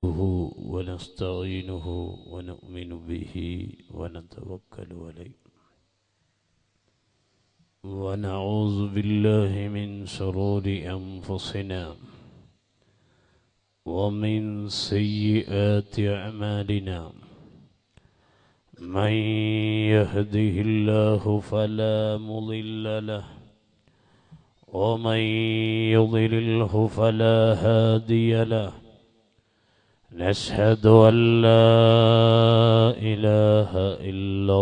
ونستعينه ونؤمن به ونتوكل عليه ونعوذ بالله من شرور أنفسنا ومن سيئات أعمالنا من يهده الله فلا مضل له ومن يضلله فلا هادي له نشهد أن لا إله إلا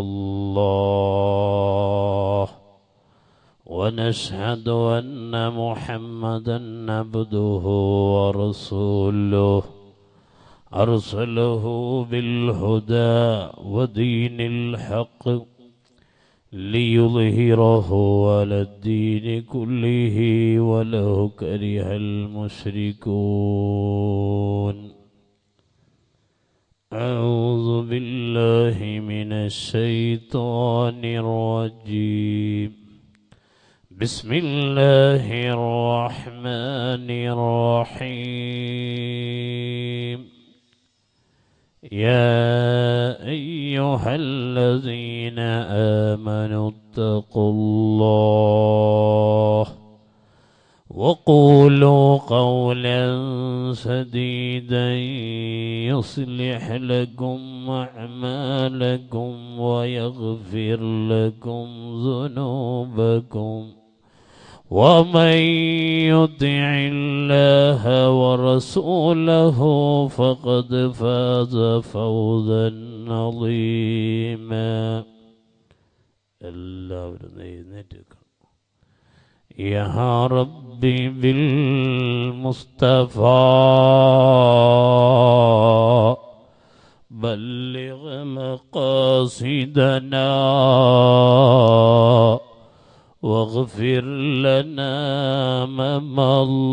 الله ونشهد أن محمدا عبده ورسوله أرسله بالهدى ودين الحق ليظهره على الدين كله ولو كره المشركون أعوذ بالله من الشيطان الرجيم بسم الله الرحمن الرحيم يا أيها الذين آمنوا اتقوا الله وقولوا قولا سديدا يصلح لكم أعمالكم ويغفر لكم ذنوبكم ومن يطع الله ورسوله فقد فاز فوزا عظيما എല്ലാവരും എഴുന്നേറ്റ് يا ربي بالمصطفى بلغ مقاصدنا واغفر لنا ما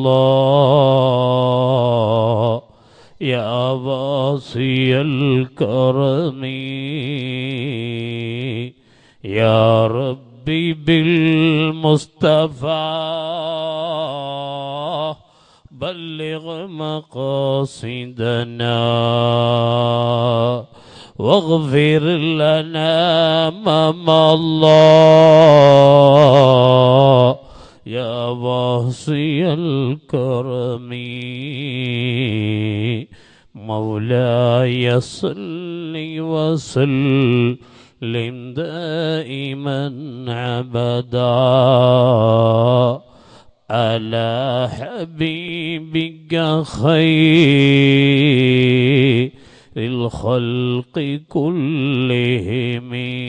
الله يا واصي الكرم يا ربي بالمصطفى بلغ مقاصدنا واغفر لنا ما الله يا واصي الكرم مولاي صل وسلم دائما عبدا على حبيبك خير الخلق كلهم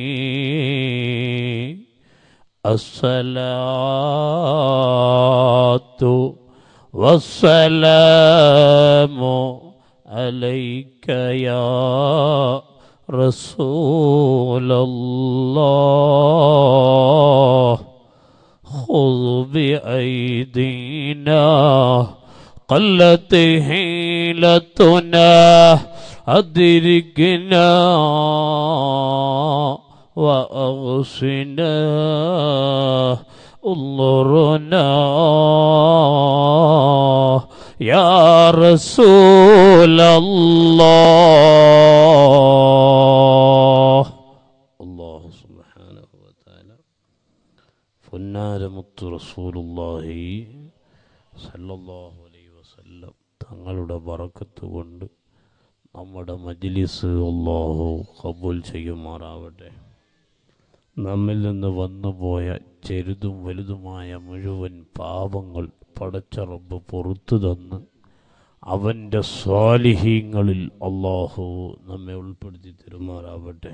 الصلاة والسلام عليك يا رسول الله خذ بأيدينا قلت حيلتنا أدركنا وأغصنا انظرنا يا رسول الله الله سبحانه وتعالى പൊന്നാര മുത്തു റസൂലുള്ളാഹി സല്ലല്ലാഹു അലൈഹി വസല്ലം തങ്ങളുടെ ബറക്കത്ത് കൊണ്ട് നമ്മുടെ മജ്ലിസ് അള്ളാഹു കബൂൽ ചെയ്യുമാറാവട്ടെ നമ്മിൽ നിന്ന് വന്നുപോയ ചെറുതും വലുതുമായ മുഴുവൻ പാപങ്ങൾ പടച്ച റബ്ബ് പുറത്തു തന്ന് അവൻ്റെ സ്വാലിഹീങ്ങളിൽ അള്ളാഹു നമ്മെ ഉൾപ്പെടുത്തി തരുമാറാവട്ടെ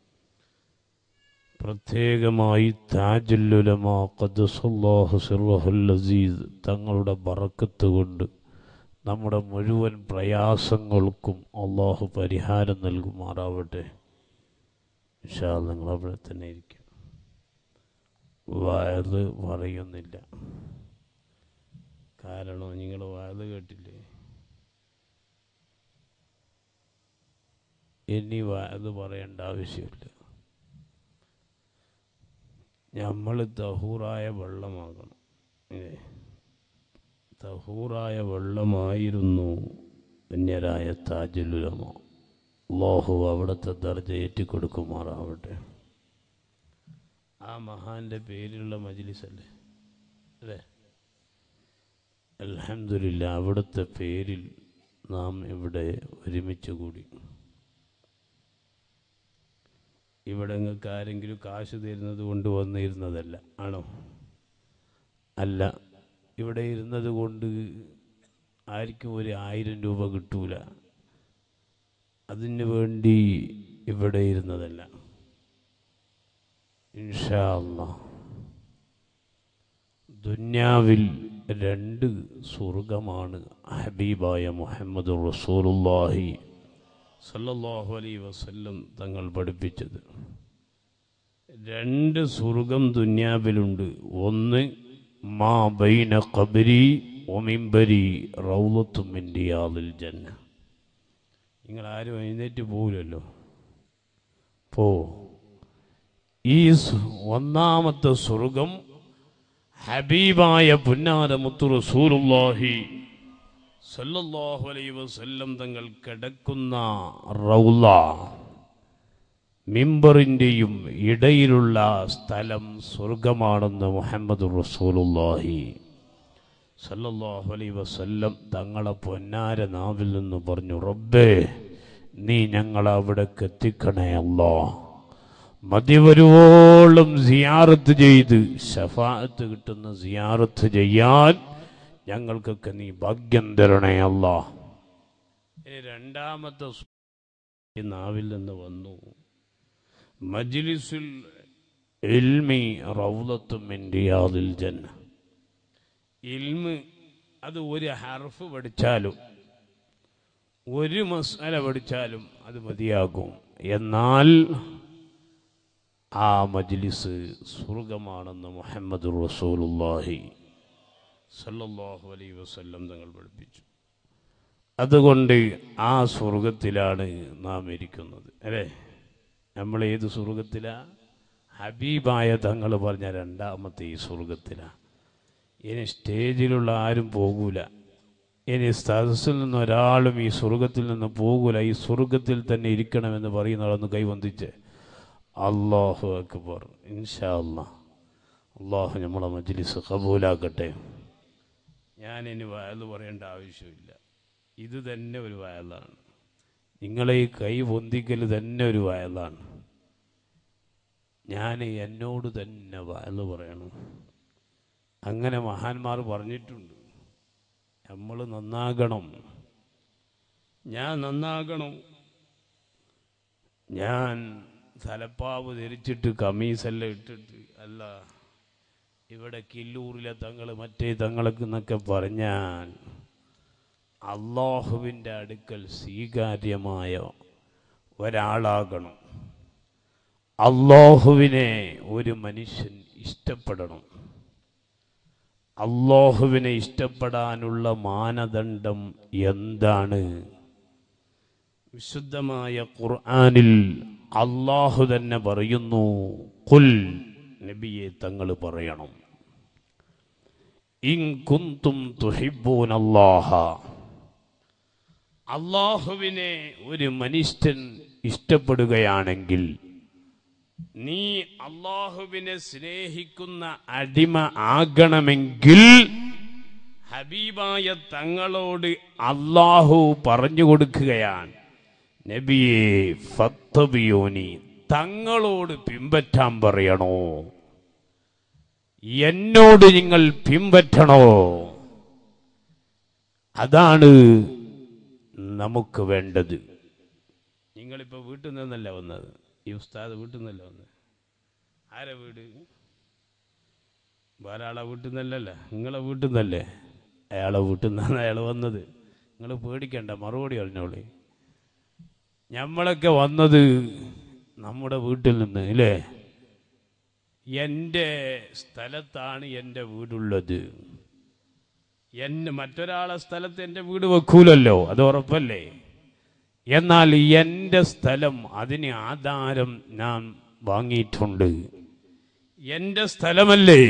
പ്രത്യേകമായി താജുല്ലുലമാ ഖദ്സല്ലാഹു സിർറഹുൽ അസീസ് തങ്ങളുടെ ബറക്കത്ത് കൊണ്ട് നമ്മുടെ മുഴുവൻ പ്രയാസങ്ങൾക്കും അള്ളാഹു പരിഹാരം നൽകുമാറാവട്ടെ ഇഷാ നിങ്ങൾ അവിടെ തന്നെ ഇരിക്കും വയത് പറയുന്നില്ല കാരണം നിങ്ങൾ വയത് കേട്ടില്ലേ ഇനി വയത് പറയേണ്ട ആവശ്യമില്ല നമ്മൾ തഹൂറായ വെള്ളമാകണം ഇല്ലേ തഹൂറായ വെള്ളമായിരുന്നു ധന്യരായ താജുലുലമോ അള്ളാഹു അവിടുത്തെ ദർജ ഏറ്റിക്കൊടുക്കുമാറാവട്ടെ ആ മഹാന്റെ പേരിലുള്ള മജ്ലിസല്ലേ അല്ലേ അൽഹംദുലില്ല അവിടുത്തെ പേരിൽ നാം ഇവിടെ ഒരുമിച്ച് കൂടി ഇവിടെ നിങ്ങൾക്ക് ആരെങ്കിലും കാശ് തരുന്നത് കൊണ്ട് വന്നിരുന്നതല്ല ആണോ അല്ല ഇവിടെ ഇരുന്നത് കൊണ്ട് ആർക്കും ഒരു ആയിരം രൂപ കിട്ടൂല അതിന് വേണ്ടി ഇവിടെ ഇരുന്നതല്ല ഇൻഷാ അല്ലാ ദുന്യാവിൽ രണ്ട് സ്വർഗമാണ് ഹബീബായ മുഹമ്മദ് റസൂലുള്ളാഹി സല്ലല്ലാഹു അലൈഹി വസല്ലം തങ്ങൾ പഠിപ്പിച്ചത് രണ്ട് സ്വർഗം ദുന്യാവിലുണ്ട് ഒന്ന് മാ ബൈന ഖബരി ഒമിംബരി റൗലത്തും മിൻഡിയാദിൽ ജന്ന നിങ്ങൾ ആരും എഴുന്നേറ്റ് പോകില്ലല്ലോ പോ ഈ സ് ഒന്നാമത്തെ സ്വർഗം ഹബീബായ പുന്നാര മുത്തു റസൂലുള്ളാഹി സല്ലല്ലാഹു അലൈഹി വസല്ലം തങ്ങൾ കിടക്കുന്ന റൗല മിമ്പറിൻ്റെയും ഇടയിലുള്ള സ്ഥലം സ്വർഗമാണെന്ന് മുഹമ്മദ് റസൂലുള്ളാഹി സല്ലല്ലാഹു അലൈഹി വസല്ലം തങ്ങളെ പൊന്നാര നാവിൽ നിന്ന് പറഞ്ഞു റബ്ബേ നീ ഞങ്ങളെ അവിടേക്ക് എത്തിക്കണേ അല്ലാ മതിവരുവോളം സിയാറത്ത് ചെയ്ത് ഷഫാഅത്ത് കിട്ടുന്ന സിയാറത്ത് ചെയ്യാൻ ഞങ്ങൾക്കൊക്കെ നീ ഭാഗ്യം തരണേ അല്ല ഇനി രണ്ടാമത്തെ സു- ഈ നാവിൽ നിന്ന് വന്നു മജ്ലിസുൽ ഇൽമി റൗലത്തും ഇന്ത്യയാദിൽ ജന്ന ഇൽമ് അത് ഒരു ഹർഫ് പഠിച്ചാലും ഒരു മസാല പഠിച്ചാലും അത് മതിയാകും എന്നാൽ ആ മജ്ലിസ് സ്വർഗമാണെന്ന് മുഹമ്മദ് റസൂലുള്ളാഹി സല്ലല്ലാഹു അലൈഹി വസല്ലം തങ്ങൾ പഠിപ്പിച്ചു അതുകൊണ്ട് ആ സ്വർഗത്തിലാണ് നാം ഇരിക്കുന്നത് അല്ലേ നമ്മൾ ഏത് സ്വർഗത്തിലാ ഹബീബായ തങ്ങൾ പറഞ്ഞ രണ്ടാമത്തെ ഈ സ്വർഗത്തിലാ ഇനി സ്റ്റേജിലുള്ള ആരും പോകൂല ഇനി സദസ്സിൽ നിന്ന് ഒരാളും ഈ സ്വർഗത്തിൽ നിന്ന് പോകൂല ഈ സ്വർഗത്തിൽ തന്നെ ഇരിക്കണമെന്ന് പറയുന്നതൊന്ന് കൈവന്തിച്ച് അള്ളാഹു അക്ബർ ഇൻഷാ അല്ലാ അള്ളാഹു നമ്മളെ മജ്ലിസ് കബൂലാക്കട്ടെ ഞാനിനി വയല് പറയേണ്ട ആവശ്യമില്ല ഇത് തന്നെ ഒരു വയലാണ് നിങ്ങളെ ഈ കൈ പൊന്തിക്കൽ തന്നെ ഒരു വയലാണ് ഞാൻ എന്നോട് തന്നെ വയല് പറയണം അങ്ങനെ മഹാന്മാർ പറഞ്ഞിട്ടുണ്ട് നമ്മൾ നന്നാകണം ഞാൻ നന്നാകണം ഞാൻ തലപ്പാവ് ധരിച്ചിട്ട് കമീസെല്ലാം ഇട്ടിട്ട് അല്ല ഇവിടെ കില്ലൂരിലെ തങ്ങൾ മറ്റേ തങ്ങൾക്ക് എന്നൊക്കെ പറഞ്ഞാൽ അള്ളാഹുവിൻ്റെ അടുക്കൽ സ്വീകാര്യമായ ഒരാളാകണം അള്ളാഹുവിനെ ഒരു മനുഷ്യൻ ഇഷ്ടപ്പെടണം അള്ളാഹുവിനെ ഇഷ്ടപ്പെടാനുള്ള മാനദണ്ഡം എന്താണ് വിശുദ്ധമായ ഖുർആനിൽ അള്ളാഹു തന്നെ പറയുന്നു കുൽ നബിയെ തങ്ങൾ പറയണം ഇൻ കുന്തും തുഹിബൂൻ അല്ലാഹ അള്ളാഹുവിനെ ഒരു മനുഷ്യൻ ഇഷ്ടപ്പെടുകയാണെങ്കിൽ നീ അള്ളാഹുവിനെ സ്നേഹിക്കുന്ന അടിമ ആകണമെങ്കിൽ ഹബീബായ തങ്ങളോട് അള്ളാഹു പറഞ്ഞു കൊടുക്കുകയാണ് നബിയെ ഫത്തബിയോനി തങ്ങളോട് പിമ്പറ്റാൻ പറയണോ എന്നോട് നിങ്ങൾ പിമ്പറ്റണോ അതാണ് നമുക്ക് വേണ്ടത് നിങ്ങളിപ്പോൾ വീട്ടിൽ നിന്നല്ല വന്നത് ഈ ഉസ്താദ് വീട്ടിൽ നിന്നല്ല വന്നത് ആരെ വീട് വേറെ ആളെ വീട്ടിൽ നിന്നല്ലല്ല നിങ്ങളെ വീട്ടിൽ നിന്നല്ലേ അയാളെ വീട്ടിൽ നിന്നാണ് അയാൾ വന്നത് നിങ്ങൾ പേടിക്കണ്ട മറുപടി പറഞ്ഞോളി നമ്മളൊക്കെ വന്നത് നമ്മുടെ വീട്ടിൽ നിന്ന് ഇല്ലേ എൻ്റെ സ്ഥലത്താണ് എൻ്റെ വീടുള്ളത് എന്നെ മറ്റൊരാളെ സ്ഥലത്ത് എൻ്റെ വീട് വെക്കൂലല്ലോ അത് ഉറപ്പല്ലേ എന്നാൽ എൻ്റെ സ്ഥലം അതിന് ആധാരം ഞാൻ വാങ്ങിയിട്ടുണ്ട് എൻ്റെ സ്ഥലമല്ലേ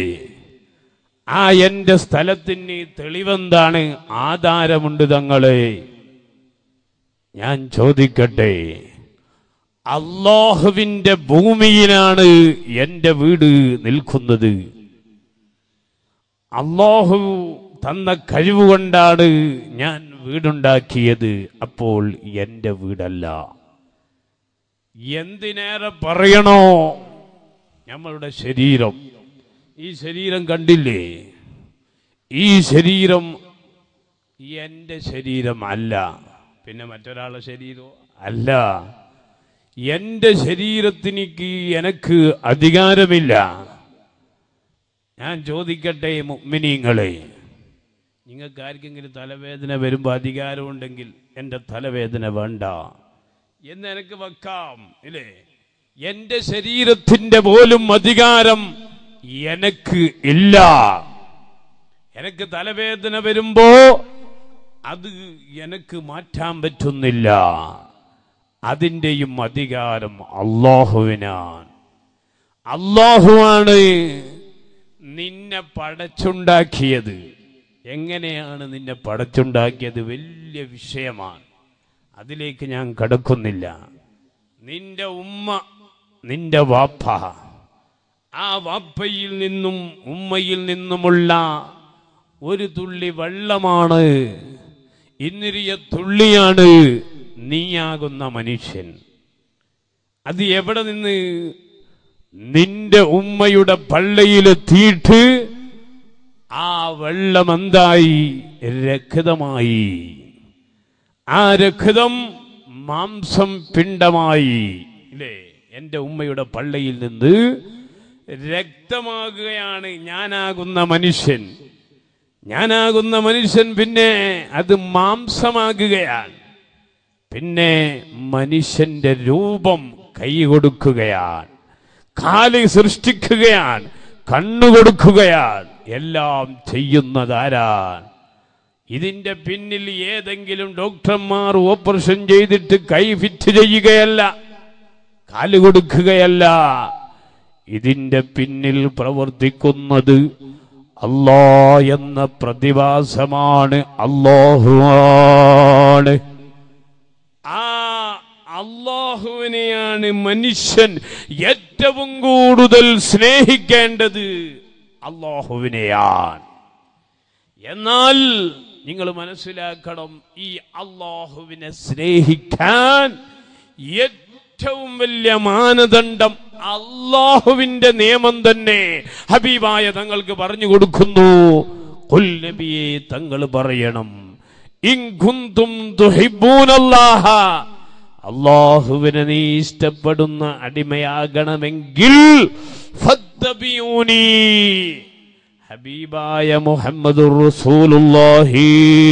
ആ എൻ്റെ സ്ഥലത്തിന് തെളിവെന്താണ് ആധാരമുണ്ട് തങ്ങളെ ഞാൻ ചോദിക്കട്ടെ അള്ളാഹുവിന്റെ ഭൂമിയിലാണ് എന്റെ വീട് നിൽക്കുന്നത് അള്ളാഹു തന്ന കഴിവുകൊണ്ടാണ് ഞാൻ വീടുണ്ടാക്കിയത് അപ്പോൾ എന്റെ വീടല്ല എന്തിനേറെ പറയണോ നമ്മളുടെ ശരീരം ഈ ശരീരം കണ്ടില്ലേ ഈ ശരീരം എന്റെ ശരീരം അല്ല പിന്നെ മറ്റൊരാളുടെ ശരീരം അല്ല എന്റെ ശരീരത്തിനിക്ക് എനക്ക് അധികാരമില്ല ഞാൻ ചോദിക്കട്ടെ മുഗ്മിനീങ്ങളെ നിങ്ങൾക്ക് ആർക്കെങ്കിലും തലവേദന വരുമ്പോൾ അധികാരമുണ്ടെങ്കിൽ എൻ്റെ തലവേദന വേണ്ട എന്ന് എനിക്ക് വെക്കാം ഇല്ലേ എന്റെ ശരീരത്തിന്റെ പോലും അധികാരം എനക്ക് ഇല്ല എനിക്ക് തലവേദന വരുമ്പോ അത് എനക്ക് മാറ്റാൻ പറ്റുന്നില്ല അതിൻ്റെയും അധികാരം അള്ളാഹുവിനാണ് അള്ളാഹുവാണ് നിന്നെ പടച്ചുണ്ടാക്കിയത് എങ്ങനെയാണ് നിന്നെ പടച്ചുണ്ടാക്കിയത് വലിയ വിഷയമാണ് അതിലേക്ക് ഞാൻ കടക്കുന്നില്ല നിന്റെ ഉമ്മ നിന്റെ വാപ്പ ആ വാപ്പയിൽ നിന്നും ഉമ്മയിൽ നിന്നുമുള്ള ഒരു തുള്ളി വെള്ളമാണ് ഇന്നിരിയ തുള്ളിയാണ് നീയാകുന്ന മനുഷ്യൻ അത് എവിടെ നിന്ന് നിന്റെ ഉമ്മയുടെ പള്ളയിലെത്തിയിട്ട് ആ വെള്ളം എന്തായി രക്തമായി ആ രക്തം മാംസം പിണ്ടമായി ഇല്ലേ എന്റെ ഉമ്മയുടെ പള്ളയിൽ നിന്ന് രക്തമാകുകയാണ് ഞാനാകുന്ന മനുഷ്യൻ ഞാനാകുന്ന മനുഷ്യൻ പിന്നെ അത് മാംസമാകുകയാണ് പിന്നെ മനുഷ്യന്റെ രൂപം കൈ കൊടുക്കുകയാണ് കാല് സൃഷ്ടിക്കുകയാണ് കണ്ണു കൊടുക്കുകയാണ് എല്ലാം ചെയ്യുന്നതാരാണ് ഇതിന്റെ പിന്നിൽ ഏതെങ്കിലും ഡോക്ടർമാർ ഓപ്പറേഷൻ ചെയ്തിട്ട് കൈ ഫിറ്റ് ചെയ്യുകയല്ല കാല് കൊടുക്കുകയല്ല ഇതിന്റെ പിന്നിൽ പ്രവർത്തിക്കുന്നത് അല്ലാ എന്ന പ്രതിഭാസമാണ് അല്ലാഹുവാണ് ആ അള്ളാഹുവിനെയാണ് മനുഷ്യൻ ഏറ്റവും കൂടുതൽ സ്നേഹിക്കേണ്ടത് അള്ളാഹുവിനെയാണ് എന്നാൽ നിങ്ങൾ മനസ്സിലാക്കണം ഈ അള്ളാഹുവിനെ സ്നേഹിക്കാൻ ഏറ്റവും വലിയ മാനദണ്ഡം അള്ളാഹുവിന്റെ നിയമം തന്നെ ഹബീബായ തങ്ങൾക്ക് പറഞ്ഞു കൊടുക്കുന്നു കുൽ നബിയെ തങ്ങൾ പറയണം ഇൻകുന്തും തുഹിബ്ബൂനല്ലാഹ അള്ളാഹുവിനെ നീ ഇഷ്ടപ്പെടുന്ന അടിമയാകണമെങ്കിൽ ഫത്തബിയൂനി ഹബീബായ മുഹമ്മദുർ റസൂലുള്ളാഹി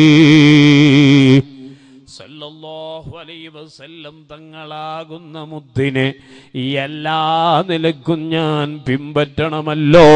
സല്ലല്ലാഹു അലൈഹി വസല്ലം തങ്ങളാകുന്ന മുദ്ദിനെ എല്ലാ നിലക്കും ഞാൻ പിമ്പറ്റണമല്ലോ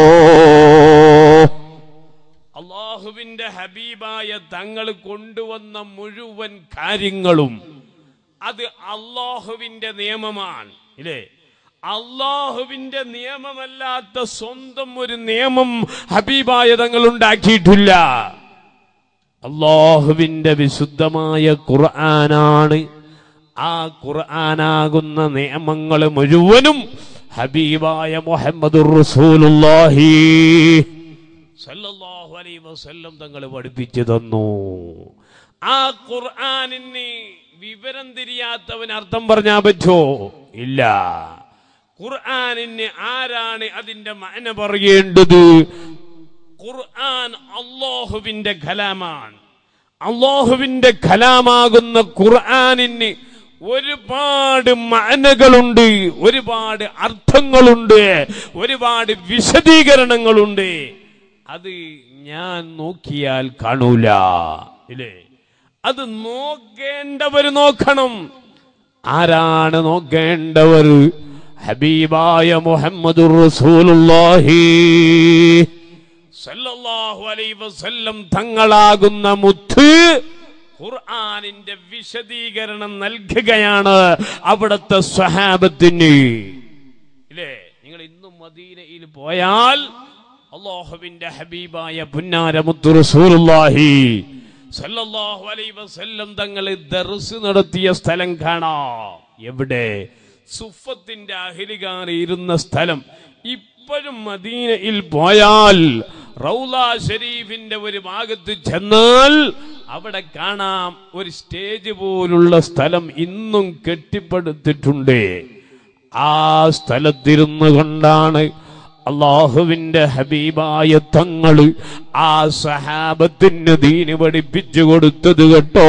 അള്ളാഹുവിന്റെ ഹബീബായ തങ്ങൾ കൊണ്ടുവന്ന മുഴുവൻ കാര്യങ്ങളും അത് അള്ളാഹുവിന്റെ നിയമമാണ് ഇല്ലേ അള്ളാഹുവിന്റെ നിയമമല്ലാത്ത സ്വന്തം ഒരു നിയമം ഹബീബായ തങ്ങൾ ഉണ്ടാക്കിയിട്ടില്ല അള്ളാഹുവിന്റെ വിശുദ്ധമായ ഖുർആനാണ് ആ ഖുർആനാകുന്ന നിയമങ്ങൾ മുഴുവനും ഹബീബായ മുഹമ്മദുർ റസൂലുള്ളാഹി സല്ലല്ലാഹു അലൈഹി വസല്ലം തങ്ങൾ പഠിപ്പിച്ചു തന്നു ആ ഖുർആനിന് വിവരം തിരിയാത്തവൻ അർത്ഥം പറഞ്ഞാ പറ്റോ ഇല്ല ഖുർആനിന് ആരാണ് അതിന്റെ മന പറയേണ്ടത് ഖുർആൻ അള്ളാഹുവിന്റെ കലാമാണ് അള്ളാഹുവിന്റെ കലാമാകുന്ന ഖുർആനിന് ഒരുപാട് മനകളുണ്ട് ഒരുപാട് അർത്ഥങ്ങളുണ്ട് ഒരുപാട് വിശദീകരണങ്ങളുണ്ട് അത് ഞാൻ നോക്കിയാൽ കാണൂല ഇല്ലേ അത് നോക്കേണ്ടവർ നോക്കണം ആരാണ് നോക്കേണ്ടവർ ഹബീബായ മുഹമ്മദുർ റസൂലുള്ളാഹി സല്ലല്ലാഹു അലൈഹി വസല്ലം തങ്ങളാകുന്ന മുത്ത് ഖുർആനിന്റെ വിശദീകരണം നൽകുകയാണ് അവിടുത്തെ സ്വഹാബത്തിന് ഇല്ലേ നിങ്ങൾ ഇന്നും മദീനയിൽ പോയാൽ അള്ളാഹുവിന്റെ ഹബീബായ പുന്നാര മുത്തു റസൂലുള്ളാഹി സല്ലല്ലാഹു അലൈഹി വസല്ലം തങ്ങൾ ദർസ് നടത്തിയ സ്ഥലം കാണാം എവിടെ സുഫത്തിന്റെ അഹിലികാർ ഇരുന്ന സ്ഥലം ഇപ്പോഴും മദീനയിൽ പോയാൽ റൗല ഷരീഫിന്റെ ഒരു ഭാഗത്ത് ചെന്നാൽ അവിടെ കാണാം ഒരു സ്റ്റേജ് പോലുള്ള സ്ഥലം ഇന്നും കെട്ടിപ്പടുത്തിട്ടുണ്ട് ആ സ്ഥലത്തിരുന്നു കൊണ്ടാണ് അള്ളാഹുവിന്റെ ഹബീബായ തങ്ങള് ആ സഹാബത്തിന് ദീന് പഠിപ്പിച്ചു കൊടുത്തത് കേട്ടോ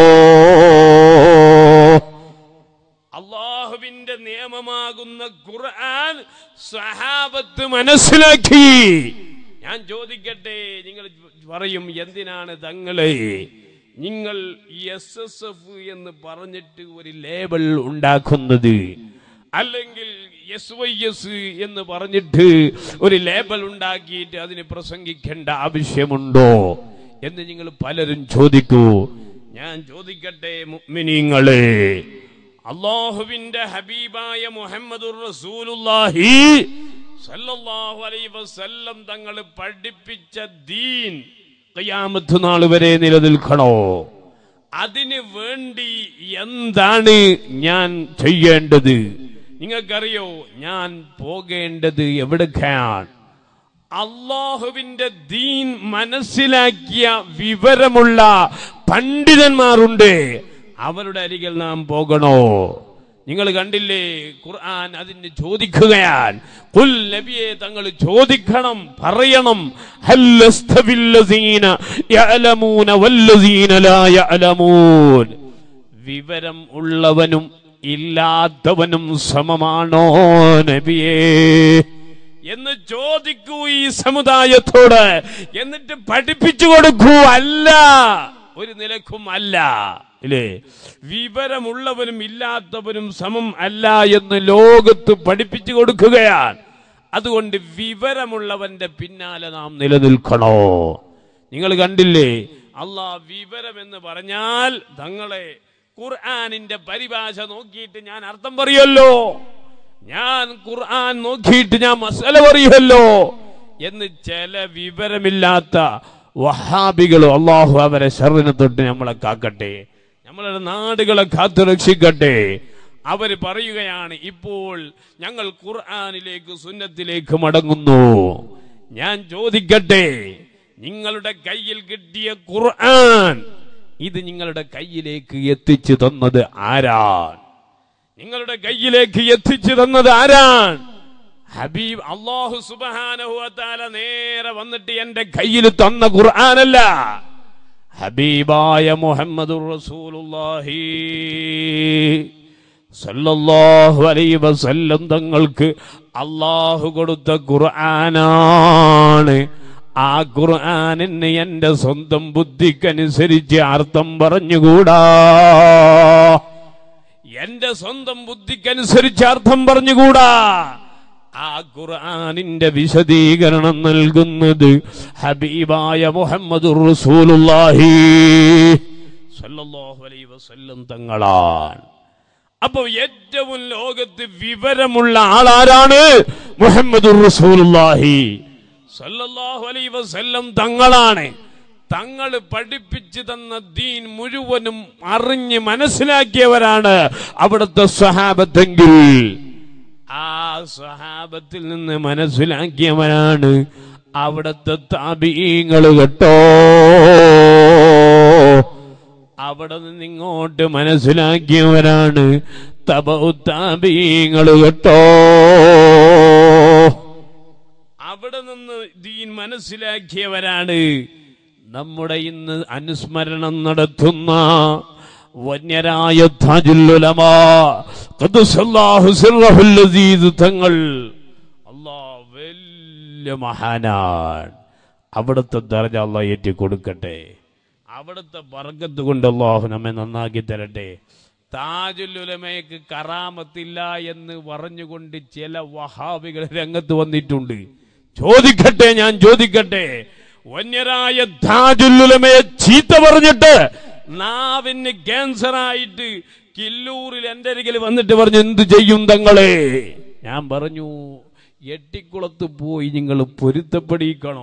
അള്ളാഹുവിന്റെ നിയമമാകുന്ന ഖുർആൻ സഹാബത്ത് മനസ്സിലാക്കി ഞാൻ ചോദിക്കട്ടെ നിങ്ങൾ പറയും എന്തിനാണ് തങ്ങളെ നിങ്ങൾ എസ് എസ് എഫ് എന്ന് പറഞ്ഞിട്ട് ഒരു ലേബൽ ഉണ്ടാക്കുന്നത് അല്ലെങ്കിൽ എസ് വൈ എസ് എന്ന് പറഞ്ഞിട്ട് ഒരു ലേബൽ ഉണ്ടാക്കിയിട്ട് അതിന് പ്രസംഗിക്കേണ്ട ആവശ്യമുണ്ടോ എന്ന് നിങ്ങൾ പലരും ചോദിക്കൂ ഞാൻ ചോദിക്കട്ടെ മുഅ്മിനീങ്ങളെ അള്ളാഹുവിന്റെ ഹബീബായ മുഹമ്മദുർ റസൂലുള്ളാഹി സല്ലല്ലാഹു അലൈഹി വസല്ലം തങ്ങൾ പഠിപ്പിച്ച ദീൻ ഖിയാമത്ത് നാൾ വരെ നിലനിൽക്കണോ അതിന് വേണ്ടി എന്താണ് ഞാൻ ചെയ്യേണ്ടത് നിങ്ങൾക്കറിയോ ഞാൻ പോകേണ്ടത് എവിടേക്കാണ് അള്ളാഹുവിന്റെ ദീൻ മനസ്സിലാക്കിയ വിവരമുള്ള പണ്ഡിതന്മാരുണ്ട് അവരുടെ അരികിൽ നാം പോകണോ നിങ്ങൾ കണ്ടില്ലേ ഖുർആൻ അതിന് ചോദിക്കുകയാണ് കുൽ നബിയെ തങ്ങൾ ചോദിക്കണം പറയണം ഹല്ലസ്തവില്ലസീന യഅലമൂന വല്ലസീന ലാ യഅലമൂൻ വിവരം ഉള്ളവനും ഇല്ലാത്തവനും സമമാണോ നബിയേ എന്ന് ചോദിക്കൂ ഈ സമുദായത്തോട് എന്നിട്ട് പഠിപ്പിച്ചു കൊടുക്കൂ അല്ല ഒരു നിലക്കും അല്ല ഇല്ലേ വിവരമുള്ളവനും ഇല്ലാത്തവനും സമം അല്ല എന്ന് ലോകത്ത് പഠിപ്പിച്ചു കൊടുക്കുകയാണ് അതുകൊണ്ട് വിവരമുള്ളവന്റെ പിന്നാലെ നാം നിലനിൽക്കണോ നിങ്ങൾ കണ്ടില്ലേ അള്ളാ വിവരം എന്ന് പറഞ്ഞാൽ തങ്ങളെ ഖുർആാനിന്റെ പരിഭാഷ നോക്കിയിട്ട് ഞാൻ അർത്ഥം പറയല്ലോ ഞാൻ ഖുർആൻ നോക്കിയിട്ട് ഞാൻ മസല പറയുമല്ലോ എന്ന് ചില വിവരമില്ലാത്ത വഹാബികൾ അള്ളാഹു അവരെ ശറിനെ തൊട്ട് നമ്മളെ കാക്കട്ടെ നമ്മളുടെ നാടുകളെ കാത്തു രക്ഷിക്കട്ടെ അവര് പറയുകയാണ് ഇപ്പോൾ ഞങ്ങൾ ഖുർആനിലേക്ക് സുന്നത്തിലേക്ക് മടങ്ങുന്നു ഞാൻ ചോദിക്കട്ടെ നിങ്ങളുടെ കയ്യിൽ കിട്ടിയ ഖുർആൻ ഇത് നിങ്ങളുടെ കയ്യിലേക്ക് എത്തിച്ചു തന്നത് ആരാണ് നിങ്ങളുടെ കയ്യിലേക്ക് എത്തിച്ചു തന്നത് ആരാണ് ഹബീബ് അള്ളാഹു സുബാനഹുല നേരെ വന്നിട്ട് എന്റെ കയ്യിൽ തന്ന ഖുർആനല്ല ഹബീബായ മുഹമ്മദ് റസൂലുള്ളാഹി സല്ലല്ലാഹു അലൈഹി വസല്ലം തങ്ങൾക്ക് അള്ളാഹു കൊടുത്ത ഖുർആനാണ് ആ ഖുർആനിന് എന്റെ സ്വന്തം ബുദ്ധിക്കനുസരിച്ച് അർത്ഥം പറഞ്ഞുകൂടാ എന്റെ സ്വന്തം ബുദ്ധിക്കനുസരിച്ച് അർത്ഥം പറഞ്ഞുകൂടാ ആ ഖുർആനിന്റെ വിശദീകരണം നൽകുന്നത് ഹബീബായ മുഹമ്മദ് റസൂലുള്ളാഹി സല്ലല്ലാഹു അലൈഹി വസല്ലം തങ്ങളാണ് അപ്പൊ ഏറ്റവും ലോകത്ത് വിവരമുള്ള ആളാരാണ് മുഹമ്മദ് റസൂലുള്ളാഹി സല്ലല്ലാഹു അലൈഹി വസല്ലം തങ്ങളാണ് തങ്ങൾ പഠിപ്പിച്ചു തന്ന ദീൻ മുഴുവനും അറിഞ്ഞ് മനസ്സിലാക്കിയവരാണ് അവിടുത്തെ സ്വഹാബത്തെങ്കിൽ ആ സ്വഹാബത്തിൽ നിന്ന് മനസ്സിലാക്കിയവരാണ് അവിടുത്തെ താപീങ്ങൾ കേട്ടോ അവിടെ നിന്ന് ഇങ്ങോട്ട് മനസ്സിലാക്കിയവരാണ് തപൗത്താപീങ്ങൾ കേട്ടോ അവിടെ നിന്ന് ദീൻ മനസ്സിലാക്കിയവരാണ് നമ്മുടെ ഇന്ന് അനുസ്മരണം നടത്തുന്ന വന്യരായ താജുല്ലുലമാ ഖദ്ദസല്ലാഹു സിർറഹുൽ അസീസ് തങ്ങൾ അല്ലാ വലിയ മഹാനാണ് അവിടുത്തെ ദർജ അള്ളാഹ് ഏറ്റി കൊടുക്കട്ടെ അവിടുത്തെ ബർക്കത്ത് കൊണ്ട് അള്ളാഹു നമ്മെ നന്നാക്കി തരട്ടെ താജുല്ലുലമയ്ക്ക് കറാമത്തില്ല എന്ന് പറഞ്ഞുകൊണ്ട് ചില വഹാബികൾ രംഗത്ത് വന്നിട്ടുണ്ട് ചോദിക്കട്ടെ ഞാൻ ചോദിക്കട്ടെ വന്യരായ താജുല്ലുലമയെ ചീത്ത പറഞ്ഞിട്ട് നാവിന് ക്യാൻസർ ആയിട്ട് കില്ലൂരിൽ എന്റെ അരികിൽ വന്നിട്ട് പറഞ്ഞു എന്ത് ചെയ്യും തങ്ങളെ ഞാൻ പറഞ്ഞു എട്ടിക്കുളത്ത് പോയി നിങ്ങൾ പൊരുത്തപ്പെടിക്കണോ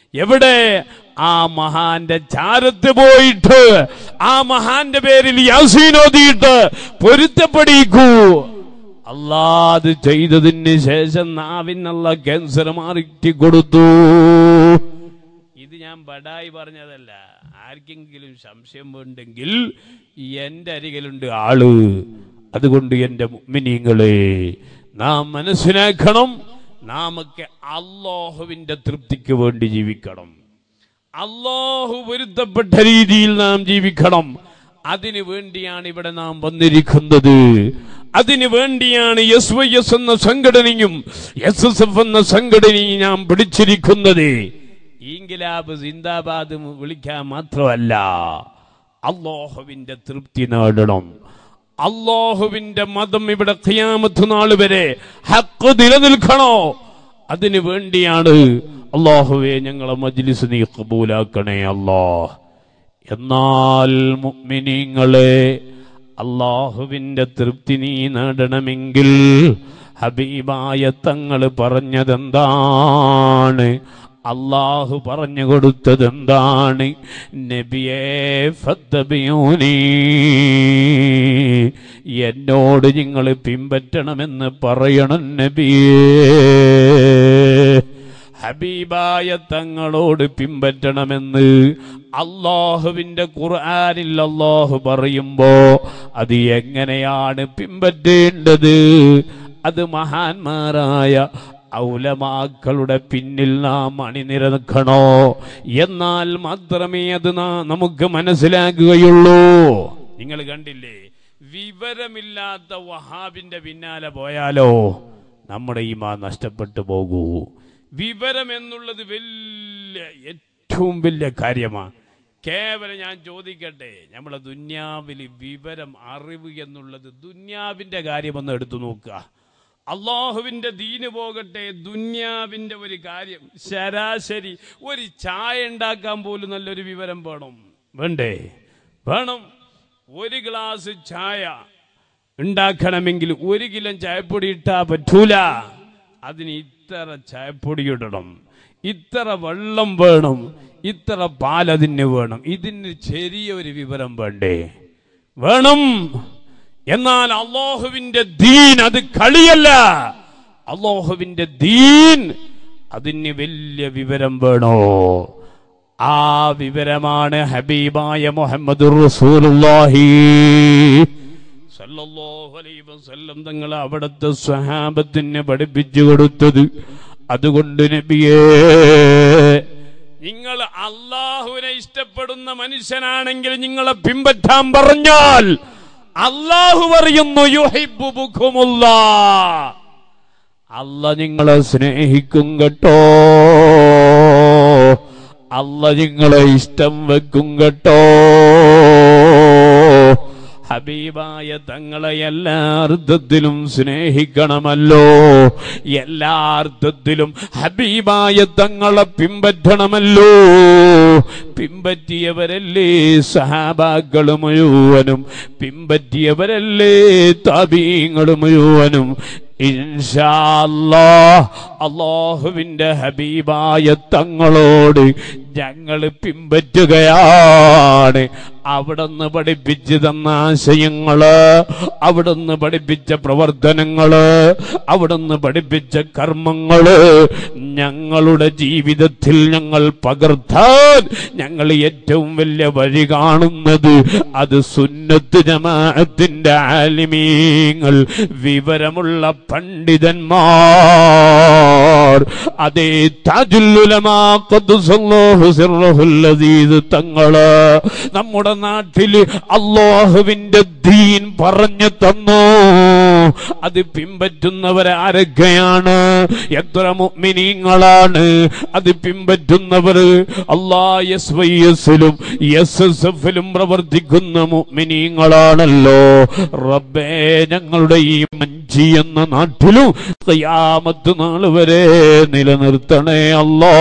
എവിടെ ആ മഹാന്റെ ചാരത്ത് പോയിട്ട് ആ മഹാന്റെ പേരിൽ യാസീനോദിയിട്ട് പൊരുത്തപ്പെടിക്കൂ അല്ലാ അത് ചെയ്തതിന് ശേഷം നാവിനുള്ള ക്യാൻസർ മാറിറ്റി കൊടുത്തു ഇത് ഞാൻ ബടായി പറഞ്ഞതല്ല ആർക്കെങ്കിലും സംശയം ഉണ്ടെങ്കിൽ എന്റെ അരികിലുണ്ട് ആള് അതുകൊണ്ട് എന്റെ മുമ്മിനീങ്ങളെ നാം മനസ്സിലാക്കണം നാമൊക്കെ അള്ളാഹുവിന്റെ തൃപ്തിക്ക് വേണ്ടി ജീവിക്കണം അള്ളാഹു പൊരുത്തപ്പെട്ട രീതിയിൽ നാം ജീവിക്കണം അതിനു വേണ്ടിയാണ് ഇവിടെ നാം വന്നിരിക്കുന്നത് അതിനു വേണ്ടിയാണ് എസ് വൈ എസ് എന്ന സംഘടനയും എസ് എസ് എഫ് എന്ന സംഘടനയും നാം പിടിച്ചിരിക്കുന്നത് ഇൻകിലാബ് സിന്ദാബാദ് വിളിക്കാൻ മാത്രമല്ല അള്ളാഹുവിന്റെ തൃപ്തി നേടണം അള്ളാഹുവിന്റെ മതം ഇവിടെ ഖിയാമത്ത് നാൾ വരെ ഹക്ക് നിലനിൽക്കണോ അതിനു വേണ്ടിയാണ് അള്ളാഹുവെ ഞങ്ങളെ മജ്ലിസ് നീ കബൂലാക്കണേ അല്ലാ എന്നാൽ മുഅ്മിനീങ്ങളെ അള്ളാഹുവിന്റെ തൃപ്തി നീ നേടണമെങ്കിൽ ഹബീബായ തങ്ങൾ പറഞ്ഞതെന്താണ് അള്ളാഹു പറഞ്ഞു കൊടുത്തതെന്താണ് നബിയെ ഫത്തബിയൂനി എന്നോട് നിങ്ങൾ പിൻപറ്റണമെന്ന് പറയണം നബിയേ ഹബീബായ തങ്ങളോട് പിൻപറ്റണമെന്ന് അള്ളാഹുവിന്റെ ഖുർആനിൽ അള്ളാഹു പറയുമ്പോ അത് എങ്ങനെയാണ് പിൻപറ്റേണ്ടത് അത് മഹാന്മാരായ ഔലമാക്കളുടെ പിന്നിൽ നാം അണിനിര നിൽക്കണോ എന്നാൽ മാത്രമേ അത് നാ- നമുക്ക് മനസ്സിലാക്കുകയുള്ളൂ നിങ്ങൾ കണ്ടില്ലേ വിവരമില്ലാത്ത വഹാബിന്റെ പിന്നാലെ പോയാലോ നമ്മുടെ ഈമാ നഷ്ടപ്പെട്ടു പോകൂ വിവരം എന്നുള്ളത് വലിയ ഏറ്റവും വലിയ കാര്യമാണ് കേവലം ഞാൻ ചോദിക്കട്ടെ നമ്മളെ ദുന്യാവിൽ വിവരം അറിവ് എന്നുള്ളത് ദുന്യാവിന്റെ കാര്യമൊന്ന് എടുത്തു നോക്കുക അള്ളാഹുവിന്റെ ദീന് പോകട്ടെ ദുന്യാവിന്റെ ഒരു കാര്യം ശരാശരി ഒരു ചായ ഉണ്ടാക്കാൻ പോലും നല്ലൊരു വിവരം വേണം വേണ്ടേ വേണം ഒരു ഗ്ലാസ് ചായ ഉണ്ടാക്കണമെങ്കിൽ ഒരു കിലോ ചായപ്പൊടി ഇട്ടാ പറ്റൂല അതിന് ഇത്ര ചായപ്പൊടി ഇടണം ഇത്ര വെള്ളം വേണം ഇത്ര പാലതിന് വേണം ഇതിന് ചെറിയൊരു വിവരം വേണ്ടേ വേണം എന്നാൽ അള്ളാഹുവിന്റെ ദീൻ അത് കളിയല്ല അള്ളാഹുവിന്റെ ദീൻ അതിന് വലിയ വിവരം വേണോ ആ വിവരമാണ് ഹബീബായ മുഹമ്മദ് റസൂലുള്ളാഹി സല്ലല്ലാഹു അലൈഹി വസല്ലം തങ്ങൾ അവിടുത്തെ സ്വഹാബത്തിന് പഠിപ്പിച്ചു കൊടുത്തത് അതുകൊണ്ട് നബിയേ നിങ്ങൾ അള്ളാഹുവിനെ ഇഷ്ടപ്പെടുന്ന മനുഷ്യനാണെങ്കിൽ നിങ്ങളെ പിൻപറ്റാൻ പറഞ്ഞാൽ അള്ളാഹു പറയുന്നു യുഹിബ്ബുക്കുമുള്ള അല്ല നിങ്ങളെ സ്നേഹിക്കും കേട്ടോ അല്ല നിങ്ങളെ ഇഷ്ടം വെക്കും കേട്ടോ ഹബീബായ തങ്ങളെ എല്ലാ അർത്ഥത്തിലും സ്നേഹിക്കണമല്ലോ എല്ലാ അർത്ഥത്തിലും ഹബീബായ തങ്ങളെ പിൻപറ്റണമല്ലോ പിൻപറ്റിയവരല്ലേ സഹാബാക്കൾ മുഴുവനും പിൻപറ്റിയവരല്ലേ താബീങ്ങൾ മുഴുവനും ഇൻഷാ അല്ലാഹ് അള്ളാഹുവിന്റെ ഹബീബായ തങ്ങളോട് ഞങ്ങൾ പിൻപറ്റുകയാണ് അവിടുന്ന് പഠിപ്പിച്ചു തന്ന ആശയങ്ങള് അവിടുന്ന് പഠിപ്പിച്ച പ്രവർത്തനങ്ങള് അവിടുന്ന് പഠിപ്പിച്ച കർമ്മങ്ങള് ഞങ്ങളുടെ ജീവിതത്തിൽ ഞങ്ങൾ പകർത്താൻ ഞങ്ങൾ ഏറ്റവും വലിയ വഴി കാണുന്നത് അത് സുന്നത്ത് ജമാഅത്തിന്റെ ആലിമീങ്ങൾ വിവരമുള്ള പണ്ഡിതന്മാർ അതേ താജുല്ലുലമാ ഖദ്ദസല്ലാഹു സിർറഹുൽ അസീസ് തങ്ങള് നമ്മുടെ നാട്ടില് അള്ളാഹുവിന്റെ ദീൻ പറഞ്ഞു തന്നു അത് പിൻപറ്റുന്നവരാരൊക്കെയാണ് എത്ര മുഅ്മിനീങ്ങളാണ് അത് പിൻപറ്റുന്നവർ അള്ളാ എസ് വൈ എസിലും എസ് എസ് എഫിലും പ്രവർത്തിക്കുന്ന മുഅ്മിനീങ്ങളാണല്ലോ റബ്ബേ ഞങ്ങളുടെ ഈ മഞ്ചി എന്ന നാട്ടിലും ഖിയാമത്ത് നാൾ വരെ നിലനിർത്തണേ അല്ലാ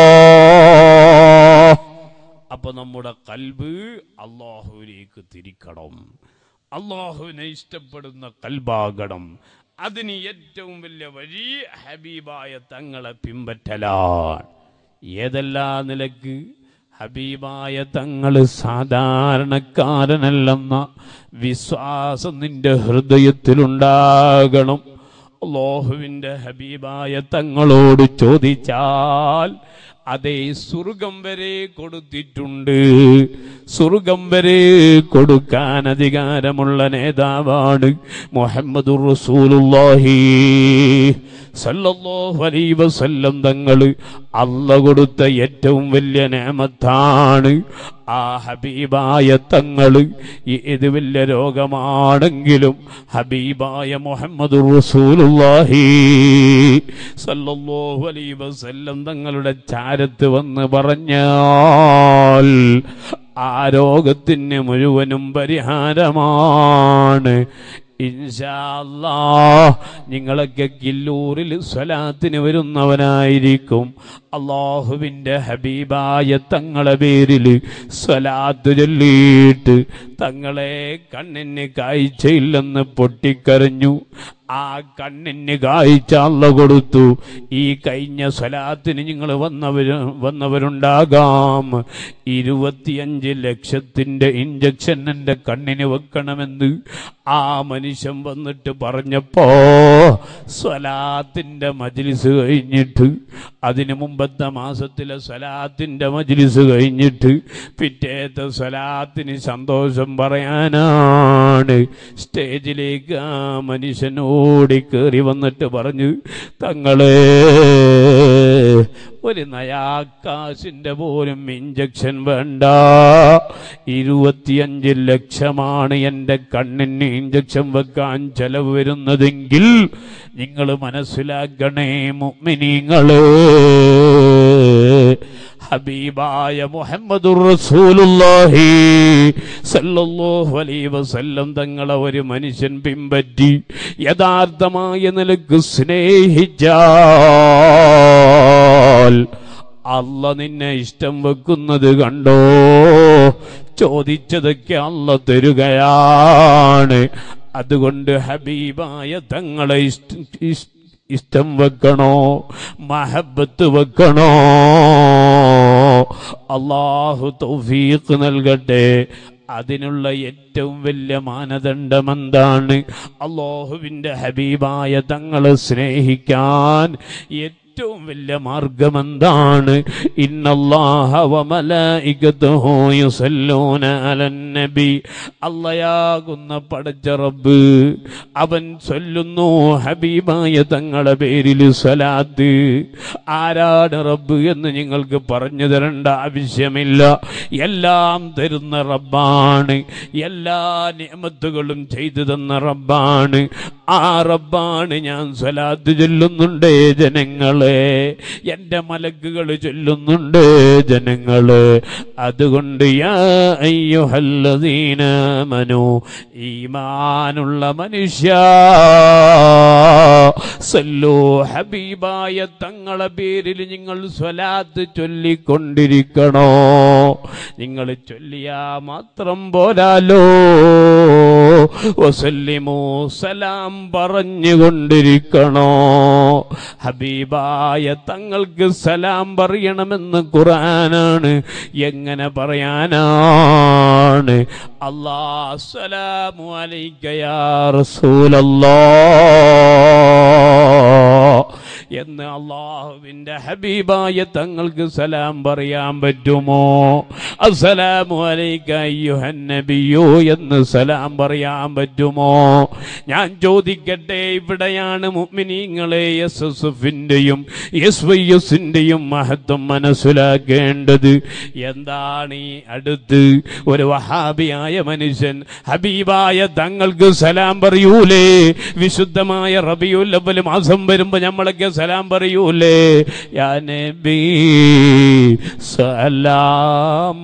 അപ്പൊ നമ്മുടെ കൽബ് അള്ളാഹുവിലേക്ക് തിരിക്കണം അള്ളാഹുവിനെ ഇഷ്ടപ്പെടുന്ന കൽബാകണം അതിന് ഏറ്റവും വലിയ വഴി ഹബീബായ തങ്ങളെ പിൻപറ്റലാണ് ഏതെല്ലാം നിലക്ക് ഹബീബായ തങ്ങള് സാധാരണക്കാരനല്ലെന്ന വിശ്വാസം നിന്റെ ഹൃദയത്തിലുണ്ടാകണം അള്ളാഹുവിന്റെ ഹബീബായ തങ്ങളോട് ചോദിച്ചാൽ അതേ സ്വർഗം വരെ കൊടുത്തിട്ടുണ്ട് സ്വർഗം വരെ കൊടുക്കാൻ അധികാരമുള്ള നേതാവാണ് മുഹമ്മദുർ റസൂലുള്ളാഹി സല്ലല്ലാഹു അലൈഹി വസല്ലം തങ്ങള് അല്ല കൊടുത്ത ഏറ്റവും വലിയ നേമത്താണ് ആ ഹബീബായ തങ്ങള് ഏത് വലിയ രോഗമാണെങ്കിലും ഹബീബായ മുഹമ്മദ് റസൂലുള്ളാഹി സല്ലല്ലാഹു അലൈഹി വസല്ലം തങ്ങളുടെ ചാരത്ത് വന്ന് പറഞ്ഞാൽ ആ രോഗത്തിന് മുഴുവനും പരിഹാരമാണ് ഇൻഷാല്ലാ നിങ്ങളൊക്കെ കില്ലൂരിൽ സ്വലാത്തിന് വരുന്നവനായിരിക്കും അള്ളാഹുവിന്റെ ഹബീബായ തങ്ങളെ പേരിൽ സ്വലാത്ത് ചൊല്ലിയിട്ട് തങ്ങളെ കണ്ണിന് കാഴ്ചയില്ലെന്ന് പൊട്ടിക്കരഞ്ഞു ആ കണ്ണിന് കാഴ്ച അല്ല കൊടുത്തു ഈ കഴിഞ്ഞ സ്വലാത്തിന് നിങ്ങൾ വന്നവര് വന്നവരുണ്ടാകാം ഇരുപത്തിയഞ്ച് ലക്ഷത്തിന്റെ ഇഞ്ചക്ഷൻ എന്റെ കണ്ണിന് വെക്കണമെന്ന് ആ മനുഷ്യൻ വന്നിട്ട് പറഞ്ഞപ്പോ സ്വലാത്തിന്റെ മജ്ലിസ് കഴിഞ്ഞിട്ട് അതിനു മുമ്പത്തെ മാസത്തിലെ സ്വലാത്തിന്റെ മജ്ലിസ് കഴിഞ്ഞിട്ട് പിറ്റേത്തെ സ്വലാത്തിന് സന്തോഷം പറയാനാണ് സ്റ്റേജിലേക്ക് ആ മനുഷ്യൻ ഓടി കയറി വന്നിട്ട് പറഞ്ഞു തങ്ങളെ ഒരു നയാക്കാശിന്റെ പോലും ഇഞ്ചക്ഷൻ വേണ്ട ഇരുപത്തിയഞ്ച് ലക്ഷമാണ് എന്റെ കണ്ണിന് ഇഞ്ചക്ഷൻ വെക്കാൻ ചെലവ് വരുന്നതെങ്കിൽ നിങ്ങൾ മനസ്സിലാക്കണേ മുഅ്മിനീങ്ങളെ ഹബീബായ മുഹമ്മദുർ റസൂലുള്ളാഹി സല്ലല്ലാഹു അലൈഹി വസല്ലം തങ്ങളെ ഒരു മനുഷ്യൻ പിൻപറ്റി യഥാർത്ഥമായ നിലക്ക് സ്നേഹിച്ചാൽ അല്ല നിന്നെ ഇഷ്ടം വെക്കുന്നത് കണ്ടോ ചോദിച്ചതൊക്കെ അല്ല തരുകയാണ് അതുകൊണ്ട് ഹബീബായ തങ്ങളെ ഇഷ്ട ഇഷ്ട- ഇഷ്ടം വെക്കണോ മഹബത്ത് വെക്കണോ അള്ളാഹു തൗഫീഖ് നൽകട്ടെ അതിനുള്ള ഏറ്റവും വലിയ മാനദണ്ഡം എന്താണ് അള്ളാഹുവിന്റെ ഹബീബായ തങ്ങളെ സ്നേഹിക്കാൻ ഏറ്റവും വലിയ മാർഗം എന്താണ് ഇന്നല്ലാഹ വമലായികത്തുഹു യുസല്ലൂന അലൻ നബി അള്ളയാകുന്ന പടച്ച റബ്ബ് അവൻ ചൊല്ലുന്നു ഹബീബായ തങ്ങളെ പേരിൽ സ്വലാത്ത് ആരാണ് റബ്ബ് എന്ന് നിങ്ങൾക്ക് പറഞ്ഞു തരേണ്ട ആവശ്യമില്ല എല്ലാം തരുന്ന റബ്ബാണ് എല്ലാ നിയമത്തുകളും ചെയ്തു തന്ന റബ്ബാണ് ആ റബ്ബാണ് ഞാൻ സ്വലാത്ത് ചൊല്ലുന്നുണ്ടേ ജനങ്ങളെ എന്റെ മലക്കുകൾ ചൊല്ലുന്നുണ്ട് ജനങ്ങള് അതുകൊണ്ട് യാ അയ്യുഹല്ലദീന മനു ഈമാനുള്ള മനുഷ്യ സല്ലു ഹബീബായ തങ്ങളെ പേരിൽ നിങ്ങൾ സ്വലാത്ത് ചൊല്ലിക്കൊണ്ടിരിക്കണോ നിങ്ങൾ ചൊല്ലിയാ മാത്രം പോരാലോ വസല്ലിമോ സലാം പറഞ്ഞുകൊണ്ടിരിക്കണോ ഹബീബായ തങ്ങൾക്ക് സലാം പറയണമെന്ന് ഖുറാനാണ് എങ്ങനെ പറയാനാണ് അല്ലാ സലാമു അലൈക യാ റസൂലല്ലാ എന്ന് അള്ളാഹുവിന്റെ ഹബീബായ തങ്ങൾക്ക് സലാം പറയാൻ പറ്റുമോ അസ്സലാമു അലൈക അയ്യുഹൻ നബിയോ എന്ന് സലാം പറയാൻ പറ്റുമോ ഞാൻ ചോദിക്കട്ടെ ഇവിടെയാണ് മുഅ്മിനീങ്ങളെ എസ് എസ് എഫിന്റെയും എസ് വൈ എസിന്റെയും മഹത്വം മനസ്സിലാക്കേണ്ടത് എന്താണ് ഈ അടുത്ത് ഒരു വഹാബിയായ മനുഷ്യൻ ഹബീബായ തങ്ങൾക്ക് സലാം പറയൂലേ വിശുദ്ധമായ റബിയുൽ അവൽ മാസം വരുമ്പോ നമ്മളൊക്കെ സലാം പറയൂലേ യാ നബി സലാം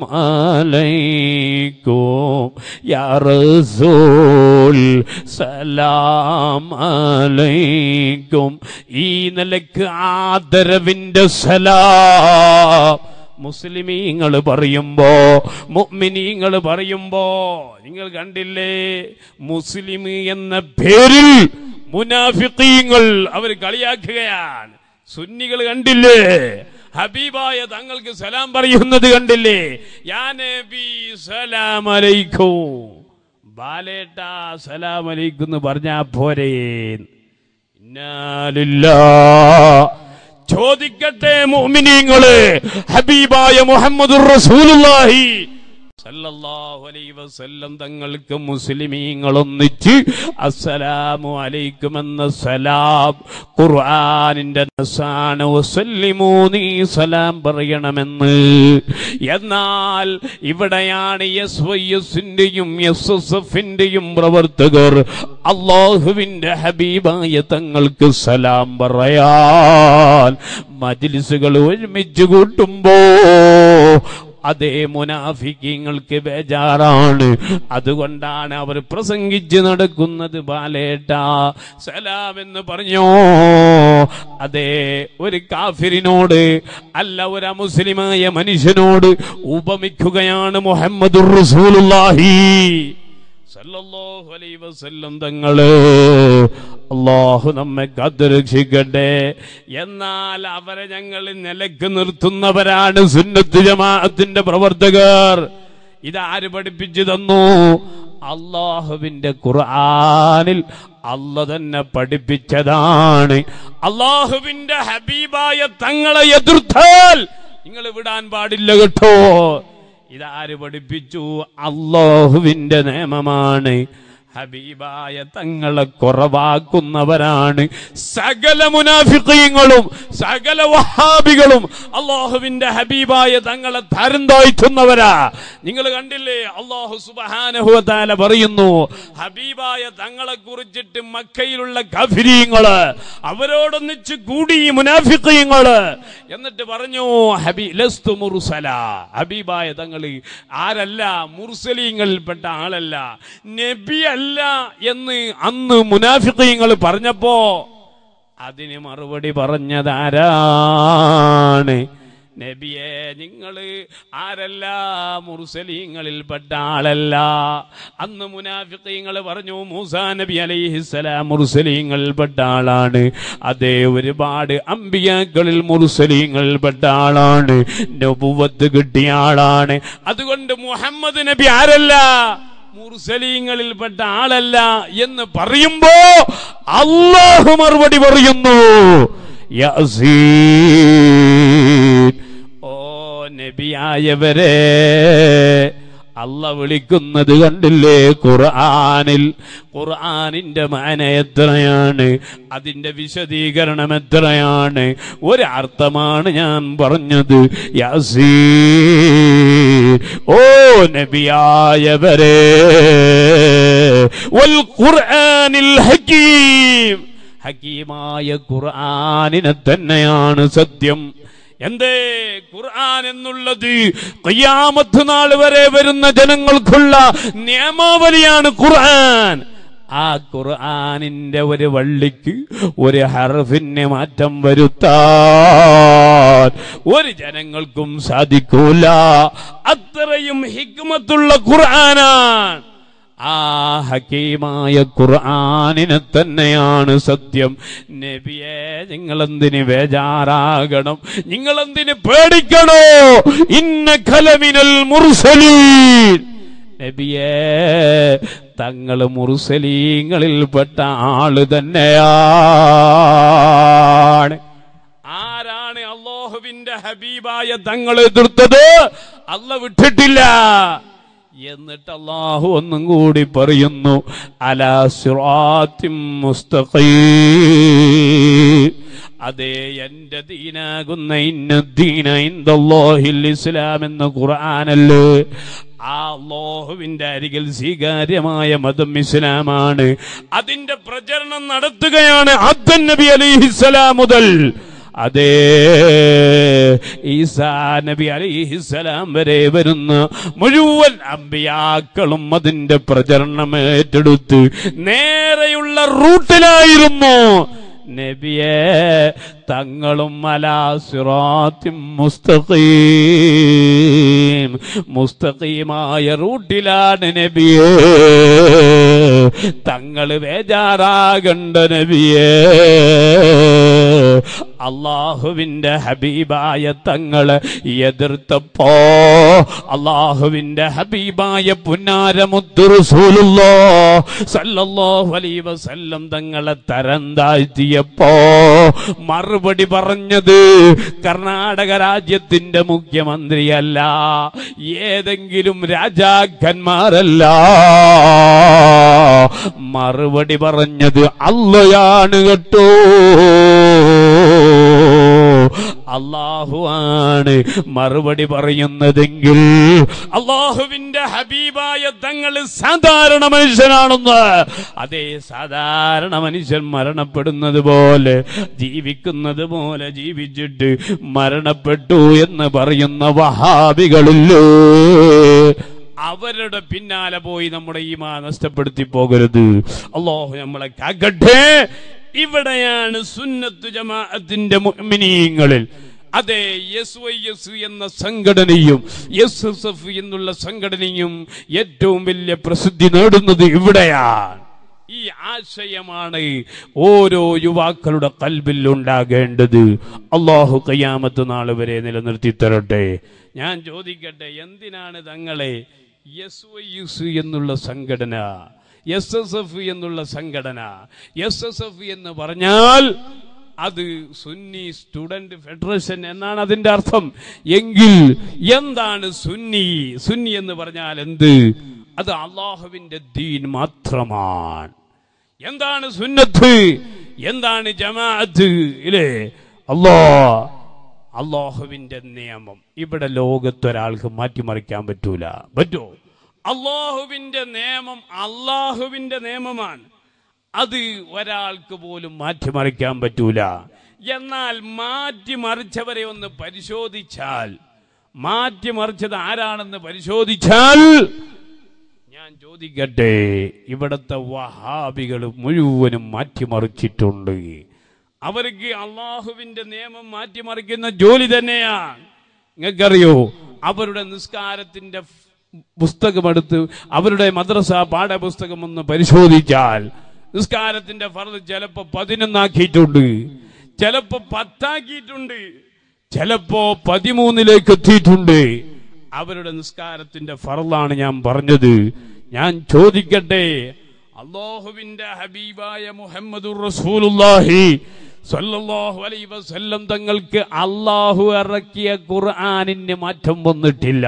അലൈക്കും യാ റസൂൽ സലാം അലൈക്കും ഈ നിലക്ക് ആദരവിന്റെ സലാം മുസ്ലിമീങ്ങൾ പറയുമ്പോ മുഅ്മിനീങ്ങൾ പറയുമ്പോ നിങ്ങൾ കണ്ടില്ലേ മുസ്ലിം എന്ന പേരിൽ മുനാഫിക്കീങ്ങൾ അവർ കളിയാക്കുകയാണ് സുന്നികൾ കണ്ടില്ലേ ഹബീബായ തങ്ങൾക്ക് സലാം പറയുന്നത് കണ്ടില്ലേ യാ നബി സലാം അലൈക്കും ബാലേട്ട സലാം അലൈക്കും എന്ന് പറഞ്ഞാ പോരേ ഇന്നാലില്ലാ. ചോദിക്കട്ടെ മോമിനിങ്ങള് ഹബീബായ മുഹമ്മദ് റസൂലുള്ളാഹി സല്ലല്ലാഹു അലൈഹി വസല്ലം തങ്ങൾക്ക് മുസ്ലിമീങ്ങൾ ഒന്നിച്ച് അസ്സലാമു അലൈക്കും എന്ന സലാം ഖുർആനിന്റെ നസാണ് വസല്ലിമൂ നീ സലാം പറയണമെന്ന് എന്നാൽ ഇവിടെയാണ് എസ് വൈ എസിന്റെയും എസ് എസ് എഫിന്റെയും പ്രവർത്തകർ അള്ളാഹുവിന്റെ ഹബീബായ തങ്ങൾക്ക് സലാം പറയാൻ മജ്ലിസുകൾ ഒരുമിച്ച് കൂട്ടുമ്പോ അതേ മുനാഫിക്കങ്ങൾക്ക് ബേജാറാണ് അതുകൊണ്ടാണ് അവർ പ്രസംഗിച്ച് നടക്കുന്നത് ബാലേട്ട സലാം എന്ന് പറഞ്ഞോ അതെ ഒരു കാഫിരിനോട് അല്ല ഒരു അമുസ്ലിമായ മനുഷ്യനോട് ഉപമിക്കുകയാണ് മുഹമ്മദുർ റസൂലുള്ളാഹി സല്ലല്ലാഹു അലൈഹി വസല്ലം തങ്ങള് അള്ളാഹു നമ്മെ കാത്തുരക്ഷിക്കട്ടെ എന്നാൽ അവരെ ഞങ്ങൾ നിലക്ക് നിർത്തുന്നവരാണ് സുന്നത്ത് ജമാഅത്തിന്റെ പ്രവർത്തകർ ഇതാര് പഠിപ്പിച്ചു തന്നു അള്ളാഹുവിന്റെ ഖുർആനിൽ അല്ല തന്നെ പഠിപ്പിച്ചതാണ് അള്ളാഹുവിന്റെ ഹബീബായ തങ്ങളെ എതിർത്താൽ നിങ്ങൾ വിടാൻ പാടില്ല കേട്ടോ ഇതാര് പഠിപ്പിച്ചു അള്ളാഹുവിന്റെ നിയമമാണ് ഹബീബായ തങ്ങളെ കുറവാക്കുന്നവരാണ് സകല മുനാഫിക്കങ്ങളും സകല വഹാബികളും അള്ളാഹുവിന്റെ ഹബീബായ തങ്ങളെ തരം താഴ്ത്തുന്നവരാ നിങ്ങൾ കണ്ടില്ലേ അള്ളാഹു സുബാനഹുല പറയുന്നു ഹബീബായ തങ്ങളെ കുറിച്ചിട്ട് മക്കയിലുള്ള കഫിരീങ്ങള് അവരോടൊന്നിച്ച് കൂടി മുനാഫിക്കങ്ങള് എന്നിട്ട് പറഞ്ഞു ഹബി ലസ്തു മുർസല ഹബീബായ തങ്ങള് ആരല്ല മുർസലീങ്ങളിൽപ്പെട്ട ആളല്ല നബി അല്ല എന്ന് അന്ന് മുനാഫിക്കങ്ങൾ പറഞ്ഞപ്പോ അതിന് മറുപടി പറഞ്ഞതാരാണ് നബിയെ നിങ്ങള് ആരല്ല മുർസലീങ്ങളിൽപ്പെട്ട ആളല്ല അന്ന് മുനാഫിക്കങ്ങൾ പറഞ്ഞു മൂസാ നബി അലൈഹിസ്സലാം മുർസലീങ്ങളിൽപ്പെട്ട ആളാണ് അതേ ഒരുപാട് അമ്പിയാക്കളിൽ മുർസലീങ്ങളിൽപ്പെട്ട ആളാണ് നബുവത്ത് കിട്ടിയ ആളാണ് അതുകൊണ്ട് മുഹമ്മദ് നബി ആരല്ല മുർസലീങ്ങളിൽപ്പെട്ട ആളല്ല എന്ന് പറയുമ്പോ അള്ളാഹു മറുപടി പറയുന്നു യാസീൻ ഓ നബിയായവരെ അല്ല വിളിക്കുന്നത് കണ്ടില്ലേ ഖുർആനിൽ ഖുർആനിന്റെ മാന എത്രയാണ് അതിന്റെ വിശദീകരണം എത്രയാണ് ഒരർത്ഥമാണ് ഞാൻ പറഞ്ഞത് യാസീ ഓ നബിയായവരെ വൽ ഖുർആനിൽ ഹക്കീം ഹക്കീമായ ഖുർആനിനെ തന്നെയാണ് സത്യം എന്തേ ഖുർആൻ എന്നുള്ളത് ഖിയാമത്ത് നാൾ വരെ വരുന്ന ജനങ്ങൾക്കുള്ള നിയമാവലിയാണ് ഖുർആൻ ആ ഖുർആനിന്റെ ഒരു വള്ളിക്ക് ഒരു ഹർഫിന് മാറ്റം വരുത്താൻ ഒരു ജനങ്ങൾക്കും സാധിക്കൂല അത്രയും ഹിക്മത്തുള്ള ഖുർആനാണ് ആ ഹക്കീമായ ഖുർആനിനെ തന്നെയാണ് സത്യം നബിയെ നിങ്ങളെന്തിന് ബേജാറാകണം നിങ്ങളെന്തിന് പേടിക്കണോ ഇന്ന കലമിനൽ മുർസലീൻ നബിയെ തങ്ങൾ മുർസലീങ്ങളിൽപ്പെട്ട ആള് തന്നെയാണ് ആരാണ് അള്ളാഹുവിന്റെ ഹബീബായ തങ്ങൾ എതിർത്തത് അല്ല വിട്ടിട്ടില്ല എന്നിട്ട് അള്ളാഹു ഒന്നും കൂടി പറയുന്നു അലാ സിറാത്തിം മുസ്തഖീം അതേ എന്റെ ദീനാകുന്ന ഇന്ന ദീന ഇന്ദല്ലാഹിൽ ഇസ്ലാം എന്ന ഖുർആനല്ലേ ആ അള്ളാഹുവിന്റെ അരികിൽ സ്വീകാര്യമായ മതം ഇസ്ലാമാണ് അതിന്റെ പ്രചരണം നടത്തുകയാണ് അദ്ദൻ നബി അലിഹിസ്സലാം മുതൽ അതേ ഈസാ നബി അലിഹിസലാം വരെ വരുന്ന മുഴുവൻ അമ്പിയാക്കളും അതിന്റെ പ്രചരണം ഏറ്റെടുത്ത് നേരെയുള്ള റൂട്ടിലായിരുന്നു നബിയെ തങ്ങളും അലാസിറാത്തിം മുസ്തഖീം മുസ്തഖീമായ റൂട്ടിലാണ് നബിയെ തങ്ങൾ ബേജാറാകണ്ട നബിയെ അള്ളാഹുവിന്റെ ഹബീബായ തങ്ങള് എതിർത്തപ്പോ അള്ളാഹുവിന്റെ ഹബീബായ പുന്നാരമുദ്ദുറസൂലുള്ളോ സല്ലല്ലാഹു അലൈഹി വസല്ലം തങ്ങളെ തരം താഴ്ത്തിയപ്പോ മറുപടി പറഞ്ഞത് കർണാടക രാജ്യത്തിന്റെ മുഖ്യമന്ത്രിയല്ല ഏതെങ്കിലും രാജാക്കന്മാരല്ല മറുപടി പറഞ്ഞത് അല്ലയാണ് കേട്ടോ അള്ളാഹു ആണ് മറുപടി പറയുന്നതെങ്കിൽ അള്ളാഹുവിന്റെ ഹബീബായ തങ്ങൾ സാധാരണ മനുഷ്യനാണെന്ന് അതേ സാധാരണ മനുഷ്യൻ മരണപ്പെടുന്നത് പോലെ ജീവിക്കുന്നത് പോലെ ജീവിച്ചിട്ട് മരണപ്പെട്ടു എന്ന് പറയുന്ന വഹാബികളില്ലേ അവരുടെ പിന്നാലെ പോയി നമ്മുടെ ഈമാ നഷ്ടപ്പെടുത്തി പോകരുത് അള്ളാഹു നമ്മളെ കാക്കട്ടെ ഇവിടെയാണ് സുന്നത്ത് ജമാഅത്തിന്റെ മുഅ്മിനീങ്ങളിൽ അതെ എസ് വൈ എസ് എന്ന സംഘടനയും എസ് എസ് എഫ് എന്നുള്ള സംഘടനയും ഏറ്റവും വലിയ പ്രസിദ്ധി നേടുന്നത് ഇവിടെയാണ് ഈ ആശയമാണ് ഓരോ യുവാക്കളുടെ കൽബിൽ ഉണ്ടാകേണ്ടത് അള്ളാഹു കയ്യാമത്ത് നാൾ വരെ നിലനിർത്തി തരട്ടെ ഞാൻ ചോദിക്കട്ടെ എന്തിനാണ് തങ്ങളെ എസ് വൈ എസ് എന്നുള്ള സംഘടന എസ് എസ് എഫ് എന്നുള്ള സംഘടന എസ് എസ് എഫ് എന്ന് പറഞ്ഞാൽ അത് സുന്നി സ്റ്റുഡന്റ് ഫെഡറേഷൻ എന്നാണ് അതിന്റെ അർത്ഥം എങ്കിൽ എന്താണ് സുന്നി സുന്നി എന്ന് പറഞ്ഞാൽ എന്ത് അത് അള്ളാഹുവിന്റെ ദീൻ മാത്രമാണ് എന്താണ് സുന്നത്ത് എന്താണ് ജമാഅത്ത് ഇല്ലേ അല്ലോ അള്ളാഹുവിന്റെ നിയമം ഇവിടെ ലോകത്തൊരാൾക്ക് മാറ്റിമറിക്കാൻ പറ്റൂല പറ്റുമോ അള്ളാഹുവിന്റെ നിയമം അള്ളാഹുവിന്റെ നിയമമാണ് അത് ഒരാൾക്ക് പോലും മാറ്റിമറിക്കാൻ പറ്റൂല എന്നാൽ മാറ്റിമറിച്ചവരെ ഒന്ന് പരിശോധിച്ചാൽ മാറ്റിമറിച്ചത് ആരാണെന്ന് പരിശോധിച്ചാൽ ഞാൻ ചോദിക്കട്ടെ ഇവിടുത്തെ വഹാബികൾ മുഴുവനും മാറ്റിമറിച്ചിട്ടുണ്ട് അവർക്ക് അള്ളാഹുവിന്റെ നിയമം മാറ്റിമറിക്കുന്ന ജോലി തന്നെയാണ് നിങ്ങൾക്കറിയോ അവരുടെ നിസ്കാരത്തിന്റെ പുസ്തകമെടുത്ത് അവരുടെ മദ്രസ പാഠപുസ്തകം ഒന്ന് പരിശോധിച്ചാൽ നിസ്കാരത്തിന്റെ ഫർദ് ചിലപ്പോ പതിനൊന്നാക്കിയിട്ടുണ്ട് ചിലപ്പോ പത്താക്കിയിട്ടുണ്ട് ചിലപ്പോ പതിമൂന്നിലേക്ക് എത്തിയിട്ടുണ്ട് അവരുടെ നിസ്കാരത്തിന്റെ ഫറലാണ് ഞാൻ പറഞ്ഞത് ഞാൻ ചോദിക്കട്ടെ അള്ളാഹുവിന്റെ ഹബീബായ മുഹമ്മദുർ റസൂലുള്ളാഹി സല്ലല്ലാഹു അലൈഹി വസല്ലം തങ്ങൾക്ക് അള്ളാഹു ഇറക്കിയ ഖുർആനിന് മാറ്റം വന്നിട്ടില്ല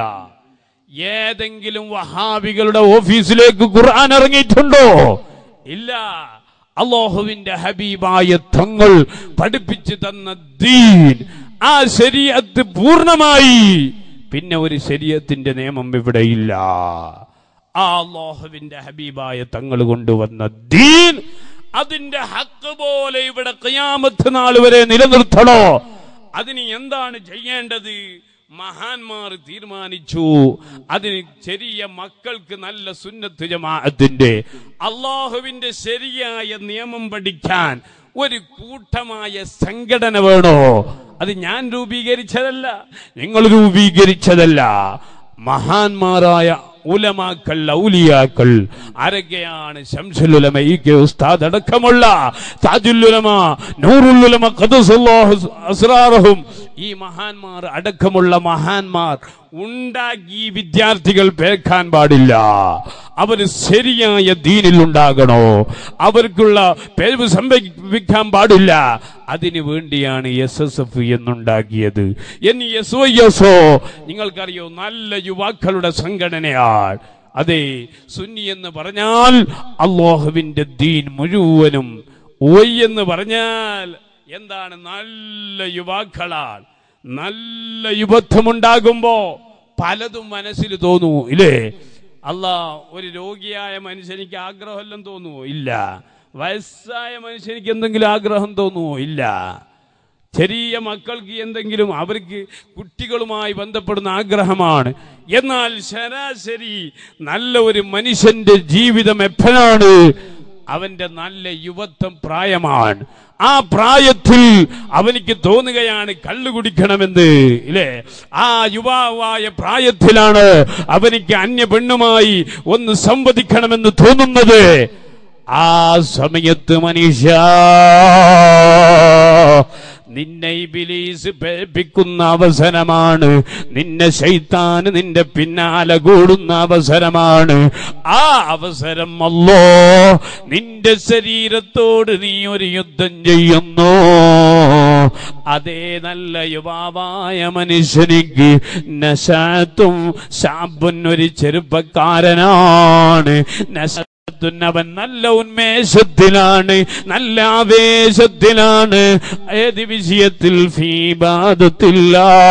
ഏതെങ്കിലും വഹാബികളുടെ ഓഫീസിലേക്ക് ഖുർആൻ ഇറങ്ങിയിട്ടുണ്ടോ ഇല്ല അള്ളാഹുവിന്റെ ഹബീബായ തങ്ങൾ പഠിപ്പിച്ചു തന്ന ദീൻ ആ ശരീഅത്ത് പൂർണ്ണമായി പിന്നെ ഒരു ശരീരത്തിന്റെ നിയമം ഇവിടെ ഇല്ല ആ അള്ളാഹുവിന്റെ ഹബീബായ തങ്ങൾ കൊണ്ടുവന്ന ദീൻ അതിന്റെ ഹക്ക് പോലെ ഇവിടെ ഖിയാമത്ത് നാൾ വരെ നിലനിർത്തണോ അതിന് എന്താണ് ചെയ്യേണ്ടത് മഹാന്മാർ തീരുമാനിച്ചു അതിന് ചെറിയ മക്കൾക്ക് നല്ല സുന്നത്ത് ജമാഅത്തിന്റെ അള്ളാഹുവിന്റെ ശരിയായ നിയമം പഠിക്കാൻ ഒരു കൂട്ടമായ സംഘടന വേണോ അത് ഞാൻ രൂപീകരിച്ചതല്ല നിങ്ങൾ രൂപീകരിച്ചതല്ല മഹാന്മാരായ ഉലമാക്കൾ ഔലിയാക്കൾ ആരൊക്കെയാണ് ശംസുലുലമ ഈ കെ ഉസ്താദ് അടക്കമുള്ള താജുല്ലുലമ നൂറുല്ലുലമ ഖദസുല്ലാഹു അസ്റാറഹും ഈ മഹാന്മാർ അടക്കമുള്ള മഹാന്മാർ ഉണ്ടാക്കി വിദ്യാർത്ഥികൾ പേക്കാൻ പാടില്ല അവർ ശരിയായ ദീനിൽ ഉണ്ടാകണോ അവർക്കുള്ള പേര് സംഭവിക്കാൻ പാടില്ല അതിനു വേണ്ടിയാണ് എസ് എസ് എഫ് എന്നുണ്ടാക്കിയത് ഇനി എസ് വൈ എസ് ഒ നിങ്ങൾക്കറിയോ നല്ല യുവാക്കളുടെ സംഘടനയാണ് അതെ സുന്നി എന്ന് പറഞ്ഞാൽ അള്ളാഹുവിന്റെ ദീൻ മുഴുവനും ഒയ് എന്ന് പറഞ്ഞാൽ എന്താണ് നല്ല യുവാക്കളാണ് നല്ല യുവത്വമുണ്ടാകുമ്പോ പലതും മനസ്സിൽ തോന്നുമോ ഇല്ലേ അല്ല ഒരു രോഗിയായ മനുഷ്യനിക്ക് ആഗ്രഹമെല്ലാം തോന്നുമോ ഇല്ല വയസ്സായ മനുഷ്യനിക്ക് എന്തെങ്കിലും ആഗ്രഹം തോന്നുമോ ഇല്ല ചെറിയ മക്കൾക്ക് എന്തെങ്കിലും അവർക്ക് കുട്ടികളുമായി ബന്ധപ്പെടുന്ന ആഗ്രഹമാണ് എന്നാൽ ശരാശരി നല്ല ഒരു മനുഷ്യന്റെ ജീവിതം എപ്പോഴാണ് അവന്റെ നല്ല യുവത്വം പ്രായമാണ് ആ പ്രായത്തിൽ അവനിക്ക് തോന്നുകയാണ് കള്ളു കുടിക്കണമെന്ന് ഇല്ലേ ആ യുവാവായ പ്രായത്തിലാണ് അവനിക്ക് അന്യ പെണ്ണുമായി ഒന്ന് സംവദിക്കണമെന്ന് തോന്നുന്നത് ആ സമയത്ത് മനുഷ്യ നിന്നെ ഇബിലീസ് പേപ്പിക്കുന്ന അവസരമാണ് നിന്നെ ശൈത്താന് നിന്റെ പിന്നാലെ കൂടുന്ന അവസരമാണ് ആ അവസരം അല്ലോ നിന്റെ ശരീരത്തോട് നീ ഒരു യുദ്ധം ചെയ്യുന്നു അതേ നല്ല യുവാവായ മനുഷ്യനിക്ക് നശാത്തും ശാബുൻ ഒരു ചെറുപ്പക്കാരനാണ് നശ അവൻ നല്ല ഉന്മേഷത്തിലാണ് നല്ല ആവേശത്തിലാണ് ഏത് വിഷയത്തിൽ ഫീബാദത്തില്ല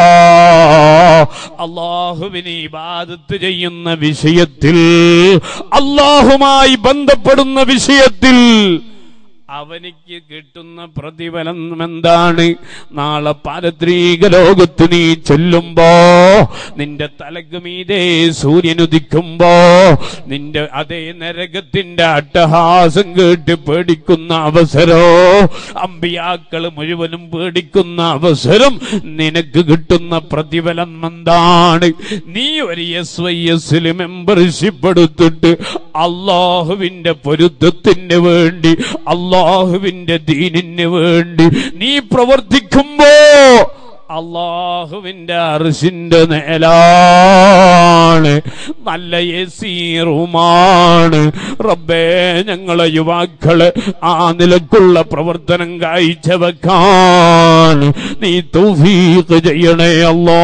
അള്ളാഹുവിന് ഇബാദത്ത് ചെയ്യുന്ന വിഷയത്തിൽ അള്ളാഹുമായി ബന്ധപ്പെടുന്ന വിഷയത്തിൽ അവനിക്ക് കിട്ടുന്ന പ്രതിഫലം എന്താണ് നാളെ പാരത്രീക ലോകത്ത് നീ ചെല്ലുമ്പോ നിന്റെ തലക്ക് മീതെ സൂര്യൻ ഉദിക്കുമ്പോ നിന്റെ അതേ നരകത്തിന്റെ അട്ടഹാസം കേട്ട് പേടിക്കുന്ന അവസരോ അമ്പിയാക്കള് മുഴുവനും പേടിക്കുന്ന അവസരം നിനക്ക് കിട്ടുന്ന പ്രതിഫലം എന്താണ് നീ ഒരു എസ് വൈ എസിൽ മെമ്പർഷിപ്പ് എടുത്തിട്ട് അള്ളാഹുവിന്റെ പൊരുത്തത്തിന് വേണ്ടി അള്ളാഹുവിന്റെ ദീനിന് വേണ്ടി നീ പ്രവർത്തിക്കുമ്പോ അള്ളാഹുവിന്റെ അർശിന്റെ നേലാണ് നല്ല എസി റൂമാണ് റബ്ബേ ഞങ്ങളെ യുവാക്കളെ ആ നിലക്കുള്ള പ്രവർത്തനം കാഴ്ചവെക്കാൻ നീ തൗഫീഖ് ചെയ്യണേ അല്ലാ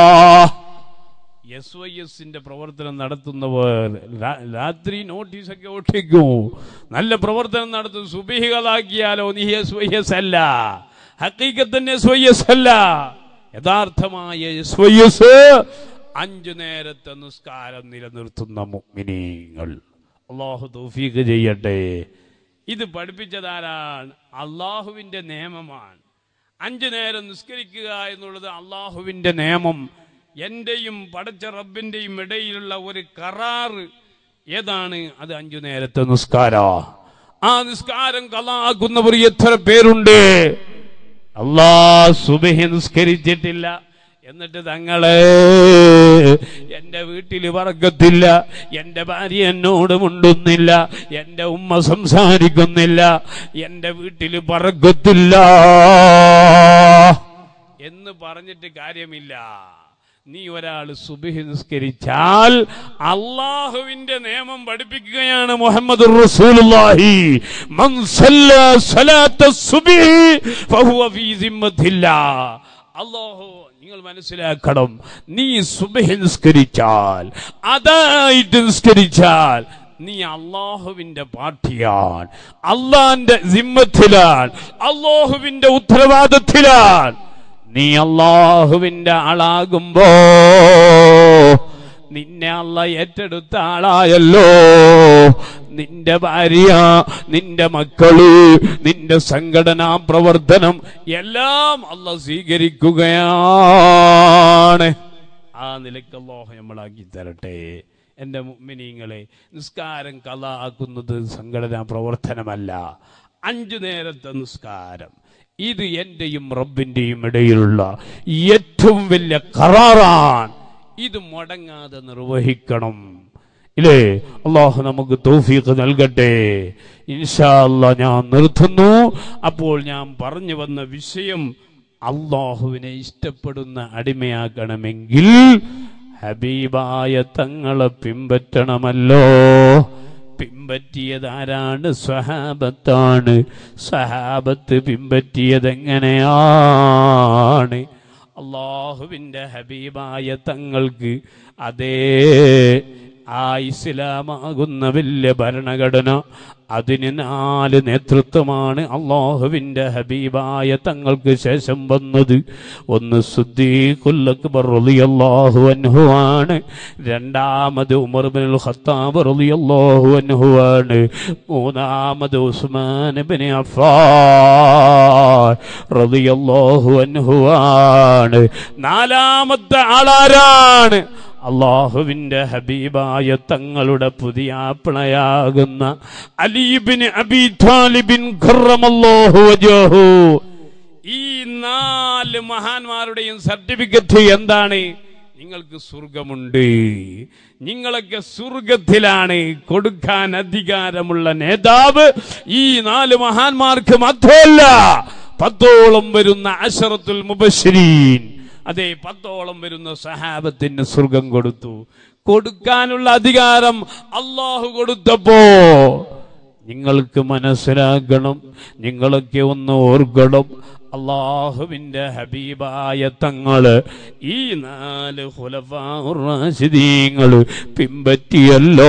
എസ് വൈ എസിന്റെ പ്രവർത്തനം നടത്തുന്നവർ രാ- രാത്രി നോട്ടീസൊക്കെ ഒട്ടിക്കും നല്ല പ്രവർത്തനം നടത്തും സുബിഹികളാക്കിയാലോ നീ എസ് വൈ എസ് അല്ല ഹക്കീക്കത്തന്നെ എസ് വൈ എസ് അല്ല യഥാർത്ഥമായ എസ് വൈ എസ് അഞ്ചു നേരത്തെ നിസ്കാരം നിലനിർത്തുന്ന മുഅ്മിനീങ്ങൾ അള്ളാഹു തൗഫീഖ് ചെയ്യട്ടെ ഇത് പഠിപ്പിച്ചതാരാണ് അള്ളാഹുവിന്റെ നിയമമാണ് അഞ്ചു നേരം നിസ്കരിക്കുക എന്നുള്ളത് അള്ളാഹുവിന്റെ നിയമം എന്റെയും പടച്ച റബ്ബിന്റെയും ഇടയിലുള്ള ഒരു കരാറ് ഏതാണ് അത് അഞ്ചു നേരത്തെ നിസ്കാര ആ നിസ്കാരം കലാക്കുന്നവർ എത്ര പേരുണ്ട് അള്ളാ സുബഹി നിസ്കരിച്ചിട്ടില്ല എന്നിട്ട് തങ്ങളെ എന്റെ വീട്ടിൽ വർഗത്തില്ല എന്റെ ഭാര്യ എന്നോട് മുണ്ടുന്നില്ല എന്റെ ഉമ്മ സംസാരിക്കുന്നില്ല എന്റെ വീട്ടിൽ പറക്കത്തില്ല എന്ന് പറഞ്ഞിട്ട് കാര്യമില്ല നീ ഒരാൾ സുബിഹി നിസ്കരിച്ചാൽ അള്ളാഹുവിന്റെ നിയമം പഠിപ്പിക്കുകയാണ് മുഹമ്മദ് റസൂലുള്ളാഹി മൻ സല്ല സലാത്ത സുബ്ഹി ഫഹുവ ഫീ സിമ്മത്തില്ലാ അള്ളാഹു നിങ്ങൾ മനസ്സിലാക്കണം നീ സുബഹി നിസ്കരിച്ചാൽ അതായിട്ട് നിസ്കരിച്ചാൽ നീ അള്ളാഹുവിന്റെ പാർട്ടിയാണ് അള്ളാന്റെ സിമ്മത്തിലാണ് അള്ളാഹുവിന്റെ ഉത്തരവാദത്തിലാണ് നീ അള്ളാഹുവിന്റെ ആളാകുമ്പോ നിന്നെ അല്ല ഏറ്റെടുത്ത ആളായല്ലോ നിന്റെ ഭാര്യ നിന്റെ മക്കള് നിന്റെ സംഘടനാ പ്രവർത്തനം എല്ലാം അല്ല സ്വീകരിക്കുകയാണ് ആ നിലയ്ക്ക് അല്ലാഹു നമ്മളാക്കി തരട്ടെ എന്റെ മുഅ്മിനീങ്ങളെ നിസ്കാരം കല ആക്കുന്നത് സംഘടനാ പ്രവർത്തനമല്ല അഞ്ചു നേരത്തെ നിസ്കാരം ഇത് എന്റെയും റബ്ബിന്റെയും ഇടയിലുള്ള ഏറ്റവും വലിയ കറാറാണ് ഇത് മുടങ്ങാതെ നിർവഹിക്കണം ഇല്ലേ അള്ളാഹു നമുക്ക് തൗഫീഖ് നൽകട്ടെ ഇൻഷാ അല്ലാ ഞാൻ നിർത്തുന്നു അപ്പോൾ ഞാൻ പറഞ്ഞു വന്ന വിഷയം അള്ളാഹുവിനെ ഇഷ്ടപ്പെടുന്ന അടിമയാക്കണമെങ്കിൽ ഹബീബായ തങ്ങളെ പിൻപറ്റണമല്ലോ പിൻപറ്റിയതാരാണ് സ്വഹാബത്താണ് സ്വഹാബത്ത് പിൻപറ്റിയത് എങ്ങനെയാണ് അള്ളാഹുവിൻ്റെ ഹബീബായ തങ്ങൾക്ക് അതേ ആ ഇസ്ലാമാകുന്ന വലിയ ഭരണഘടന അതിന് നാല് നേതൃത്വമാണ് അള്ളാഹുവിൻ്റെ ഹബീബായ തങ്ങൾക്ക് ശേഷം വന്നത് ഒന്ന് സുദ്ദീഖുല്ലക്ബർ റളിയല്ലാഹു അൻഹു ആണ് രണ്ടാമത് ഉമർ ബിൻ ഖത്താബ് റളിയല്ലാഹു അൻഹു ആണ് മൂന്നാമത് ഉസ്മാൻ ബിൻ അഫ്ഫാൻ റളിയല്ലാഹു അൻഹു ആണ് നാലാമത്തെ ആളാരാണ് അള്ളാഹുവിന്റെ ഹബീബായ തങ്ങളുടെ പുതിയാപ്പിളയാകുന്ന അലീബിന് അബി താലിബിൻ ഖറമല്ലാഹു വജഹു ഈ നാല് മഹാന്മാരുടെയും സർട്ടിഫിക്കറ്റ് എന്താണ് നിങ്ങൾക്ക് സ്വർഗമുണ്ട് നിങ്ങളൊക്കെ സ്വർഗത്തിലാണ് കൊടുക്കാൻ അധികാരമുള്ള നേതാവ് ഈ നാല് മഹാന്മാർക്ക് മാത്രമല്ല പത്തോളം വരുന്ന അഷറത്തുൽ മുബശ്ശരീൻ അതെ പത്തോളം വരുന്ന സഹാബത്തിന് സ്വർഗം കൊടുത്തു കൊടുക്കാനുള്ള അധികാരം അള്ളാഹു കൊടുത്തപ്പോ നിങ്ങൾക്ക് മനസ്സിലാക്കണം നിങ്ങളൊക്കെ ഒന്ന് ഓർക്കണം അള്ളാഹുവിന്റെ ഹബീബായ തങ്ങള് ഈ നാല് ഹുലഫാറാശിദീങ്ങള് പിമ്പറ്റിയല്ലോ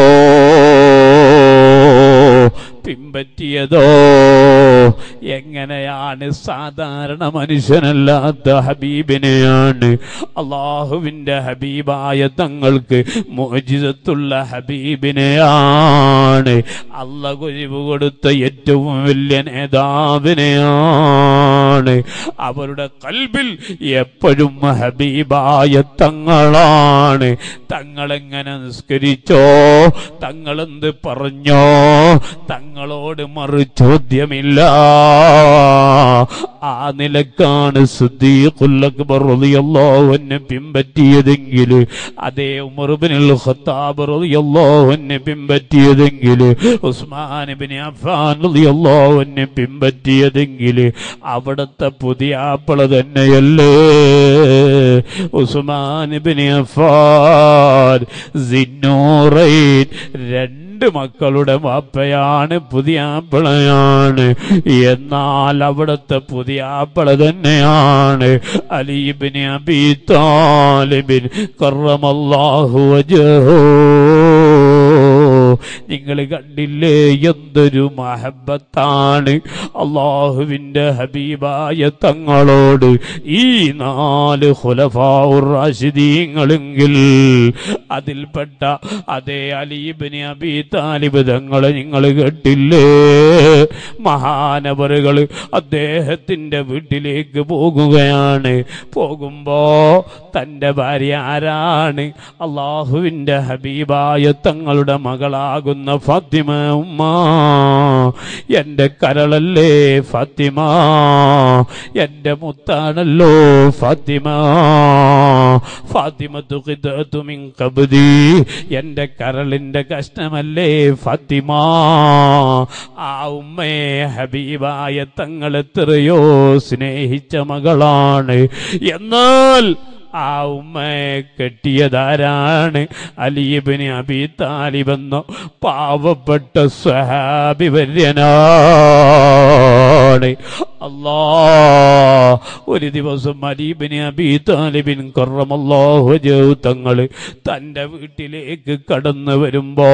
പിമ്പറ്റിയതോ എങ്ങനെയാണ് സാധാരണ മനുഷ്യനല്ലാത്ത ഹബീബിനെയാണ് അള്ളാഹുവിന്റെ ഹബീബായ തങ്ങൾക്ക് മോചിതത്തുള്ള ഹബീബിനെയാണ് അല്ല കൊഴിവ് കൊടുത്ത ഏറ്റവും വലിയ നേതാവിനെയാണ് അവരുടെ കൽബിൽ എപ്പോഴും ഹബീബായ തങ്ങളാണ് തങ്ങളെങ്ങനെ നിസ്കരിച്ചോ തങ്ങളെന്ത് പറഞ്ഞോ തങ്ങളോട് മറു ചോദ്യമില്ല ആ നിലക്കാണ് സുദ്ദീഖുല്ലക്ബറിയല്ലോഹനെ പിമ്പറ്റിയതെങ്കിൽ അതേ ഉമർബിനുൽ ഖത്താബ് റളിയല്ലാഹുവിനെ പിമ്പറ്റിയതെങ്കിൽ ഉസ്മാൻ ഇബ്നു അഫ്ഫാൻ റളിയല്ലാഹുവിനെ പിമ്പറ്റിയതെങ്കിൽ അവിടുത്തെ പുതിയ ആപ്പിള തന്നെയല്ലേ ഉസ്മാൻ ഇബ്നു അഫ്ഫാൻ സിന്നൂറൈൻ രണ്ട് രണ്ട് മക്കളുടെ വാപ്പയാണ് പുതിയ ആപ്പിളയാണ് എന്നാൽ അവിടുത്തെ പുതിയ ആപ്പിള തന്നെയാണ് അലീബിന് അബി താലിബിൻ കറമല്ലാഹു വജഹോ നിങ്ങൾ കണ്ടില്ലേ എന്തൊരു മഹബത്താണ് അള്ളാഹുവിന്റെ ഹബീബായ തങ്ങളോട് ഈ നാല് ഖുലഫാഉറാശിദീങ്ങളെങ്കിൽ അതിൽപ്പെട്ട അതേ അലീബിന് അബി താലിബ് തങ്ങളെ നിങ്ങൾ കേട്ടില്ലേ മഹാനവറുകൾ അദ്ദേഹത്തിന്റെ വീട്ടിലേക്ക് പോകുകയാണ് പോകുമ്പോ തന്റെ ഭാര്യ ആരാണ് അള്ളാഹുവിന്റെ ഹബീബായ തങ്ങളുടെ മകളാകുന്ന ഫാത്തിമ ഉമ്മ എന്റെ കരളല്ലേ ഫാത്തിമ എന്റെ മുത്താണല്ലോ ഫാത്തിമ ഫാത്തിമ തുമിൻ കബുദി എന്റെ കരളിന്റെ കഷ്ണമല്ലേ ഫാത്തിമ ആ ഉമ്മയെ ഹബീബായ തങ്ങൾ എത്രയോ സ്നേഹിച്ച മകളാണ് എന്നാൽ ആ ഉമ്മയെ കെട്ടിയതാരാണ് അലിയബിന് അബി താലിബെന്നോ പാവപ്പെട്ട സ്വഹാബി വര്യനാണ് അല്ലാ ഒരു ദിവസം അലീബിന് അബി താലിബിൻ കുറമല്ലാഹു തങ്ങൾ തന്റെ വീട്ടിലേക്ക് കടന്നു വരുമ്പോ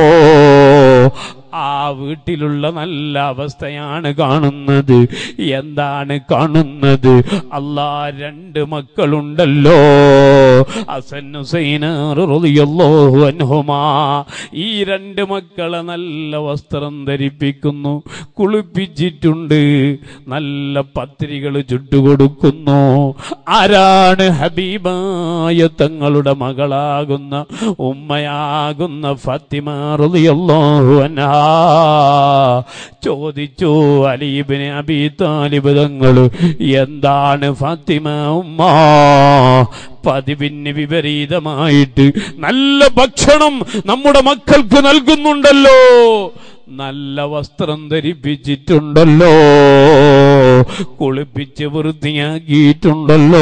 ആ വീട്ടിലുള്ള നല്ല അവസ്ഥയാണ് കാണുന്നത് എന്താണ് കാണുന്നത് അല്ലാ രണ്ട് മക്കളുണ്ടല്ലോ ഹസൻ ഹുസൈനാറിയല്ലോഹു അൻഹുമാ ഈ രണ്ട് മക്കളെ നല്ല വസ്ത്രം ധരിപ്പിക്കുന്നു കുളിപ്പിച്ചിട്ടുണ്ട് നല്ല പത്രികൾ ചുട്ടുകൊടുക്കുന്നു ആരാണ് ഹബീബായ തങ്ങളുടെ മകളാകുന്ന ഉമ്മയാകുന്ന ഫാത്തിമ റളിയല്ലാഹു അൻഹാ ചോദിച്ചു അലീബിന് അബി താലിബ് തങ്ങൾ എന്താണ് ഫാത്തിമ ഉമ്മ പതിവിന് വിപരീതമായിട്ട് നല്ല ഭക്ഷണം നമ്മുടെ മക്കൾക്ക് നൽകുന്നുണ്ടല്ലോ നല്ല വസ്ത്രം ധരിപ്പിച്ചിട്ടുണ്ടല്ലോ കുളിപ്പിച്ച് വൃത്തിയാക്കിയിട്ടുണ്ടല്ലോ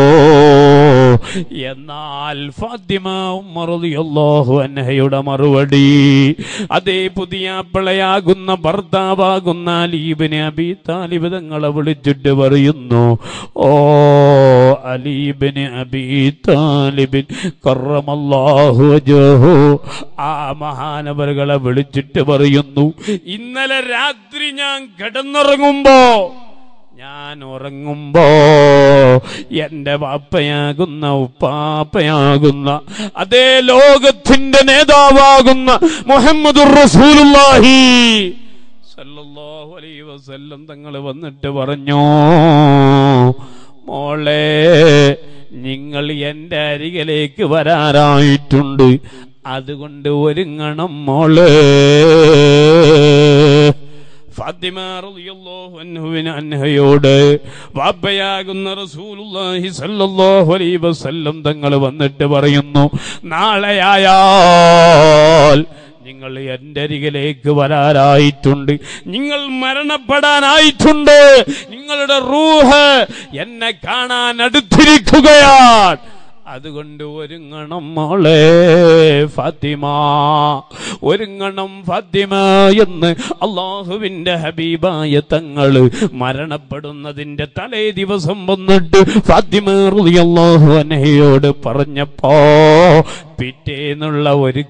എന്നാൽ ഫാത്തിമ ഉമ്മറിയാഹു അന്നഹയുടെ മറുപടി അതേ പുതിയ പിളയാകുന്ന ഭർത്താവാകുന്ന അലീബിനെ അബി താലിബ് തങ്ങളെ വിളിച്ചിട്ട് പറയുന്നു ഓ അലീബിന് അബി താലിബിൻ കറമല്ലാഹു വജഹു ആ മഹാനവറുകളെ വിളിച്ചിട്ട് പറയുന്നു ഇന്നലെ രാത്രി ഞാൻ കിടന്നുറങ്ങുമ്പോ ഞാൻ ഉറങ്ങുമ്പോ എന്റെ വാപ്പയാകുന്ന ഉപ്പാപ്പയാകുന്ന അതേ ലോകത്തിന്റെ നേതാവാകുന്ന മുഹമ്മദുർ റസൂലുള്ളാഹി സല്ലല്ലാഹു അലൈഹി വസല്ലം തങ്ങൾ വന്നിട്ട് പറഞ്ഞു മോളെ നിങ്ങൾ എന്റെ അരികിലേക്ക് വരാറായിട്ടുണ്ട് അതുകൊണ്ട് ഒരുങ്ങണം മോളെ ഫാത്തിമ റളിയല്ലാഹു അൻഹുവിന് അൻഹയോട് വാപ്പയാകുന്ന റസൂലുള്ളാഹി സല്ലല്ലാഹു അലൈഹി വസല്ലം തങ്ങൾ വന്നിട്ട് പറയുന്നു നാളെയായാൽ നിങ്ങൾ എൻ്റെ അരികിലേക്ക് വരാനായിട്ടുണ്ട് നിങ്ങൾ മരണപ്പെടാനായിട്ടുണ്ട് നിങ്ങളുടെ റൂഹ് എന്നെ കാണാൻ അടുത്തിരിക്കുകയാണ് അതുകൊണ്ട് ഒരുങ്ങണം മോളെ ഫാത്തിമ ഒരുങ്ങണം ഫാത്തിമ എന്ന് അള്ളാഹുവിന്റെ ഹബീബായ തങ്ങള് മരണപ്പെടുന്നതിന്റെ തലേ ദിവസം വന്നിട്ട് ഫാത്തിമ റളിയല്ലാഹു അൻഹയോട് പറഞ്ഞപ്പോ പിറ്റേന്നുള്ള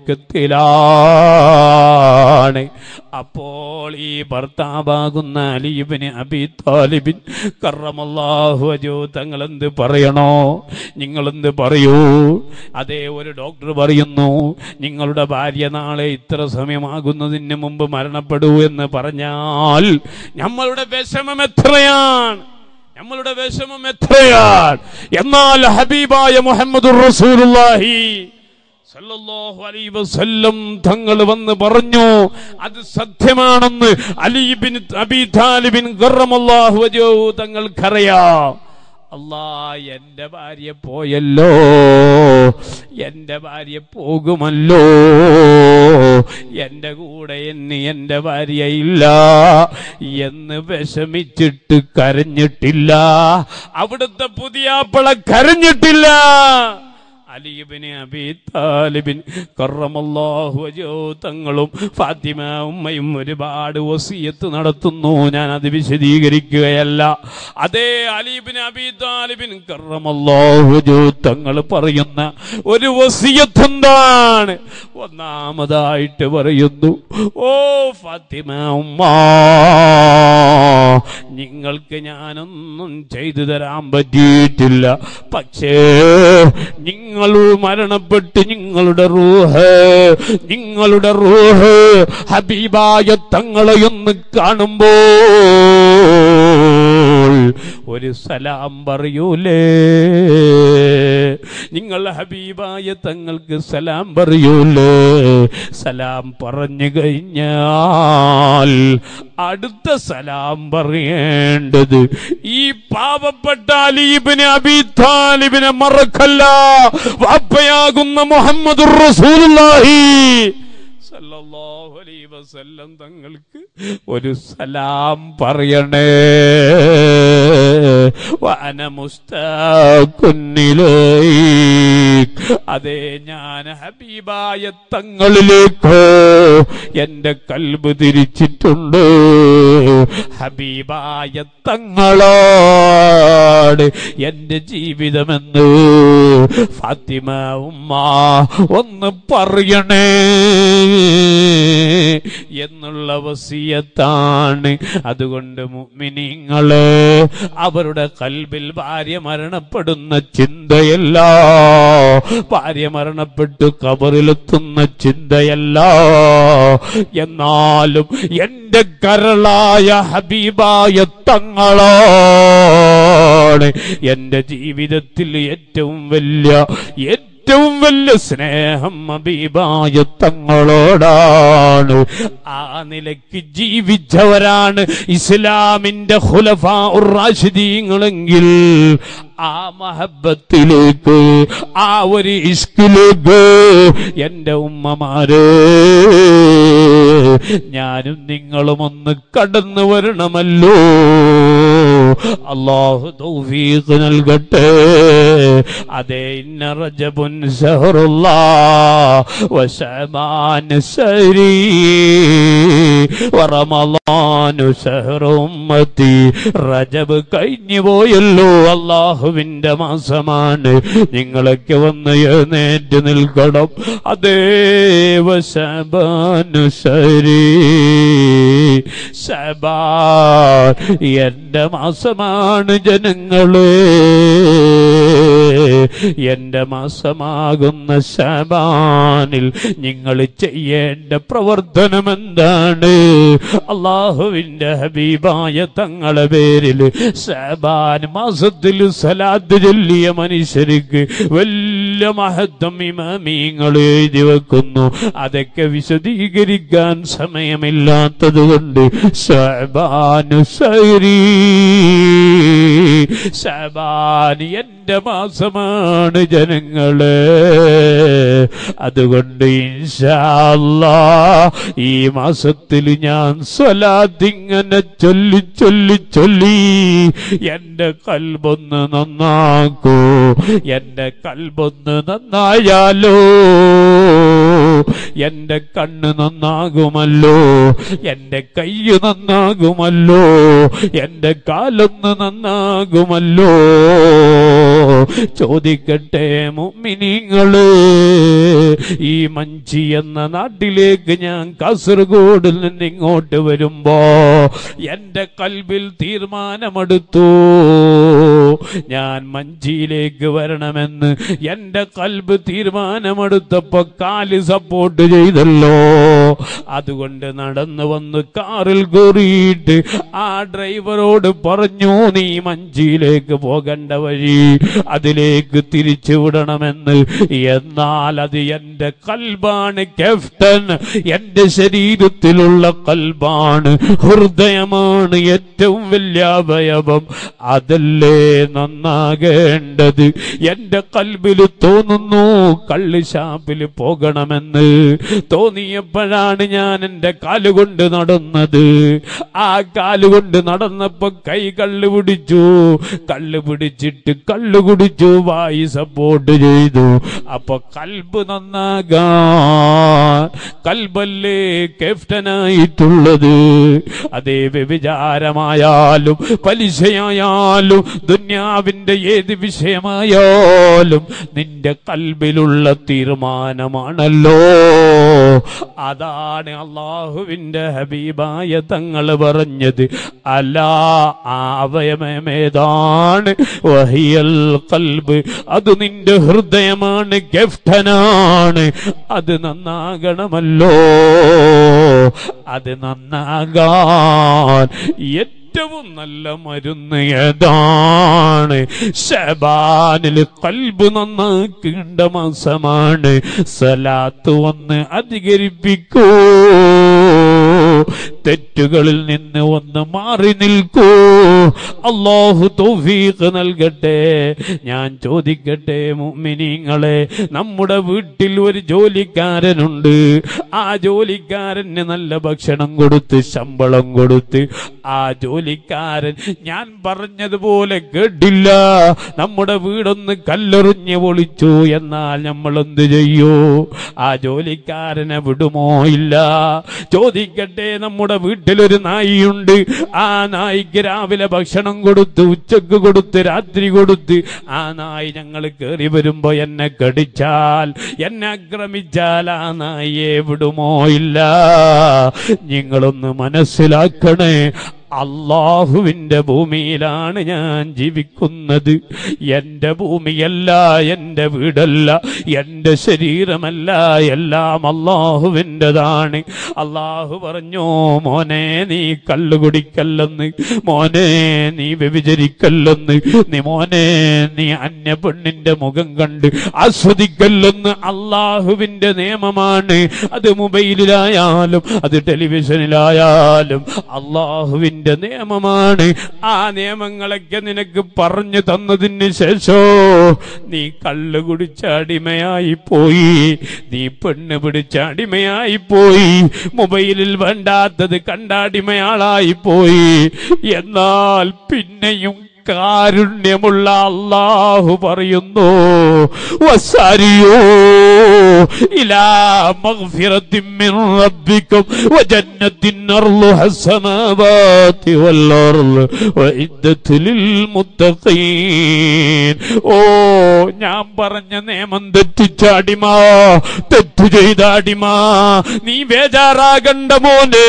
ഒരുക്കത്തിലാണ് അപ്പോൾ ഈ ഭർത്താവാകുന്ന അലീബിന് അബി താലിബിൻ കറമല്ലാഹു അജോ തങ്ങൾ എന്ത് പറയണോ നിങ്ങൾ എന്ത് പറയൂ അതേ ഒരു ഡോക്ടർ പറയുന്നു നിങ്ങളുടെ ഭാര്യ നാളെ ഇത്ര സമയമാകുന്നതിന് മുമ്പ് മരണപ്പെടൂ എന്ന് പറഞ്ഞാൽ നമ്മളുടെ വിഷമം എത്രയാണ് നമ്മളുടെ വിഷമം എത്രയാണ് എന്നാൽ ഹബീബായ മുഹമ്മദ് റസൂലുള്ളാഹി സല്ലല്ലാഹു അലൈഹി വസല്ലം തങ്ങൾ വന്ന് പറഞ്ഞു അത് സത്യമാണെന്ന് അലീബിൻ അബി താലിബിൻ ഗറമല്ലാഹു വജോ തങ്ങൾക്കറിയാം അല്ലാ എന്റെ ഭാര്യ പോയല്ലോ എന്റെ ഭാര്യ പോകുമല്ലോ എന്റെ കൂടെ എന്ന് എന്റെ ഭാര്യ ഇല്ല എന്ന് വിഷമിച്ചിട്ട് കരഞ്ഞിട്ടില്ല അവിടുത്തെ പുതിയാപ്പള കരഞ്ഞിട്ടില്ല അലിബിന് അബി താലിബിൻ കറമല്ലാഹു വജോ തങ്ങളും ഫാത്തിമ ഉമ്മയും ഒരുപാട് വസീയത്ത് നടത്തുന്നു ഞാൻ അത് വിശദീകരിക്കുകയല്ല അതേ അലീബിൻ അബി താലിബിൻ കറമല്ലാഹു വജോ തങ്ങൾ പറയുന്ന ഒരു വസീയത്ത് എന്താണ് ഒന്നാമതായിട്ട് പറയുന്നു ഓ ഫാത്തിമ ഉമ്മ നിങ്ങൾക്ക് ഞാനൊന്നും ചെയ്തു തരാൻ പറ്റിയിട്ടില്ല പക്ഷേ നിങ്ങൾ മരണപ്പെട്ട് നിങ്ങളുടെ റൂഹ് നിങ്ങളുടെ റൂഹ് ഹബീബായ തങ്ങളെ ഒന്ന് കാണുമ്പോൾ ഒരു സലാം പറയൂലേ നിങ്ങൾ ഹബീബായ തങ്ങൾക്ക് സലാം പറയൂലേ സലാം പറഞ്ഞു കഴിഞ്ഞാൽ അടുത്ത സലാം പറയേണ്ടത് ഈ പാവപ്പെട്ട അലീബിന് അബി താലിബിനെ മറക്കല്ല വാപ്പയാകുന്ന മുഹമ്മദ് റസൂലുള്ളാഹി സല്ലല്ലാഹു അലൈഹി വസല്ലം തങ്ങൾക്ക് ഒരു സലാം പറയണേ വഅന മുസ്താഖുന്നിലേക്ക് അതേ ഞാൻ ഹബീബായ തങ്ങളിലേക്ക് എന്റെ കൽബ് തിരിച്ചിട്ടുണ്ട് ഹബീബായ തങ്ങളോട് എന്റെ ജീവിതമെന്ന് ഫാത്തിമ ഉമ്മ ഒന്ന് പറയണേ എന്നുള്ള വസിയത്താണ് അതുകൊണ്ട് മുഅ്മിനീങ്ങളെ അവരുടെ കൽബിൽ ഭാര്യ മരണപ്പെടുന്ന ചിന്തയല്ല ഭാര്യ മരണപ്പെട്ട് കബറിലെത്തുന്ന ചിന്തയല്ല എന്നാലും എന്റെ കരളായ ഹബീബായ തങ്ങളാണ് എന്റെ ജീവിതത്തിൽ ഏറ്റവും വലിയ ഏറ്റവും വലിയ സ്നേഹം അബീബായ തങ്ങളോടാണ് ആ നിലയ്ക്ക് ജീവിച്ചവരാണ് ഇസ്ലാമിന്റെ ഖുലഫാ റാഷിദീങ്ങളെങ്കിൽ ആ മഹബത്തിലേക്ക് ആ ഒരു ഇഷ്കിലേക്ക് എന്റെ ഉമ്മമാരെ ഞാനും നിങ്ങളും ഒന്ന് കടന്നു വരണമല്ലോ അള്ളാഹു തൗഫീഖ് നൽകട്ടെ അതേ ഇന്ന റജബുൻ ഷഹറുല്ലാ വശമാൻ ശരീ വറമളാനു ഷഹറു ഉമ്മത്തി റജബ് കഴിഞ്ഞു പോയല്ലോ അള്ളാഹുവിന്റെ മാസമാണ് നിങ്ങളൊക്കെ വന്ന് എഴുന്നേറ്റ് നിൽക്കണം അതേ വശബാനു ശരീ ശബാൻ എന്റെ മാസമാണ് ജനങ്ങളെ എന്റെ മാസമാകുന്ന ശബാനിൽ നിങ്ങൾ ചെയ്യേണ്ട പ്രവർത്തനം എന്താണ് അള്ളാഹുവിന്റെ ഹബീബായ തങ്ങളെ പേരിൽ ശബാൻ മാസത്തിൽ സലാത്ത് ചൊല്ലിയ മനുഷ്യർക്ക് വലിയ മഹത്വം ഇമാമീങ്ങൾ എഴുതി വെക്കുന്നു അതൊക്കെ വിശദീകരിക്കാൻ സമയമില്ലാത്തത് കൊണ്ട് ശബാനു ശരീ ശബാനി എന്റെ മാസമാണ് ജനങ്ങള് അതുകൊണ്ട് ഇൻഷാല്ലാ ഈ മാസത്തിൽ ഞാൻ സ്വലാത്തിങ്ങനെ ചൊല്ലി ചൊല്ലി ചൊല്ലി എന്റെ കൽബൊന്ന് നന്നാക്കൂ എന്റെ കൽബൊന്ന് നന്നായാലോ എന്റെ കണ്ണ് നന്നാകുമല്ലോ എന്റെ കയ്യ് നന്നാകുമല്ലോ എന്റെ കാലൊന്ന് നന്നാകുമല്ലോ ചോദിക്കട്ടെ മുമ്മിനിങ്ങള് ഈ മഞ്ചി എന്ന നാട്ടിലേക്ക് ഞാൻ കാസർഗോഡിൽ നിന്ന് ഇങ്ങോട്ട് വരുമ്പോ എന്റെ കൽബിൽ തീരുമാനമെടുത്തു ഞാൻ മഞ്ചിയിലേക്ക് വരണമെന്ന് എന്റെ കൽബ് തീരുമാനമെടുത്തപ്പോ കാല് സപ്പോർട്ട് ചെയ്തല്ലോ അതുകൊണ്ട് നടന്നു വന്ന് കാറിൽ കയറിയിട്ട് ആ ഡ്രൈവറോട് പറഞ്ഞു നീ മഞ്ചിയിലേക്ക് പോകേണ്ട വഴി അതിലേക്ക് തിരിച്ചു വിടണമെന്ന് എന്നാൽ അത് എന്റെ കൽബാണ് ക്യാപ്റ്റൻ എന്റെ ശരീരത്തിലുള്ള കൽബാണ് ഹൃദയമാണ് ഏറ്റവും വലിയ അവയവം അതല്ലേ നന്നാകേണ്ടത് എന്റെ കൽബിൽ തോന്നുന്നു കള്ള് ഷാപ്പിൽ പോകണമെന്ന് തോന്നിയപ്പോഴാണ് ഞാൻ എന്റെ കാലുകൊണ്ട് നടന്നത് ആ കാലുകൊണ്ട് നടന്നപ്പോ കൈ കള്ള് പിടിച്ചു കള്ള് പിടിച്ചിട്ട് കള്ള് കുടിച്ചു വായി സപ്പോർട്ട് ചെയ്തു അപ്പൊ കൽബ് നന്നാകാൻ കൽബല്ലേ ക്യാപ്റ്റനായിട്ടുള്ളത് അതേ വ്യഭിചാരമായാലും പലിശയായാലും ദുന്യാവിന്റെ ഏത് വിഷയമായാലും നിന്റെ കൽബിലുള്ള തീരുമാനമാണല്ലോ അതാണ് അള്ളാഹുവിന്റെ ഹബീബായ തങ്ങൾ പറഞ്ഞത് അല്ല ആ അവയമേതാണ് വഹിയൽ കൽബ് അത് നിന്റെ ഹൃദയമാണ് ഗഫ്റ്റനാണ് അത് നന്നാകണമല്ലോ അത് നന്നാകാൻ ഏറ്റവും നല്ല മരുന്ന് ഏതാണ് ശബാനിൽ കൽബ് നന്നാക്കേണ്ട മാസമാണ് സലാത്ത് ഒന്ന് അധികരിപ്പിക്കൂ തെറ്റുകളിൽ നിന്ന് ഒന്ന് മാറി നിൽക്കൂ അള്ളാഹു തൗഫീഖ് നൽകട്ടെ ഞാൻ ചോദിക്കട്ടെ മുഅ്മിനീങ്ങളെ നമ്മുടെ വീട്ടിൽ ഒരു ജോലിക്കാരനുണ്ട് ആ ജോലിക്കാരന് നല്ല ഭക്ഷണം കൊടുത്ത് ശമ്പളം കൊടുത്ത് ആ ജോലിക്കാരൻ ഞാൻ പറഞ്ഞതുപോലെ കേട്ടില്ല നമ്മുടെ വീടൊന്ന് കല്ലെറിഞ്ഞ് പൊളിച്ചു എന്നാൽ നമ്മൾ എന്ത് ചെയ്യൂ ആ ജോലിക്കാരനെ വിടുമോ ഇല്ല ചോദിക്കട്ടെ നമ്മുടെ വീട്ടിലൊരു നായിയുണ്ട് ആ നായിക്ക് രാവിലെ ഭക്ഷണം കൊടുത്ത് ഉച്ചക്ക് കൊടുത്ത് രാത്രി കൊടുത്ത് ആ നായി ഞങ്ങൾ കയറി വരുമ്പോ എന്നെ കടിച്ചാൽ എന്നെ ആക്രമിച്ചാൽ ആ നായിയെ വിടുമോ ഇല്ല നിങ്ങളൊന്ന് മനസ്സിലാക്കണേ അള്ളാഹുവിന്റെ ഭൂമിയിലാണ് ഞാൻ ജീവിക്കുന്നത് എന്റെ ഭൂമിയല്ല എന്റെ വീടല്ല എന്റെ ശരീരമല്ല എല്ലാം അള്ളാഹുവിൻ്റെതാണ് അള്ളാഹു പറഞ്ഞു മോനെ നീ കള്ളു കുടിക്കല്ലെന്ന് മോനെ നീ വ്യഭിചരിക്കല്ലെന്ന് നീ മോനെ നീ അന്യ പെണ്ണിന്റെ മുഖം കണ്ട് ആസ്വദിക്കല്ലെന്ന് അള്ളാഹുവിന്റെ നിയമമാണ് അത് മൊബൈലിലായാലും അത് ടെലിവിഷനിലായാലും അള്ളാഹുവിന്റെ നിയമമാണ് ആ നിയമങ്ങളൊക്കെ നിനക്ക് പറഞ്ഞു തന്നതിന് ശേഷോ നീ കള്ള് കുടിച്ച അടിമയായി പോയി നീ പെണ്ണ് പിടിച്ച അടിമയായി പോയി മൊബൈലിൽ വേണ്ടാത്തത് കണ്ട അടിമയാളായി പോയി എന്നാൽ പിന്നെയും കാരുണ്യമുള്ള അള്ളാഹു പറയുന്നു വസാരിയോ ഇലാ മഗ്ഫിറത്തിൻ മിൻ റബ്ബിക്കും വജന്നത്തിൻ അർളുഹ السماوات والأرض وعدت للمتقين ഓ ഞാൻ പറഞ്ഞ നിയമം തെറ്റിച്ച അടിമ തെറ്റു ചെയ്ത അടിമ നീ ബേജാറാകണ്ട മോനെ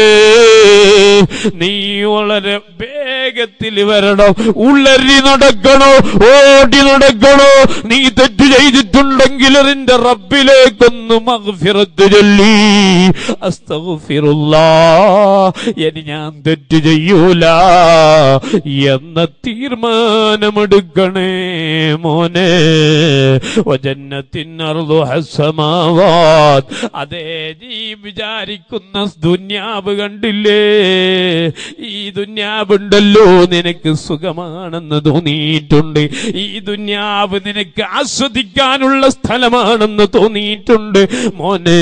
നീ വളരെ വേഗത്തിൽ വരണം ഉള്ളരി നടക്കണോ ഓടി നടക്കണോ നീ തെറ്റ് ചെയ്തിട്ടുണ്ടെങ്കിൽ അതിന്റെ റബ്ബിലേക്കൊന്ന് മഗ്ഫിറത്ത് ചൊല്ലി അസ്തഗ്ഫിറുല്ലാ ഇനി ഞാൻ തെറ്റ് ചെയ്യൂല എന്ന തീരുമാനമെടുക്കണേ മോനെ വജന്നത്തിനർദു ഹസമാവാത് അതേ നീ വിചാരിക്കുന്ന ദുന്യാവ് കണ്ടില്ലേ ഈ ദുന്യാവുണ്ടല്ലോ ഉണ്ടല്ലോ നിനക്ക് സുഖമാണെന്ന് തോന്നിയിട്ടുണ്ട് ഈ ദുന്യാവ് നിനക്ക് ആസ്വദിക്കാനുള്ള സ്ഥലമാണെന്ന് തോന്നിയിട്ടുണ്ട് മോനെ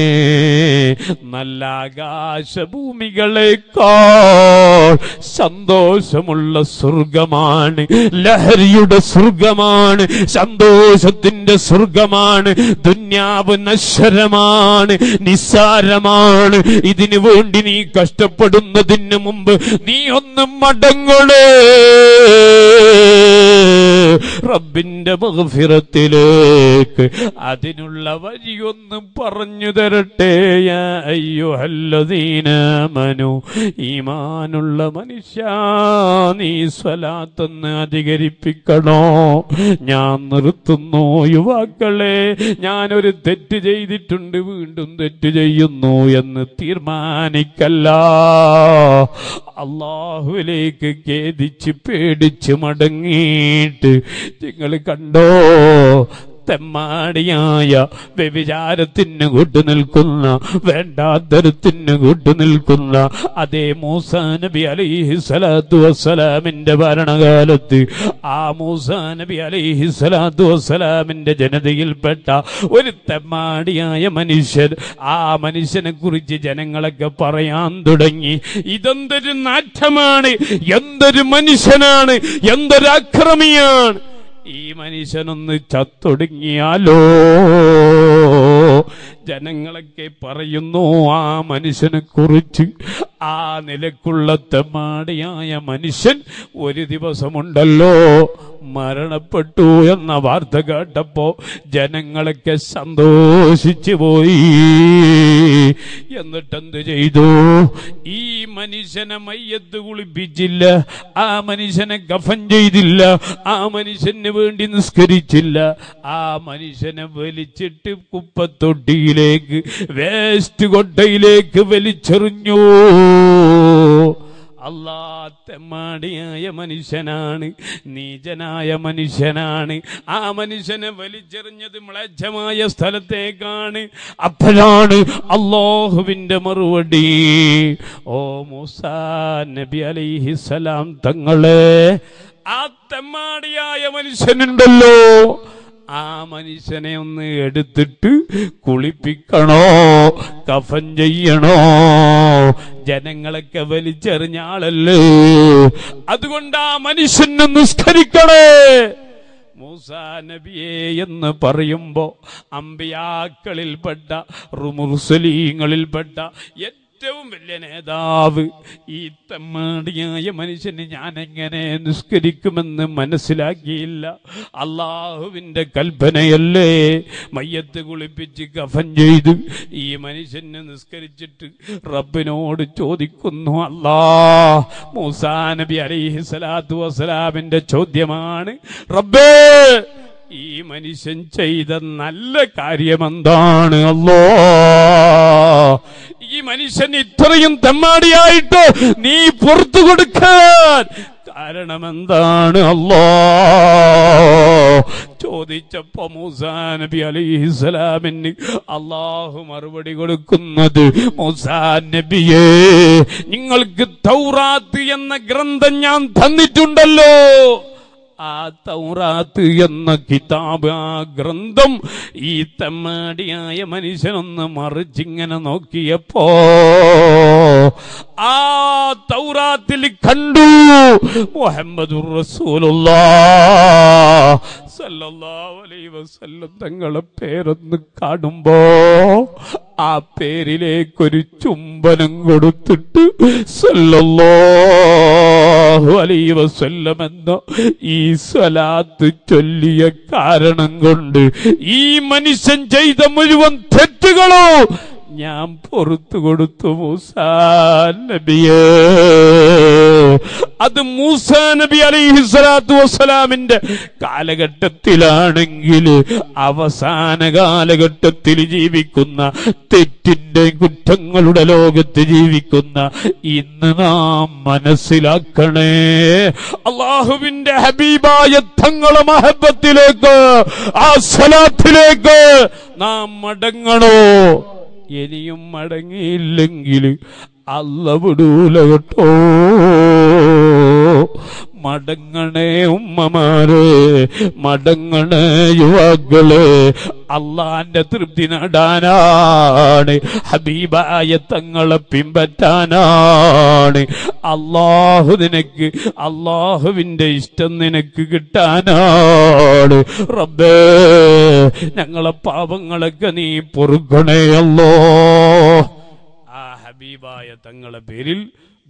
നല്ല ആകാശഭൂമികളെക്കാൾ സന്തോഷമുള്ള സ്വർഗമാണ് ലഹരിയുടെ സ്വർഗമാണ് സന്തോഷത്തിന്റെ സ്വർഗമാണ് ദുന്യാവ് നശ്വരമാണ് നിസ്സാരമാണ് ഇതിനു വേണ്ടി നീ കഷ്ടപ്പെടുന്നതിന് മുമ്പ് നീ ഒന്ന് മടങ്ങളേ റബ്ബിന്റെ മഹഫിറത്തിലേക്ക് അതിനുള്ള വഴിയൊന്ന് പറഞ്ഞു തരട്ടെ യാ അയ്യുഹല്ലദീനമനു ഈമാനുള്ള മനുഷ്യ നീ സ്വലാത്തൊന്ന് അധികരിപ്പിക്കണോ ഞാൻ നിർത്തുന്നു യുവാക്കളെ ഞാനൊരു തെറ്റ് ചെയ്തിട്ടുണ്ട് വീണ്ടും തെറ്റ് ചെയ്യുന്നു എന്ന് തീർമാനിക്കല്ല അള്ളാഹുവിലേക്ക് ഖേദിച്ച് പേടിച്ച് മടങ്ങിയിട്ട് നിങ്ങൾ കണ്ടോ തെമ്മാടിയായ വ്യഭിചാരത്തിന് കൂട്ടുനിൽക്കുന്ന വേണ്ടാത്തരത്തിന് കൂട്ടുനിൽക്കുന്ന അതേ മൂസാ നബി അലൈഹി സ്വലാത്തു വസ്സലാമിന്റെ ഭരണകാലത്ത് ആ മൂസാ നബി അലൈഹി സ്വലാത്തു വസ്സലാമിന്റെ ജനതയിൽപ്പെട്ട ഒരു തെമ്മാടിയായ മനുഷ്യൻ ആ മനുഷ്യനെ കുറിച്ച് ജനങ്ങളൊക്കെ പറയാൻ തുടങ്ങി ഇതെന്തൊരു നാറ്റമാണ് എന്തൊരു മനുഷ്യനാണ് എന്തൊരു അക്രമിയാണ് ഈ മനുഷ്യനൊന്ന് ചത്തൊടുങ്ങിയാലോ ജനങ്ങളൊക്കെ പറയുന്നു ആ മനുഷ്യനെ കുറിച്ച് ആ നിലക്കുള്ള തെമ്മാടിയായ മനുഷ്യൻ ഒരു ദിവസമുണ്ടല്ലോ മരണപ്പെട്ടു എന്ന വാർത്ത കേട്ടപ്പോ ജനങ്ങളൊക്കെ സന്തോഷിച്ചു പോയി എന്നിട്ടെന്ത് ചെയ്തു ഈ മനുഷ്യനെ മയ്യത്ത് കുളിപ്പിച്ചില്ല ആ മനുഷ്യനെ ഗഫൻ ചെയ്തില്ല ആ മനുഷ്യന് വേണ്ടി നിസ്കരിച്ചില്ല ആ മനുഷ്യനെ വലിച്ചിട്ട് കുപ്പത്തൊട്ടിയിലേക്ക് വേസ്റ്റ് കൊട്ടയിലേക്ക് വലിച്ചെറിഞ്ഞു അല്ലാ തെമ്മാടിയായ മനുഷ്യനാണ് നീചനായ മനുഷ്യനാണ് ആ മനുഷ്യനെ വലിച്ചെറിഞ്ഞത് മ്ലേച്ഛമായ സ്ഥലത്തേക്കാണ് അപ്പോഴാണ് അള്ളാഹുവിന്റെ മറുപടി ഓ മൂസാ നബി അലൈഹിസലാം തങ്ങളെ ആ തെമ്മാടിയായ മനുഷ്യനുണ്ടല്ലോ ആ മനുഷ്യനെ ഒന്ന് എടുത്തിട്ട് കുളിപ്പിക്കണോ കഫൻ ചെയ്യണോ ജനങ്ങളൊക്കെ വലിച്ചെറിഞ്ഞ ആളല്ലേ അതുകൊണ്ട് ആ മനുഷ്യനെ നിസ്കരിക്കണേ മൂസാ നബിയെ എന്ന് പറയുമ്പോ അമ്പിയാക്കളിൽപ്പെട്ട റുമുർസലീങ്ങളിൽപ്പെട്ട ഏറ്റവും വലിയ നേതാവ് ഈ തെമ്മാടിയായ മനുഷ്യന് ഞാൻ എങ്ങനെ നിസ്കരിക്കുമെന്ന് മനസ്സിലാക്കിയില്ല അള്ളാഹുവിന്റെ കൽപ്പനയല്ലേ മയ്യത്ത് കുളിപ്പിച്ച് കഫൻ ചെയ്ത് ഈ മനുഷ്യനെ നിസ്കരിച്ചിട്ട് റബ്ബിനോട് ചോദിക്കുന്നു അല്ലാ മൂസാ നബി അലൈഹി സ്വലാത്തു വസ്സലാമിന്റെ ചോദ്യമാണ് റബ്ബേ ഈ മനുഷ്യൻ ചെയ്ത നല്ല കാര്യമെന്താണ് അല്ലോ ഈ മനുഷ്യൻ ഇത്രയും തെമ്മാടിയായിട്ട് നീ പുറത്തു കൊടുക്കാൻ കാരണം എന്താണ് അല്ലോ ചോദിച്ചപ്പോ മൂസാ നബി അലൈഹിസ്സലാമിന് അള്ളാഹു മറുപടി കൊടുക്കുന്നത് മൂസാ നബിയേ നിങ്ങൾക്ക് തൗറാത്ത് എന്ന ഗ്രന്ഥം ഞാൻ തന്നിട്ടുണ്ടല്ലോ ആ തൗറാത്ത് എന്ന കിതാബ് ആ ഗ്രന്ഥം ഈ തെമ്മാടിയായ മനുഷ്യനൊന്ന് മറിച്ചിങ്ങനെ നോക്കിയപ്പോ ആ തൗറാത്തിൽ കണ്ടു മുഹമ്മദുർ റസൂലുള്ളാ സല്ലല്ലാഹു അലൈഹി വസല്ലം തങ്ങളെ പേരൊന്ന് കാണുമ്പോ ആ പേരിലേക്കൊരു ചുംബനം കൊടുത്തിട്ട് സല്ലല്ലാഹു അലൈഹി വസല്ലം എന്ന ഈ സ്വലാത്ത് ചൊല്ലിയ കാരണം കൊണ്ട് ഈ മനുഷ്യൻ ചെയ്ത മുഴുവൻ തെറ്റുകളോ ഞാൻ പുറത്തു കൊടുത്തു മൂസാ നബിയേ അത് മൂസാ നബി അലൈഹി സ്വലാത്തു വസ്സലാമിന്റെ കാലഘട്ടത്തിലാണെങ്കിൽ അവസാന കാലഘട്ടത്തിൽ ജീവിക്കുന്ന തെറ്റിന്റെ കുറ്റങ്ങളുടെ ലോകത്ത് ജീവിക്കുന്ന ഇന്ന് നാം മനസ്സിലാക്കണേ അള്ളാഹുവിന്റെ ഹബീബായ തങ്ങളെ മഹബത്തിലേക്ക് ആ സ്വലാത്തിലേക്ക് നാം മടങ്ങണോ ഇനിയും മടങ്ങിയില്ലെങ്കിൽ അല്ല വിടൂല കേട്ടോ മടങ്ങണേ ഉമ്മമാരെ മടങ്ങണേ യുവാക്കള് അള്ളാന്റെ തൃപ്തി നേടാനാണ് ഹബീബായ തങ്ങളെ പിമ്പറ്റാനാണ് അള്ളാഹു നിനക്ക് അള്ളാഹുവിന്റെ ഇഷ്ടം നിനക്ക് കിട്ടാനാണ് റബ്ബേ ഞങ്ങളെ പാപങ്ങളൊക്കെ നീ പൊറുക്കണേ അല്ലോ ആ ഹബീബായ തങ്ങളെ പേരിൽ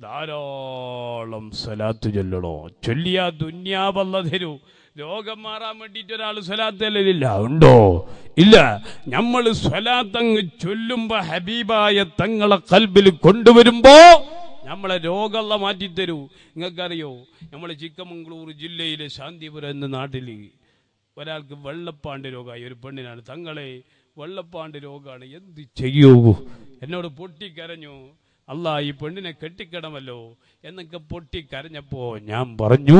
ധാരാളം സ്വലാത്ത് ചൊല്ലണോ ചൊല്ലിയ ദുന്യാവല്ല തരൂ രോഗം മാറാൻ വേണ്ടിയിട്ട് ഒരാൾ സ്വലാത്ത് ചെല്ലലില്ല ഉണ്ടോ ഇല്ല നമ്മൾ സ്വലാത്തങ്ങ് ചൊല്ലുമ്പോ ഹബീബായ തങ്ങളെ കൽബിൽ കൊണ്ടുവരുമ്പോ നമ്മളെ രോഗമുള്ള മാറ്റിത്തരൂ നിങ്ങൾക്കറിയോ നമ്മൾ ചിക്കമംഗളൂർ ജില്ലയിലെ ശാന്തിപുരം എന്ന നാട്ടിൽ ഒരാൾക്ക് വെള്ളപ്പാണ്ട് രോഗമായി ഒരു പെണ്ണിനാണ് തങ്ങളെ വെള്ളപ്പാണ്ട് രോഗമാണ് എന്ത് ചെയ്യൂ എന്നോട് പൊട്ടിക്കരഞ്ഞു അല്ല ഈ പെണ്ണിനെ കെട്ടിക്കിടമല്ലോ എന്നൊക്കെ പൊട്ടിക്കരഞ്ഞപ്പോ ഞാൻ പറഞ്ഞു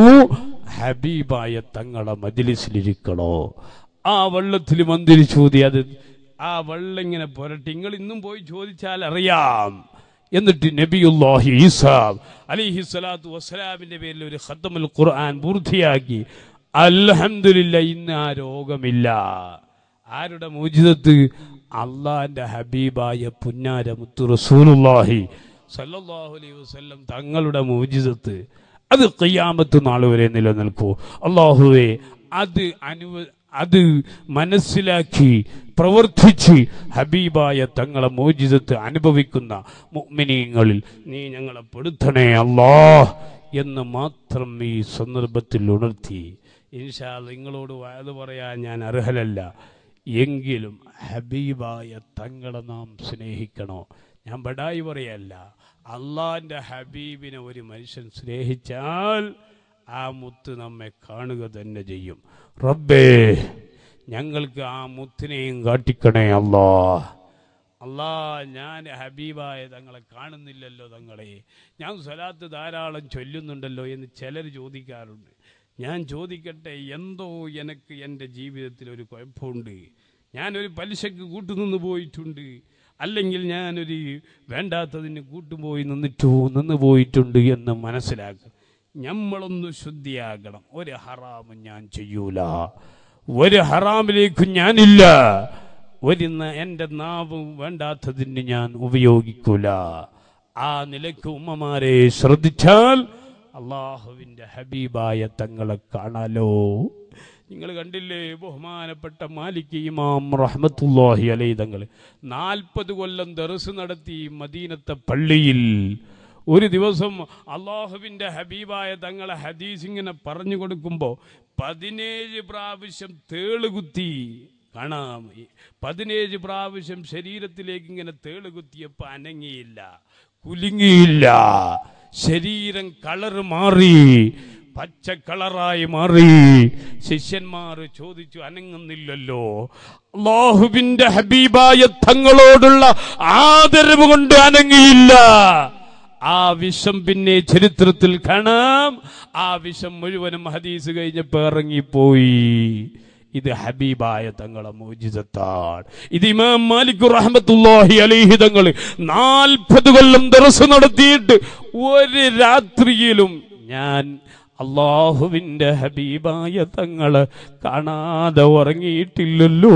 ഹബീബായ തങ്ങളെ മജിലിസിലിരിക്കണോ ആ വെള്ളത്തിൽ മന്ദിരി ചോദി അത് ആ വെള്ളം ഇങ്ങനെ പുരട്ടി നിങ്ങൾ ഇന്നും പോയി ചോദിച്ചാൽ അറിയാം എന്നിട്ട് നബിയുല്ലാഹി ഈസാ അലിഹി സ്വലാത്തു വസ്സലാമിന്റെ പേരിൽ ഒരു ഖത്തമുൽ ഖുർആൻ പൂർത്തിയാക്കി അൽഹംദുലില്ല ഇന്ന് ആ രോഗമില്ല ആരുടെ മോചിതത്ത് അള്ളാന്റെ ഹബീബായ പുന്നാര മുത്തു റസൂലുള്ളാഹി സല്ലല്ലാഹു അലൈഹി വസല്ലം തങ്ങളുടെ മോചിതത്ത് അത് ഖിയാമത്ത് നാൾ വരെ നിലനിൽക്കൂ അള്ളാഹുവേ അത് അനുവ അത് മനസ്സിലാക്കി പ്രവർത്തിച്ച് ഹബീബായ തങ്ങളെ മോചിതത്ത് അനുഭവിക്കുന്ന മുഅ്മിനീങ്ങളിൽ നീ ഞങ്ങളെ പെടുത്തണേ അല്ലാ എന്ന് മാത്രം ഈ സന്ദർഭത്തിൽ ഉണർത്തി ഇൻഷാ അല്ലാ നിങ്ങളോട് അത് പറയാൻ ഞാൻ അർഹലല്ല എങ്കിലും ഹബീബായ തങ്ങളെ നാം സ്നേഹിക്കണോ ഞാൻ ബടായി പറയല്ല അള്ളാന്റെ ഹബീബിനെ ഒരു മനുഷ്യൻ സ്നേഹിച്ചാൽ ആ മുത്ത് നമ്മെ കാണുക തന്നെ ചെയ്യും റബ്ബേ ഞങ്ങൾക്ക് ആ മുത്തിനെയും കാട്ടിക്കണേ അല്ലാ അല്ലാ ഞാൻ ഹബീബായ തങ്ങളെ കാണുന്നില്ലല്ലോ തങ്ങളെ ഞാൻ സ്വലാത്ത് ധാരാളം ചൊല്ലുന്നുണ്ടല്ലോ എന്ന് ചിലർ ചോദിക്കാറുണ്ട് ഞാൻ ചോദിക്കട്ടെ എന്തോ എനിക്ക് എൻ്റെ ജീവിതത്തിൽ ഒരു കുഴപ്പമുണ്ട് ഞാനൊരു പലിശക്ക് കൂട്ടുനിന്ന് പോയിട്ടുണ്ട് അല്ലെങ്കിൽ ഞാനൊരു വേണ്ടാത്തതിന് കൂട്ടുപോയി നിന്നിട്ടു നിന്ന് പോയിട്ടുണ്ട് എന്ന് മനസ്സിലാക്കുക നമ്മളൊന്ന് ശുദ്ധിയാകണം ഒരു ഹറാമും ഞാൻ ചെയ്യൂല ഒരു ഹറാമിലേക്കും ഞാനില്ല ഒരു ന- എൻ്റെ നാവ് വേണ്ടാത്തതിന് ഞാൻ ഉപയോഗിക്കൂല ആ നിലയ്ക്ക് ഉമ്മമാരെ ശ്രദ്ധിച്ചാൽ അള്ളാഹുവിൻ്റെ ഹബീബായ തങ്ങളെ കാണാലോ നിങ്ങൾ കണ്ടില്ലേ ബഹുമാനപ്പെട്ട മാലിക് ഇമാം റഹ്മത്തുല്ലാഹി അലൈ തങ്ങൾ നാൽപ്പത് കൊല്ലം ദർസ് നടത്തി മദീനത്തെ പള്ളിയിൽ ഒരു ദിവസം അള്ളാഹുവിൻ്റെ ഹബീബായ തങ്ങളെ ഹദീസ് ഇങ്ങനെ പറഞ്ഞു കൊടുക്കുമ്പോൾ പതിനേഴ് പ്രാവശ്യം തേളുകുത്തി കാണാം ഈ പതിനേഴ് പ്രാവശ്യം ശരീരത്തിലേക്ക് ഇങ്ങനെ തേളുകുത്തിയപ്പോൾ അനങ്ങിയില്ല കുലുങ്ങിയില്ല ശരീരം കളറ് മാറി പച്ച കളറായി മാറി ശിഷ്യന്മാർ ചോദിച്ചു അനങ്ങുന്നില്ലല്ലോ അള്ളാഹുവിന്റെ ഹബീബായ തങ്ങളോടുള്ള ആദരവ് കൊണ്ട് അനങ്ങിയില്ല ആ വിഷം പിന്നെ ചരിത്രത്തിൽ കാണാം ആ വിഷം മുഴുവനും ഹദീസ് കഴിഞ്ഞപ്പോ ഇറങ്ങിപ്പോയി ഇത് ഹബീബായ തങ്ങളെ മോചിതത്താണ് ഇത് ഇമാം മാലിക് റഹ്മത്തുല്ലാഹി അലൈഹി തങ്ങൾ നാൽപ്പത് കൊല്ലം ദർസ് നടത്തിയിട്ട് ഒരു രാത്രിയിലും ഞാൻ അള്ളാഹുവിന്റെ ഹബീബായ തങ്ങളെ കാണാതെ ഉറങ്ങിയിട്ടില്ലല്ലോ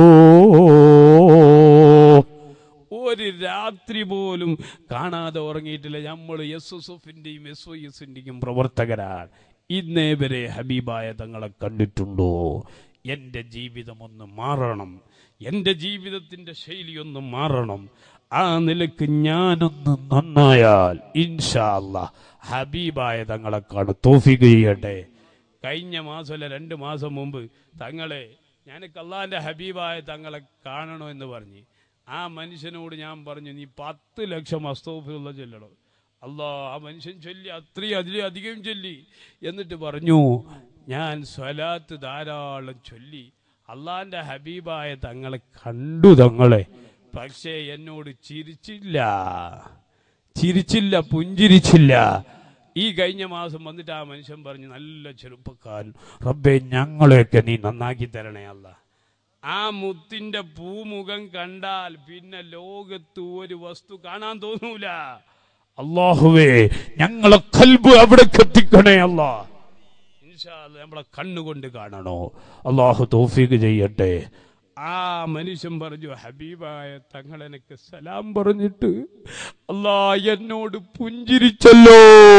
ഒരു രാത്രി പോലും കാണാതെ ഉറങ്ങിയിട്ടില്ല നമ്മൾ എസ് എസ് എഫിന്റെയും എസ് ഒ എസിന്റെയും പ്രവർത്തകരാണ് ഇന്നേ വരെ ഹബീബായ തങ്ങളെ കണ്ടിട്ടുണ്ടോ എൻ്റെ ജീവിതം ഒന്ന് മാറണം എൻ്റെ ജീവിതത്തിന്റെ ശൈലി ഒന്ന് മാറണം ആ നിലക്ക് ഞാനൊന്ന് നന്നായാൽ ഇൻഷാ അല്ലാ ഹബീബായ തങ്ങളെ കാണും തോഫിക്ക് ചെയ്യട്ടെ കഴിഞ്ഞ മാസമല്ല രണ്ട് മാസം മുമ്പ് തങ്ങളെ ഞാൻ കള്ളാന്റെ ഹബീബായ തങ്ങളെ കാണണമെന്ന് പറഞ്ഞ് ആ മനുഷ്യനോട് ഞാൻ പറഞ്ഞു നീ പത്ത് ലക്ഷം അസ്തോഫിലുള്ള ചൊല്ലണം അല്ലാ ആ മനുഷ്യൻ ചൊല്ലി അത്രയും അതിലധികം ചൊല്ലി എന്നിട്ട് പറഞ്ഞു ഞാൻ സ്വലാത്ത് ധാരാളം ചൊല്ലി അള്ളാന്റെ ഹബീബായ തങ്ങളെ കണ്ടു തങ്ങളെ പക്ഷേ എന്നോട് ചിരിച്ചില്ല ചിരിച്ചില്ല പുഞ്ചിരിച്ചില്ല ഈ കഴിഞ്ഞ മാസം വന്നിട്ട് ആ മനുഷ്യൻ പറഞ്ഞു നല്ല ചെറുപ്പക്കാരൻ റബ്ബെ ഞങ്ങളെയൊക്കെ നീ നന്നാക്കി തരണേ അല്ല ആ മുത്തിന്റെ പൂമുഖം കണ്ടാൽ പിന്നെ ലോകത്ത് ഒരു വസ്തു കാണാൻ തോന്നൂല അള്ളാഹുവേ ഞങ്ങളെ കൽബ് അവിടെ എത്തിക്കണേ അല്ലാ ഇൻഷാ അല്ലാ നമ്മളെ കണ്ണുകൊണ്ട് കാണണോ അള്ളാഹു തൗഫീഖ് ചെയ്യട്ടെ ആ മനുഷ്യൻ പറഞ്ഞു ഹബീബായ തങ്ങളെനക്ക് സലാം പറഞ്ഞിട്ട് അല്ലാ എന്നോട് പുഞ്ചിരിച്ചല്ലോ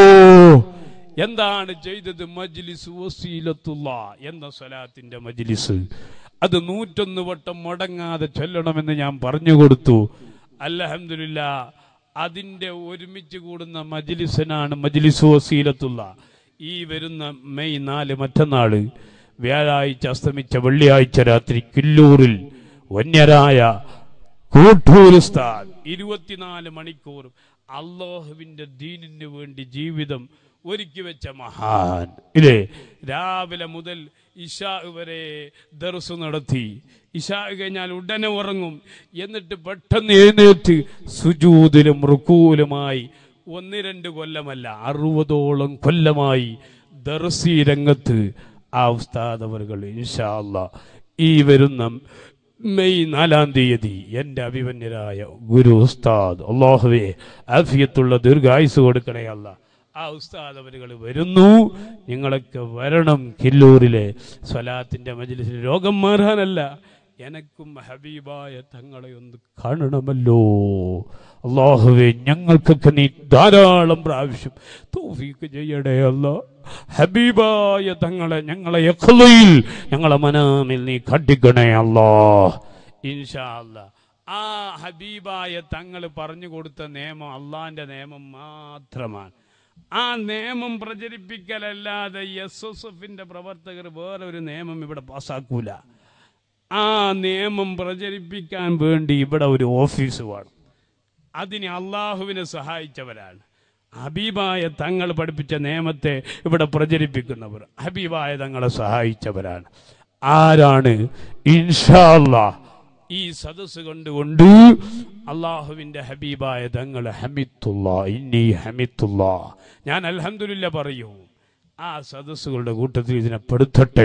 എന്താണ് ചെയ്തത് മജ്ലിസ് വസീലത്തുള്ള എന്ന സ്വലാത്തിന്റെ മജ്ലിസ് അത് നൂറ്റൊന്ന് വട്ടം മുടങ്ങാതെ ചൊല്ലണമെന്ന് ഞാൻ പറഞ്ഞു കൊടുത്തു അൽഹംദുലില്ല അതിന്റെ ഒരുമിച്ച് കൂടുന്ന മജ്ലിസിനാണ് മജ്ലിസ് വസീലത്തുള്ള ഈ വരുന്ന മെയ് നാല് മറ്റന്നാള് വ്യാഴാഴ്ച അസ്തമിച്ച വെള്ളിയാഴ്ച രാത്രി കില്ലൂരിൽ വന്യരായ കൂട്ടൂർ ഉസ്താദ് ഇരുപത്തിനാല് മണിക്കൂർ അള്ളാഹുവിന്റെ ദീനിന് വേണ്ടി ജീവിതം ഒരുക്കി വെച്ച മഹാൻ ഇല്ലേ രാവിലെ മുതൽ ഇഷാ വരെ ദർസ് നടത്തി ഇഷാ കഴിഞ്ഞാൽ ഉടനെ ഉറങ്ങും എന്നിട്ട് പെട്ടെന്ന് എഴുന്നേറ്റ് സുജൂതിലും റുക്കൂലുമായി ഒന്ന് രണ്ട് കൊല്ലമല്ല അറുപതോളം കൊല്ലമായി ദർസി രംഗത്ത് ആ ഉസ്താദ് അവറുകൾ ഇൻഷാ അല്ലാ ഈ വരുന്ന മെയ് നാലാം തീയതി എന്റെ അഭിമന്യരായ ഗുരു ഉസ്താദ് അള്ളാഹുവെ ആഫിയത്തുള്ള ദീർഘായുസ് കൊടുക്കണേ അല്ല ആ ഉസ്താദ് അവരുകൾ വരുന്നു നിങ്ങളൊക്കെ വരണം കില്ലൂരിലെ സ്വലാത്തിന്റെ മജ്ലിസിൽ രോഗം മാറാനല്ല എനക്കും ഹബീബായ തങ്ങളെ ഒന്ന് കാണണമല്ലോ അള്ളാഹുവെ ഞങ്ങൾക്കൊക്കെ നീ ധാരാളം പ്രാവശ്യം തൗഫീക്ക് ചെയ്യടേ അല്ല ഹബീബായ തങ്ങളെ ഞങ്ങളെ യഖ്ലയിൽ ഞങ്ങളെ മനാമിൽ നീ കണ്ടിക്കണേ അല്ലോ ഇൻഷാ അല്ലാ ആ ഹബീബായ തങ്ങൾ പറഞ്ഞു കൊടുത്ത നിയമം അള്ളാന്റെ നിയമം മാത്രമാണ് ആ നിയമം പ്രചരിപ്പിക്കലല്ലാതെ എസ് എസ് എഫിന്റെ പ്രവർത്തകർ വേറെ ഒരു നിയമം ഇവിടെ പാസ്സാക്കൂല ആ നിയമം പ്രചരിപ്പിക്കാൻ വേണ്ടി ഇവിടെ ഒരു ഓഫീസ് വേണം അതിന് അള്ളാഹുവിനെ സഹായിച്ചവരാണ് ഹബീബായ തങ്ങൾ പഠിപ്പിച്ച നിയമത്തെ ഇവിടെ പ്രചരിപ്പിക്കുന്നവർ ഹബീബായ തങ്ങളെ സഹായിച്ചവരാണ് ആരാണ് ഇൻഷാ അല്ലാ ഈ സദസ് കൊണ്ടുകൊണ്ട് അള്ളാഹുവിന്റെ ഹബീബായ തങ്ങൾ ഹമിത്തുള്ള ഇന്നി ഹമിത്തുള്ള ഞാൻ അൽഹംദുലില്ല പറയൂ ആ സദസ്സുകളുടെ കൂട്ടത്തിൽ ഇതിനെ പെടുത്തട്ടെ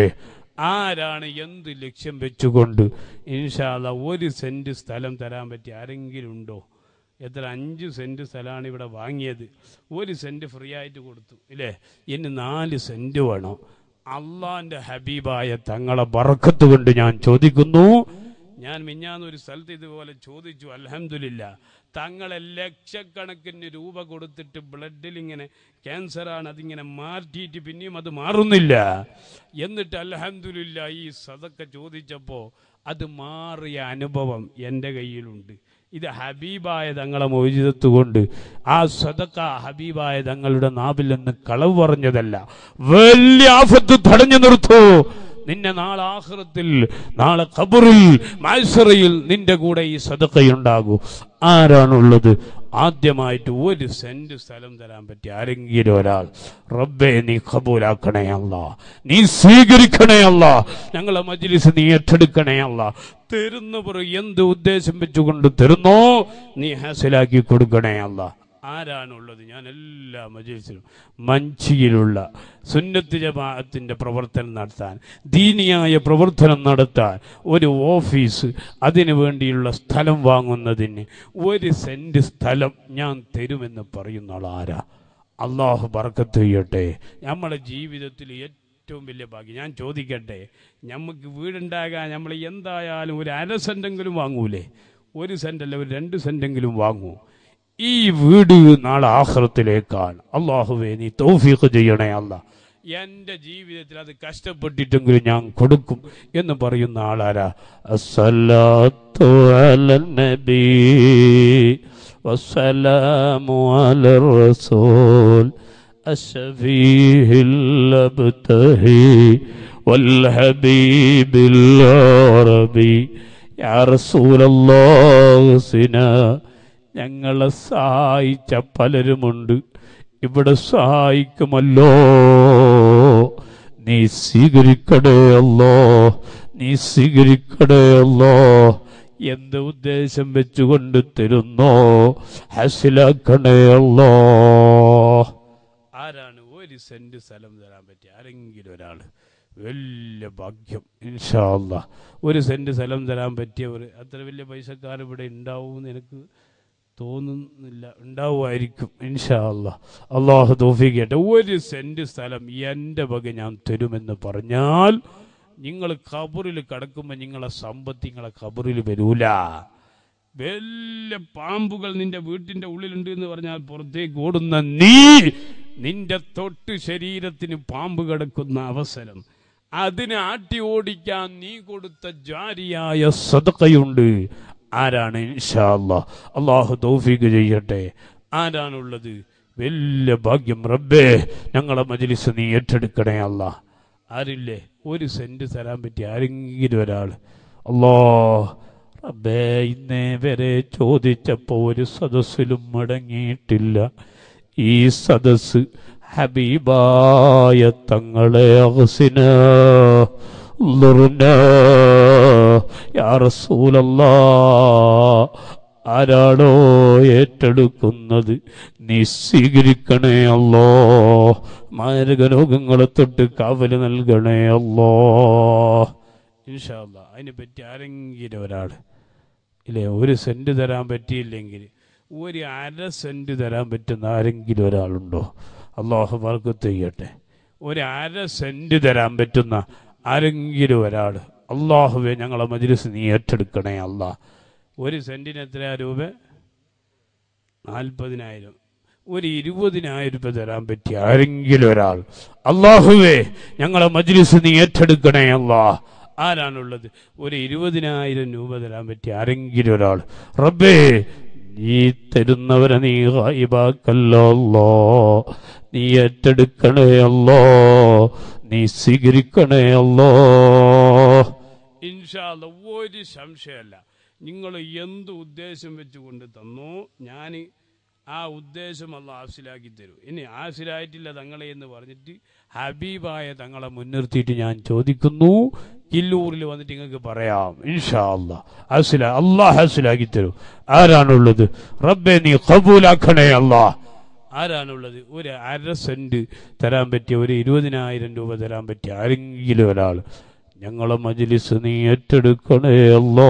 ആരാണ് എന്ത് ലക്ഷ്യം വെച്ചുകൊണ്ട് ഇൻഷാല്ല ഒരു സെന്റ് സ്ഥലം തരാൻ പറ്റി ആരെങ്കിലും ഉണ്ടോ എത്ര അഞ്ച് സെന്റ് സ്ഥലമാണ് ഇവിടെ വാങ്ങിയത് ഒരു സെന്റ് ഫ്രീ ആയിട്ട് കൊടുത്തു ഇല്ലേ ഇനി നാല് സെന്റ് വേണം അള്ളാന്റെ ഹബീബായ തങ്ങളെ ബറക്കത്ത് കൊണ്ട് ഞാൻ ചോദിക്കുന്നു ഞാൻ മിഞ്ഞാന്ന് ഒരു സ്ഥലത്ത് ഇതുപോലെ ചോദിച്ചു അലഹമില്ല തങ്ങളെ ലക്ഷക്കണക്കിന് രൂപ കൊടുത്തിട്ട് ബ്ലഡിൽ ഇങ്ങനെ ക്യാൻസറാണ് അതിങ്ങനെ മാറ്റിയിട്ട് പിന്നെയും അത് മാറുന്നില്ല എന്നിട്ട് അലഹമില്ല ഈ സതക്ക ചോദിച്ചപ്പോൾ അത് മാറിയ അനുഭവം എൻ്റെ കയ്യിലുണ്ട് ഇത് ഹബീബായ തങ്ങളെ മോചിതത്ത് കൊണ്ട് ആ സദക്ക ഹബീബായ തങ്ങളുടെ നാവിൽ നിന്ന് കളവ് പറഞ്ഞതല്ല വലിയ ആഫത്ത് തടഞ്ഞു നിർത്തൂ നിന്നെ നാളെ ആഹ്റത്തിൽ നാളെ ഖബറിൽ മത്സറയിൽ നിന്റെ കൂടെ ഈ സദക്കയുണ്ടാകൂ ആരാണുള്ളത് ആദ്യമായിട്ട് ഒരു സെന്റ് സ്ഥലം തരാൻ പറ്റി ആരെങ്കിലും ഒരാൾ റബ്ബെ നീ കബൂലാക്കണേ അല്ല നീ സ്വീകരിക്കണേ അല്ല ഞങ്ങളെ മജ്ലിസ് നീ ഏറ്റെടുക്കണേ അല്ല തരുന്നവർ എന്ത് ഉദ്ദേശം വെച്ചുകൊണ്ട് തരുന്നോ നീ ഹാസിലാക്കി കൊടുക്കണേ അല്ല ആരാണുള്ളത് ഞാൻ എല്ലാ മജീസിലും മഞ്ചിയിലുള്ള സുന്നത്ത് ജമാഅത്തിന്റെ പ്രവർത്തനം നടത്താൻ ദീനിയായ പ്രവർത്തനം നടത്താൻ ഒരു ഓഫീസ് അതിനു വേണ്ടിയുള്ള സ്ഥലം വാങ്ങുന്നതിന് ഒരു സെന്റ് സ്ഥലം ഞാൻ തരുമെന്ന് പറയുന്ന ആൾ ആരാ അള്ളാഹു ബർക്കത്ത് ചെയ്യട്ടെ നമ്മുടെ ജീവിതത്തിൽ ഏറ്റവും വലിയ ഭാഗ്യം ഞാൻ ചോദിക്കട്ടെ നമുക്ക് വീടുണ്ടാകാൻ നമ്മൾ എന്തായാലും ഒരു അര സെന്റെങ്കിലും വാങ്ങൂലേ ഒരു സെന്റല്ല ഒരു രണ്ട് സെന്റെങ്കിലും വാങ്ങൂ ഈ വീട് നാളെ ആഹ്റത്തിലേക്കാണ് അള്ളാഹുവേ നീ തൗഫീഖ് ചെയ്യണേ അല്ല എന്റെ ജീവിതത്തിൽ അത് കഷ്ടപ്പെട്ടിട്ടെങ്കിലും ഞാൻ കൊടുക്കും എന്ന് പറയുന്ന ആളാരാ അസ്സലാത്തു അലൻ നബി വസ്സലാമു അലർ റസൂൽ الشفيه الأبتهي والحبيب العربي يا رسول الله سنا ഞങ്ങളെ സഹായിച്ച പലരുമുണ്ട് ഇവിടെ സഹായിക്കുമല്ലോ നീ സ്വീകരിക്കടേ അല്ലോ നീ സ്വീകരിക്കടേ അല്ലോ എന്ത് ഉദ്ദേശം വെച്ചുകൊണ്ട് തരുന്നോ ഹസിലാക്കണേ അല്ലോ ആരാണ് ഒരു സെന്റ് സ്ഥലം തരാൻ പറ്റിയ ആരെങ്കിലും ഒരാൾ വലിയ ഭാഗ്യം ഇൻഷാ അല്ലാ ഒരു സെന്റ് സ്ഥലം തരാൻ പറ്റിയവർ അത്ര വലിയ പൈസക്കാർ ഇവിടെ ഉണ്ടാവും എന്ന് എനിക്ക് തോന്നുന്നില്ല ഉണ്ടാവുമായിരിക്കും ഇൻഷാ അല്ലാ അള്ളാഹു തോഫിക്കട്ടെ ഒരു സെന്റ് സ്ഥലം എൻ്റെ വക ഞാൻ തരുമെന്ന് പറഞ്ഞാൽ നിങ്ങൾ ഖബറിൽ കിടക്കുമ്പോൾ നിങ്ങളെ സമ്പത്ത് നിങ്ങളെ ഖബറിൽ വരൂല വലിയ പാമ്പുകൾ നിന്റെ വീട്ടിന്റെ ഉള്ളിലുണ്ട് എന്ന് പറഞ്ഞാൽ പുറത്തേക്ക് ഓടുന്ന നീ നിന്റെ തൊട്ട് ശരീരത്തിന് പാമ്പ് കിടക്കുന്ന അവസരം അതിനെ ആട്ടി ഓടിക്കാൻ നീ കൊടുത്ത ജാരിയായ സദക്കയുണ്ട് ആരാണ് ഇൻഷാ അല്ലാ അള്ളാഹു തൗഫീഖ് ചെയ്യട്ടെ ആരാണുള്ളത് വലിയ ഭാഗ്യം റബ്ബേ ഞങ്ങളെ മജ്ലിസ് നീ ഏറ്റെടുക്കണേ അല്ല ആരില്ലേ ഒരു സെന്റ് തരാൻ പറ്റി ആരെങ്കിലും ഒരാൾ അല്ലോ റബ്ബേ ഇന്നേ വരെ ചോദിച്ചപ്പോ ഒരു സദസ്സിലും മടങ്ങിയിട്ടില്ല ഈ സദസ് ഹബീബായ തങ്ങളെ അഹസിന ഉള്ളുറുന യാ റസൂലല്ലാ ആരാണോ ഏറ്റെടുക്കുന്നത് നീ സ്വീകരിക്കണേ അല്ലോ മാരകരോഗങ്ങളെ തൊട്ട് കാവല് നൽകണേ അല്ലോ ഇൻഷാല്ല അതിനെ പറ്റി ആരെങ്കിലും ഒരാൾ ഇല്ലേ ഒരു സെന്റ് തരാൻ പറ്റിയില്ലെങ്കിൽ ഒരു അര സെന്റ് തരാൻ പറ്റുന്ന ആരെങ്കിലും ഒരാളുണ്ടോ അള്ളാഹു വർക്കത്ത് ചെയ്യട്ടെ ഒരു അര സെന്റ് തരാൻ പറ്റുന്ന ആരെങ്കിലും ഒരാൾ അള്ളാഹുവെ ഞങ്ങളെ മജ്ലിസ് നീ ഏറ്റെടുക്കണേ അല്ലാ ഒരു സെന്റിന് എത്രയാ രൂപ നാൽപ്പതിനായിരം ഒരു ഇരുപതിനായിരം രൂപ തരാൻ പറ്റിയ ആരെങ്കിലും ഒരാൾ അള്ളാഹുവേ ഞങ്ങളെ മജ്ലിസ് നീ ഏറ്റെടുക്കണേ അല്ലാ ആരാണുള്ളത് ഒരു ഇരുപതിനായിരം രൂപ തരാൻ പറ്റിയ ആരെങ്കിലും ഒരാൾ റബ്ബേ നീ തരുന്നവരെ നീ ഹായിബാക്കല്ലോ അല്ലോ നീ ഏറ്റെടുക്കണേ അല്ലോ നീ സ്വീകരിക്കണേ അല്ലോ ഇൻഷാല്ല ഒരു സംശയമല്ല നിങ്ങൾ എന്ത് ഉദ്ദേശം വെച്ചുകൊണ്ട് തന്നോ ഞാൻ ആ ഉദ്ദേശം അല്ല ആസിലാക്കി തരും ഇനി ആസിലായിട്ടില്ല തങ്ങളെ എന്ന് പറഞ്ഞിട്ട് ഹബീബായ തങ്ങളെ മുൻനിർത്തിയിട്ട് ഞാൻ ചോദിക്കുന്നു കില്ലൂരിൽ വന്നിട്ട് നിങ്ങൾക്ക് പറയാം ഇൻഷാ അല്ലാ ഹസില അള്ളാഹ് ഹസിലാക്കി തരും ആരാണുള്ളത് റബ്ബെ നീ കബൂലാക്കണേ അല്ലാ ആരാണുള്ളത് ഒരു അര സെന്റ് തരാൻ പറ്റിയ ഒരു ഇരുപതിനായിരം രൂപ തരാൻ പറ്റിയ ആരെങ്കിലും ഒരാൾ ഞങ്ങളെ മജ്ലിസ് നീ ഏറ്റെടുക്കണേ അല്ലോ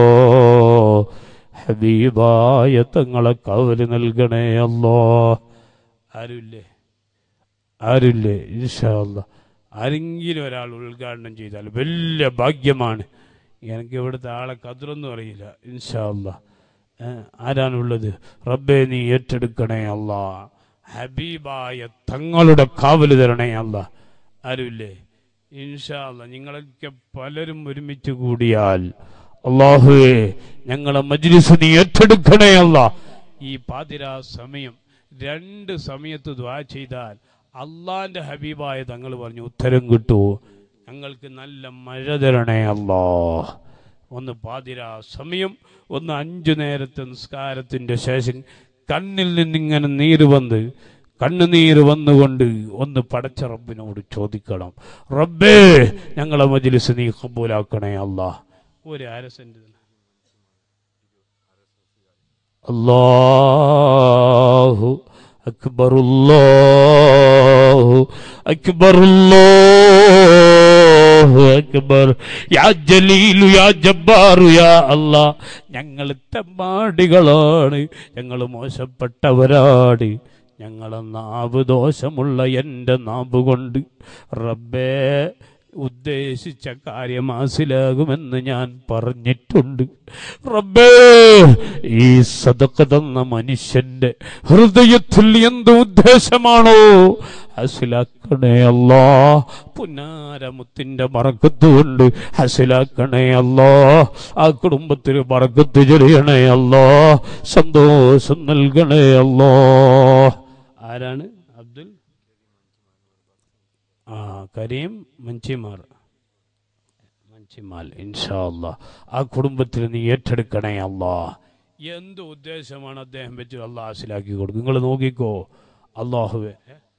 ഹബീബായ തങ്ങളെ കവല് നൽകണേ അല്ലോ ആരുമില്ലേ ആരുമില്ലേ ഇൻഷാ അല്ലാ ആരെങ്കിലും ഒരാൾ ഉദ്ഘാടനം ചെയ്താൽ വലിയ ഭാഗ്യമാണ് എനിക്ക് ഇവിടുത്തെ ആളെ കതിറൊന്നും അറിയില്ല ഇൻഷാ അല്ലാ ആരാണുള്ളത് റബ്ബെ നീ ഏറ്റെടുക്കണേ അല്ല ഹബീബായ തങ്ങളുടെ കാവല് തരണേ അല്ല ആരുമില്ലേ ഇൻഷാ അല്ല നിങ്ങളൊക്കെ പലരും ഒരുമിച്ച് കൂടിയാൽ അള്ളാഹുവേ ഞങ്ങളെ മജ്ലിസ് നീ ഏറ്റെടുക്കണേ അല്ല ഈ പാതിരാ സമയം രണ്ട് സമയത്ത് ദ്വാ ചെയ്താൽ അള്ളാന്റെ ഹബീബായ തങ്ങൾ പറഞ്ഞു ഉത്തരം കിട്ടൂ ഞങ്ങൾക്ക് നല്ല മഴ തരണേ അല്ലാ ഒന്ന് പാതിരാ സമയം ഒന്ന് അഞ്ചു നേരത്തെ നിസ്കാരത്തിന്റെ ശേഷം കണ്ണിൽ നിന്നിങ്ങനെ നീര് വന്ന് കണ്ണുനീര് വന്നുകൊണ്ട് ഒന്ന് പടച്ച റബ്ബിനോട് ചോദിക്കണം റബ്ബേ ഞങ്ങളെ മജ്ലിസ് നീ കബൂലാക്കണേ അല്ലാ ഒരു അര സെന്റ് അല്ലാഹു അക്ബർ അല്ലാഹു അക്ബർ അല്ലാഹു അക്ബർ യാ ജലീലു യാ ജബ്ബാറു യാ അല്ലാ ഞങ്ങൾ തെമ്മാടികളാണ് ഞങ്ങൾ മോശപ്പെട്ടവരാണ് ഞങ്ങളെ നാവ് ദോഷമുള്ള എൻ്റെ നാവ് കൊണ്ട് റബ്ബേ ഉദ്ദേശിച്ച കാര്യം മനസ്സിലാകുമെന്ന് ഞാൻ പറഞ്ഞിട്ടുണ്ട് റബ്ബേ ഈ സദക്ക തന്ന മനുഷ്യന്റെ ഹൃദയത്തിൽ എന്ത് ഉദ്ദേശമാണോ ഹസിലാക്കണേ അല്ലാ പുന്നാരമുത്തിന്റെ മറക്കത്തുകൊണ്ട് ഹസിലാക്കണേ അല്ലാ ആ കുടുംബത്തിന് മറക്കത്ത് ചെറിയണേ അല്ലാ സന്തോഷം നൽകണേ അല്ലാ ആരാണ് അബ്ദുൽ ആ കരീം മഞ്ചിമാർ മഞ്ചിമാൽ ഇൻഷാ അല്ലാ ആ കുടുംബത്തിൽ നീ ഏറ്റെടുക്കണേ അല്ലാ എന്ത് ഉദ്ദേശമാണ് അദ്ദേഹം വെച്ച് അള്ളാഹ് ഹാസിലാക്കി കൊടുക്കും നിങ്ങൾ നോക്കിക്കോ അള്ളാഹുവെ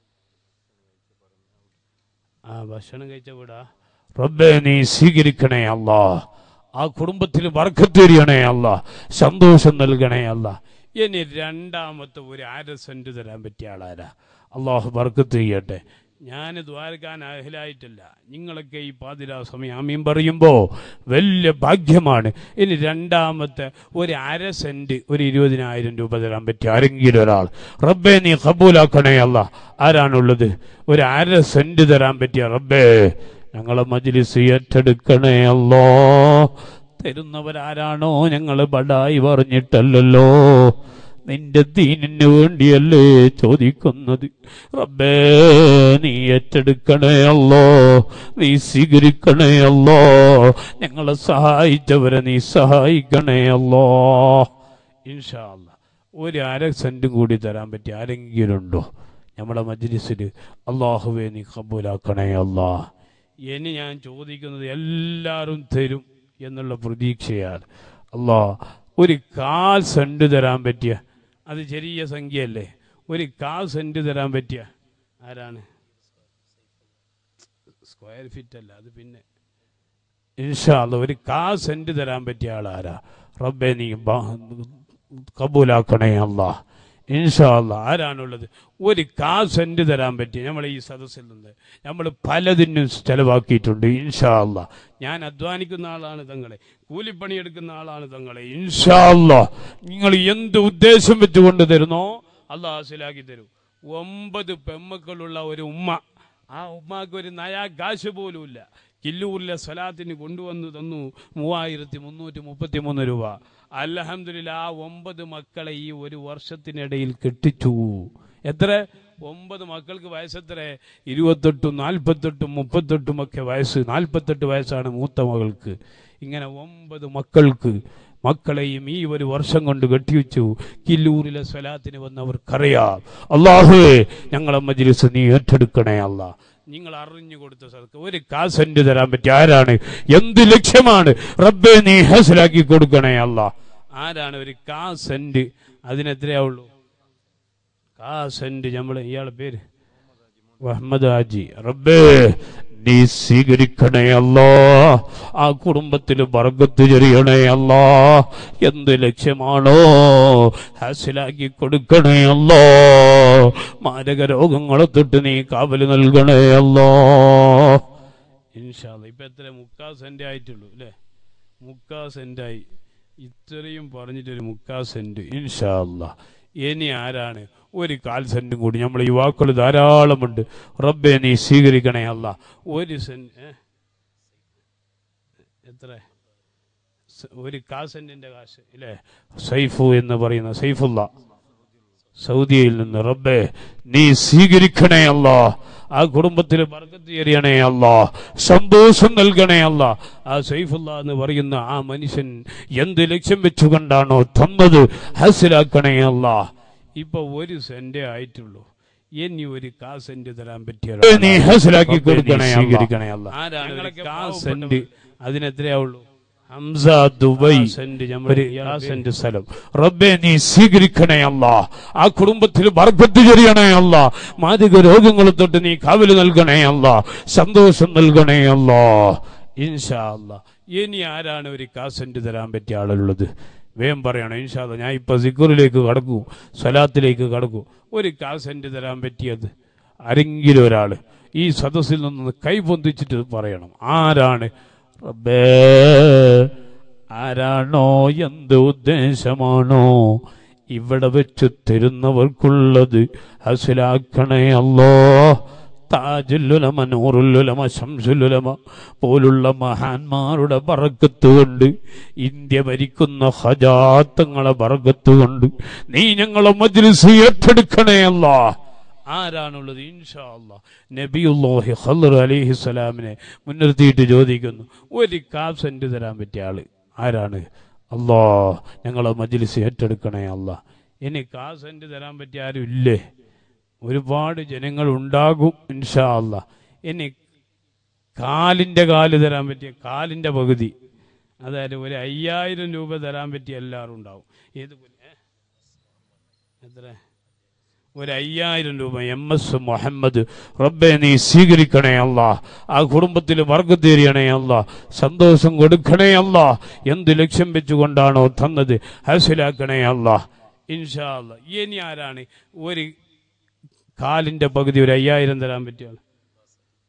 ആ ഭക്ഷണം കഴിച്ച വീടാ റബ്ബെ നീ സ്വീകരിക്കണേ അല്ലാ ആ കുടുംബത്തിൽ വർക്കത്തേരിയണേ അല്ല സന്തോഷം നൽകണേ അല്ല ഇനി രണ്ടാമത്തെ ഒരു അര സെന്റ് തരാൻ പറ്റിയ ആളാരാ അള്ളാഹു വർക്കത്ത് ചെയ്യട്ടെ ഞാൻ ദ്വാരക്കാൻ അർഹലായിട്ടല്ല നിങ്ങളൊക്കെ ഈ പാതിരാ സമയം ആമീൻ പറയുമ്പോൾ വലിയ ഭാഗ്യമാണ് ഇനി രണ്ടാമത്തെ ഒരു അര സെന്റ് ഒരു ഇരുപതിനായിരം രൂപ തരാൻ പറ്റിയ ആരെങ്കിലും ഒരാൾ റബ്ബേ നീ കബൂലാക്കണേ അല്ല ആരാണുള്ളത് ഒരു അര സെന്റ് തരാൻ പറ്റിയ റബ്ബേ ഞങ്ങളെ മജ്ലിസ് ഏറ്റെടുക്കണേ അല്ലോ തരുന്നവരാരാണോ ഞങ്ങൾ ബടായി പറഞ്ഞിട്ടല്ലല്ലോ നിന്റെ ദീനിന് വേണ്ടിയല്ലേ ചോദിക്കുന്നത് റബ്ബേ നീ ഏറ്റെടുക്കണേ അല്ലോ നീ സ്വീകരിക്കണേ അല്ലോ ഞങ്ങളെ സഹായിച്ചവരെ നീ സഹായിക്കണേ അല്ലോ ഇൻഷാ അല്ലാ ഒരു അര സെന്റും കൂടി തരാൻ പറ്റി ആരെങ്കിലും ഉണ്ടോ നമ്മുടെ മജ്ലിസിൽ അള്ളാഹുവേ നീ കബൂലാക്കണേ അല്ലാ ഇനി ഞാൻ ചോദിക്കുന്നത് എല്ലാവരും തരും എന്നുള്ള പ്രതീക്ഷയാണ് അല്ലാ ഒരു കാൽ സെന്റ് തരാൻ പറ്റിയ അത് ചെറിയ സംഖ്യയല്ലേ ഒരു കാൽ സെന്റ് തരാൻ പറ്റിയ ആരാണ് സ്ക്വയർ ഫീറ്റ് അല്ല അത് പിന്നെ ഇൻഷാല്ല ഒരു കാ സെന്റ് തരാൻ പറ്റിയ ആളാരാ റബ്ബെ നീ ബ- കബൂലാക്കണേ അല്ലാ ഇൻഷാല്ല ആരാണുള്ളത് ഒരു കാ സെന്റ് തരാൻ പറ്റി നമ്മൾ ഈ സദസ്സിൽ നിന്ന് നമ്മൾ പലതിനും ചെലവാക്കിയിട്ടുണ്ട് ഇൻഷാല്ല ഞാൻ അധ്വാനിക്കുന്ന ആളാണ് തങ്ങളെ കൂലിപ്പണിയെടുക്കുന്ന ആളാണ് തങ്ങളെ ഇൻഷാല്ല നിങ്ങൾ എന്ത് ഉദ്ദേശം വെച്ചുകൊണ്ട് തരുന്നോ അള്ളാഹ് ഹാസിലാക്കി തരും ഒമ്പത് പെമ്മക്കളുള്ള ഒരു ഉമ്മ ആ ഉമ്മാക്ക് ഒരു നയാ കാശ് പോലുമില്ല കില്ലൂരിലെ സ്വലാത്തിന് കൊണ്ടുവന്ന് തന്നു മൂവായിരത്തി മുന്നൂറ്റി മുപ്പത്തി മൂന്ന് രൂപ അലഹമില്ല ആ ഒമ്പത് മക്കളെ ഈ ഒരു വർഷത്തിനിടയിൽ കെട്ടിച്ചു എത്ര ഒമ്പത് മക്കൾക്ക് വയസ്സെത്ര ഇരുപത്തെട്ടും നാൽപ്പത്തെട്ടും മുപ്പത്തെട്ടും ഒക്കെ വയസ്സ് നാൽപ്പത്തെട്ട് വയസ്സാണ് മൂത്ത മകൾക്ക് ഇങ്ങനെ ഒമ്പത് മക്കൾക്ക് മക്കളെയും ഈ ഒരു വർഷം കൊണ്ട് കെട്ടിവെച്ചു കില്ലൂരിലെ സ്വലാത്തിന് വന്നവർക്കറിയാം അള്ളാഹുവേ ഞങ്ങളെ മജ്ലിസ് നീ ഏറ്റെടുക്കണേ അല്ല നിങ്ങൾ അറിഞ്ഞു കൊടുത്ത സദക്ക ഒരു കാസെന്റ് തരാൻ പറ്റി ആരാണ് എന്ത് ലക്ഷ്യമാണ് റബ്ബെ നീ ഹാസിലാക്കി കൊടുക്കണേ അല്ല ആരാണ് ഒരു കാസെന്റ് അതിനെത്രയാവുള്ളൂ കാസെന്റ് നമ്മള് ഇയാളെ പേര് മുഹമ്മദ് ഹാജി റബ്ബേ നീ സ്വീകരിക്കണേ അല്ലോ ആ കുടുംബത്തിൽ ബർഗത്ത് ചെറിയണേ അല്ലോ എന്ത് ലക്ഷ്യമാണോ ഹാസിലാക്കി കൊടുക്കണേ അല്ലോ മാരക രോഗങ്ങളെ തൊട്ട് നീ കാവല് നൽകണേ അല്ലോ ഇൻഷാല്ല ഇപ്പൊ എത്ര മുക്കാ സെന്റ് ആയിട്ടുള്ളൂ അല്ലേ മുക്കാ സെന്റായി ഇത്രയും പറഞ്ഞിട്ടൊരു മുക്കാ സെന്റ് ഇൻഷാല്ല ഇനി ആരാണ് ഒരു കാൽ സെന്റും കൂടി നമ്മളെ യുവാക്കൾ ധാരാളമുണ്ട് റബ്ബെ നീ സ്വീകരിക്കണേ അല്ല ഒരു സെന്റ് ഏ? എത്ര സ- ഒരു കാൽ സെന്റിന്റെ കാശ് ഇല്ലേ സൈഫു എന്ന് പറയുന്ന സൈഫുള്ള സൗദിയിൽ നിന്ന് റബ്ബെ നീ സ്വീകരിക്കണേ അല്ല ആ കുടുംബത്തിൽ ബർക്കത്ത് എറിയണേ അല്ല സന്തോഷം നൽകണേ അല്ല ആ സൈഫുള്ള എന്ന് പറയുന്ന ആ മനുഷ്യൻ എന്ത് ലക്ഷ്യം വെച്ചുകൊണ്ടാണോ തന്നത് ഹാസിലാക്കണേ അല്ല ഇപ്പൊ ഒരു സെന്റേ ആയിട്ടുള്ളൂ ഇനി ഒരു കാ സെന്റ് തരാൻ പറ്റിയ നീ ഹാസിലാക്കി കൊടുക്കണേ സ്വീകരിക്കണേ അല്ല ആരാണ് ഒരു കാ സെന്റ് അതിനെത്രയാവുള്ളൂ ഹംസ ദുബൈ സെന്റ് ഒരു ആ സെന്റ് സ്ഥലം റബ്ബെ നീ സ്വീകരിക്കണേ അല്ല ആ കുടുംബത്തിൽ ബർക്കത്ത് ചെറിയണേ അല്ല മാതിക രോഗങ്ങളെ തൊട്ട് നീ കാവല് നൽകണേ അല്ല സന്തോഷം നൽകണേ അല്ല ഇൻഷാ അല്ല ഇനി ആരാണ് ഒരു കാ സെന്റ് തരാൻ പറ്റിയ ആളുള്ളത് വേഗം പറയണം ഇൻഷാ അല്ലാ ഞാൻ ഇപ്പൊ സിക്കുറിലേക്ക് കടക്കൂ സ്വലാത്തിലേക്ക് കടക്കൂ ഒരു കാ സെന്റ് തരാൻ പറ്റിയത് ആരെങ്കിലും ഒരാള് ഈ സദസ്സിൽ നിന്ന് കൈ പൊന്തിച്ചിട്ട് പറയണം ആരാണ് റബ്ബേ ആരാണോ എന്ത് ഉദ്ദേശമാണോ ഇവിടെ വെച്ച് തരുന്നവർക്കുള്ളത് ഹസിലാക്കണേ അല്ലോ താജുല്ലുലമ നൂറുല്ലുലമ ശംസുലുലമ പോലുള്ള മഹാന്മാരുടെ ബറക്കത്ത് കൊണ്ട് ഇന്ത്യ ഭരിക്കുന്ന ഹജാത്തങ്ങളെ ബറക്കത്ത് കൊണ്ട് നീ ഞങ്ങളെ മജ്ലിസ് ഏറ്റെടുക്കണേ അല്ലാ ആരാണുള്ളത് ഇൻഷാ അല്ലാ നബിയുല്ലാഹി ഖല്ലർ അലിഹി സ്വലാമിനെ മുൻനിർത്തിയിട്ട് ചോദിക്കുന്നു ഒരു കാബ് സെന്റ് തരാൻ പറ്റിയ ആള് ആരാണ് അല്ലാ ഞങ്ങളെ മജ്ലിസ് ഏറ്റെടുക്കണേ അല്ലാ ഇനി കാബ് സെന്റ് തരാൻ പറ്റിയ ആരും ഇല്ലേ ഒരുപാട് ജനങ്ങൾ ഉണ്ടാകും ഇൻഷാ അല്ലാ ഇനി കാലിന്റെ കാല് തരാൻ പറ്റിയ കാലിന്റെ പകുതി അതായത് ഒരു അയ്യായിരം രൂപ തരാൻ പറ്റിയ എല്ലാവരും ഉണ്ടാവും ഏത് പോലെ? ഏ? എത്ര ഒരു അയ്യായിരം രൂപ എം എസ് മുഹമ്മദ് റബ്ബെ നീ സ്വീകരിക്കണേ അല്ല ആ കുടുംബത്തിൽ വർഗത്തേരിയണേ അല്ല സന്തോഷം കൊടുക്കണേ അല്ല എന്ത് ലക്ഷ്യം വെച്ചുകൊണ്ടാണോ തന്നത് ഹാസിലാക്കണേ അല്ല ഇൻഷാ അല്ല ഇനി ആരാണ് ഒരു കാലിന്റെ പകുതി ഒരു അയ്യായിരം തരാൻ പറ്റിയ ആൾ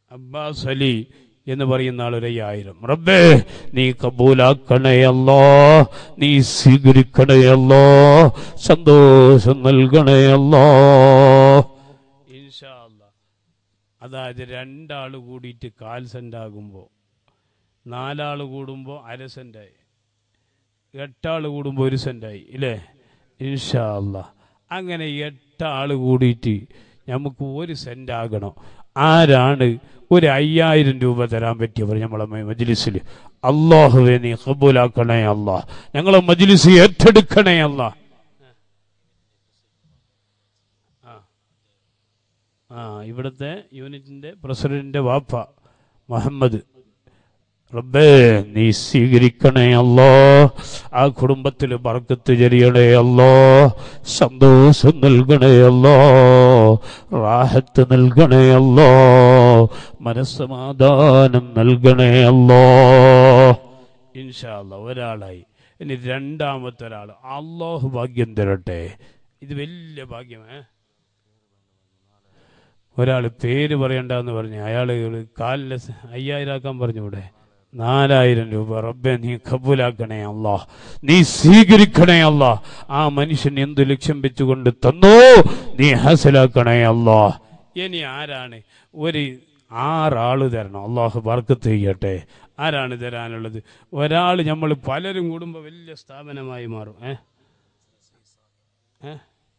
അബ്ബാസ് അലി എന്ന് പറയുന്ന ആൾ ഒരു അയ്യായിരം റബ്ബേ നീ കബൂലാക്കണയല്ലോ നീ സ്വീകരിക്കണയല്ലോ സന്തോഷം നൽകണയല്ലോ ഇൻഷാ അല്ലാ. അതായത് രണ്ടാൾ കൂടിയിട്ട് കാൽ സെൻ്റാകുമ്പോൾ നാലാൾ കൂടുമ്പോൾ അര സെൻ്റായി എട്ടാൾ കൂടുമ്പോൾ ഒരു സെൻ്റായി ഇല്ലേ ഇൻഷാ അല്ലാ അങ്ങനെ എട്ടാൾ കൂടിയിട്ട് നമുക്ക് ഒരു സെൻ്റ് ആകണം ആരാണ് ഒരു അയ്യായിരം രൂപ തരാൻ പറ്റിയവർ നമ്മളെ മജ്ലിസിൽ അള്ളാഹുവെ നീ കബൂലാക്കണേ അല്ലാ ഞങ്ങളെ മജ്ലിസ് ഏറ്റെടുക്കണേ അല്ലാ ആ ആ ഇവിടുത്തെ യൂണിറ്റിന്റെ പ്രസിഡന്റിന്റെ വാപ്പ മുഹമ്മദ് റബ്ബേ നീ സ്വീകരിക്കണേ അല്ലോ ആ കുടുംബത്തിൽ ബർക്കത്ത് ചെറിയണേ അല്ലോ സന്തോഷം നൽകണേ അല്ലോ റാഹത്ത് നൽകണേ അല്ലോ മനസ്സമാധാനം നൽകണേ അല്ലോ ഇൻഷാല്ല ഒരാളായി ഇനി രണ്ടാമത്തെ ഒരാൾ അള്ളാഹു ഭാഗ്യം തരട്ടെ ഇത് വലിയ ഭാഗ്യമേ ഒരാൾ പേര് പറയണ്ടെന്ന് പറഞ്ഞു അയാൾ കാലിലെ അയ്യായിരം ആക്കാൻ പറഞ്ഞു ഇവിടെ നാലായിരം രൂപ റബ്ബെ നീ കബൂലാക്കണേ അല്ലാ നീ സ്വീകരിക്കണേ അല്ലാ ആ മനുഷ്യൻ എന്ത് ലക്ഷ്യം വെച്ചുകൊണ്ട് തന്നോ നീ ഹാസിലാക്കണേ അല്ലാ ഇനി ആരാണ് ഒരു ആറാള് തരണം അള്ളാഹു ബർക്കത്ത് ചെയ്യട്ടെ ആരാണ് തരാനുള്ളത് ഒരാൾ നമ്മൾ പലരും കൂടുമ്പോൾ വലിയ സ്ഥാപനമായി മാറും ഏ ഏ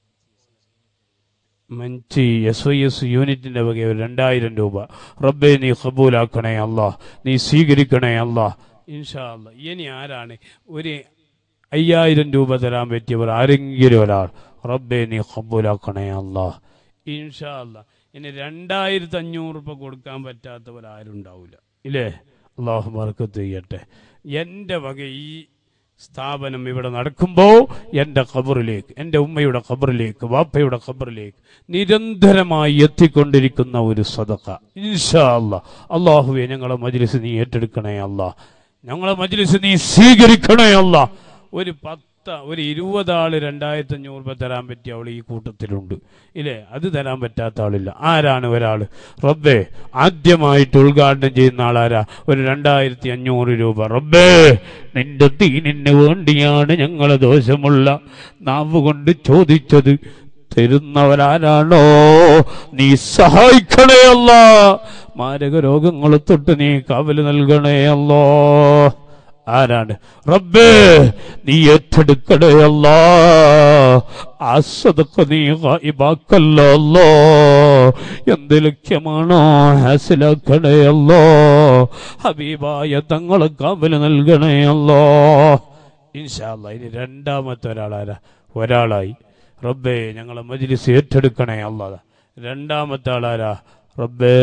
മഞ്ചി എസ് ഐ എസ് യൂണിറ്റിന്റെ വക ഒരു രണ്ടായിരം രൂപ റബ്ബെ നീ കബൂലാക്കണേ അല്ലാ നീ സ്വീകരിക്കണേ അല്ലാ ഇൻഷാ അല്ലാ ഇനി ആരാണ് ഒരു അയ്യായിരം രൂപ തരാൻ പറ്റിയവർ ആരെങ്കിലും ഒരാൾ റബ്ബെ നീ കബൂലാക്കണേ അല്ലാ ഇൻഷാ അല്ലാ ഇനി രണ്ടായിരത്തി അഞ്ഞൂറ് രൂപ കൊടുക്കാൻ പറ്റാത്തവർ ആരും ഉണ്ടാവില്ല ഇല്ലേ അള്ളാഹു ബർക്കത്ത് ചെയ്യട്ടെ എൻ്റെ വക ഈ സ്ഥാപനം ഇവിടെ നടക്കുമ്പോൾ എൻ്റെ ഖബറിലേക്ക് എൻ്റെ ഉമ്മയുടെ ഖബറിലേക്ക് വാപ്പയുടെ ഖബറിലേക്ക് നിരന്തരമായി എത്തിക്കൊണ്ടിരിക്കുന്ന ഒരു സദക്ക ഇൻഷാ അല്ലാ അള്ളാഹുവെ ഞങ്ങളെ മജ്ലിസ് നീ ഏറ്റെടുക്കണേ അല്ലാ ഞങ്ങളെ മജ്ലിസ് നീ സ്വീകരിക്കണേ അല്ലാ ഒരു പത്ത് ഒരു ഇരുപതാള് രണ്ടായിരത്തി അഞ്ഞൂറ് രൂപ തരാൻ പറ്റിയ അവൾ ഈ കൂട്ടത്തിലുണ്ട് ഇല്ലേ അത് തരാൻ പറ്റാത്ത ആളില്ല ആരാണ് ഒരാൾ റബ്ബേ ആദ്യമായിട്ട് ഉദ്ഘാടനം ചെയ്യുന്ന ആളാരാ ഒരു രണ്ടായിരത്തി അഞ്ഞൂറ് രൂപ റബ്ബേ നിന്റെ തീനിന് വേണ്ടിയാണ് ഞങ്ങളെ ദോഷമുള്ള നാവ് കൊണ്ട് ചോദിച്ചത് തരുന്നവരാരാണോ നീ സഹായിക്കണേ അല്ല മാരക രോഗങ്ങൾ തൊട്ട് നീ കാവല് നൽകണേ അല്ലോ ആരാണ് റബ്ബേ നീ ഏറ്റെടുക്കണേ അല്ലാ ആ സദക്ക നീ ഗായിബാക്കല്ലോ അല്ലോ എന്ത് ലക്ഷ്യമാണോ ഹാസിലാക്കണേ അല്ലോ ഹബീബായ തങ്ങളെ കാവല് നൽകണേ അല്ലോ ഇൻഷാല്ല ഇനി രണ്ടാമത്തെ ഒരാളാരാ ഒരാളായി റബ്ബേ ഞങ്ങളെ മജ്ലിസ് ഏറ്റെടുക്കണേ അല്ലാ രണ്ടാമത്തെ ആളാരാ റബ്ബേ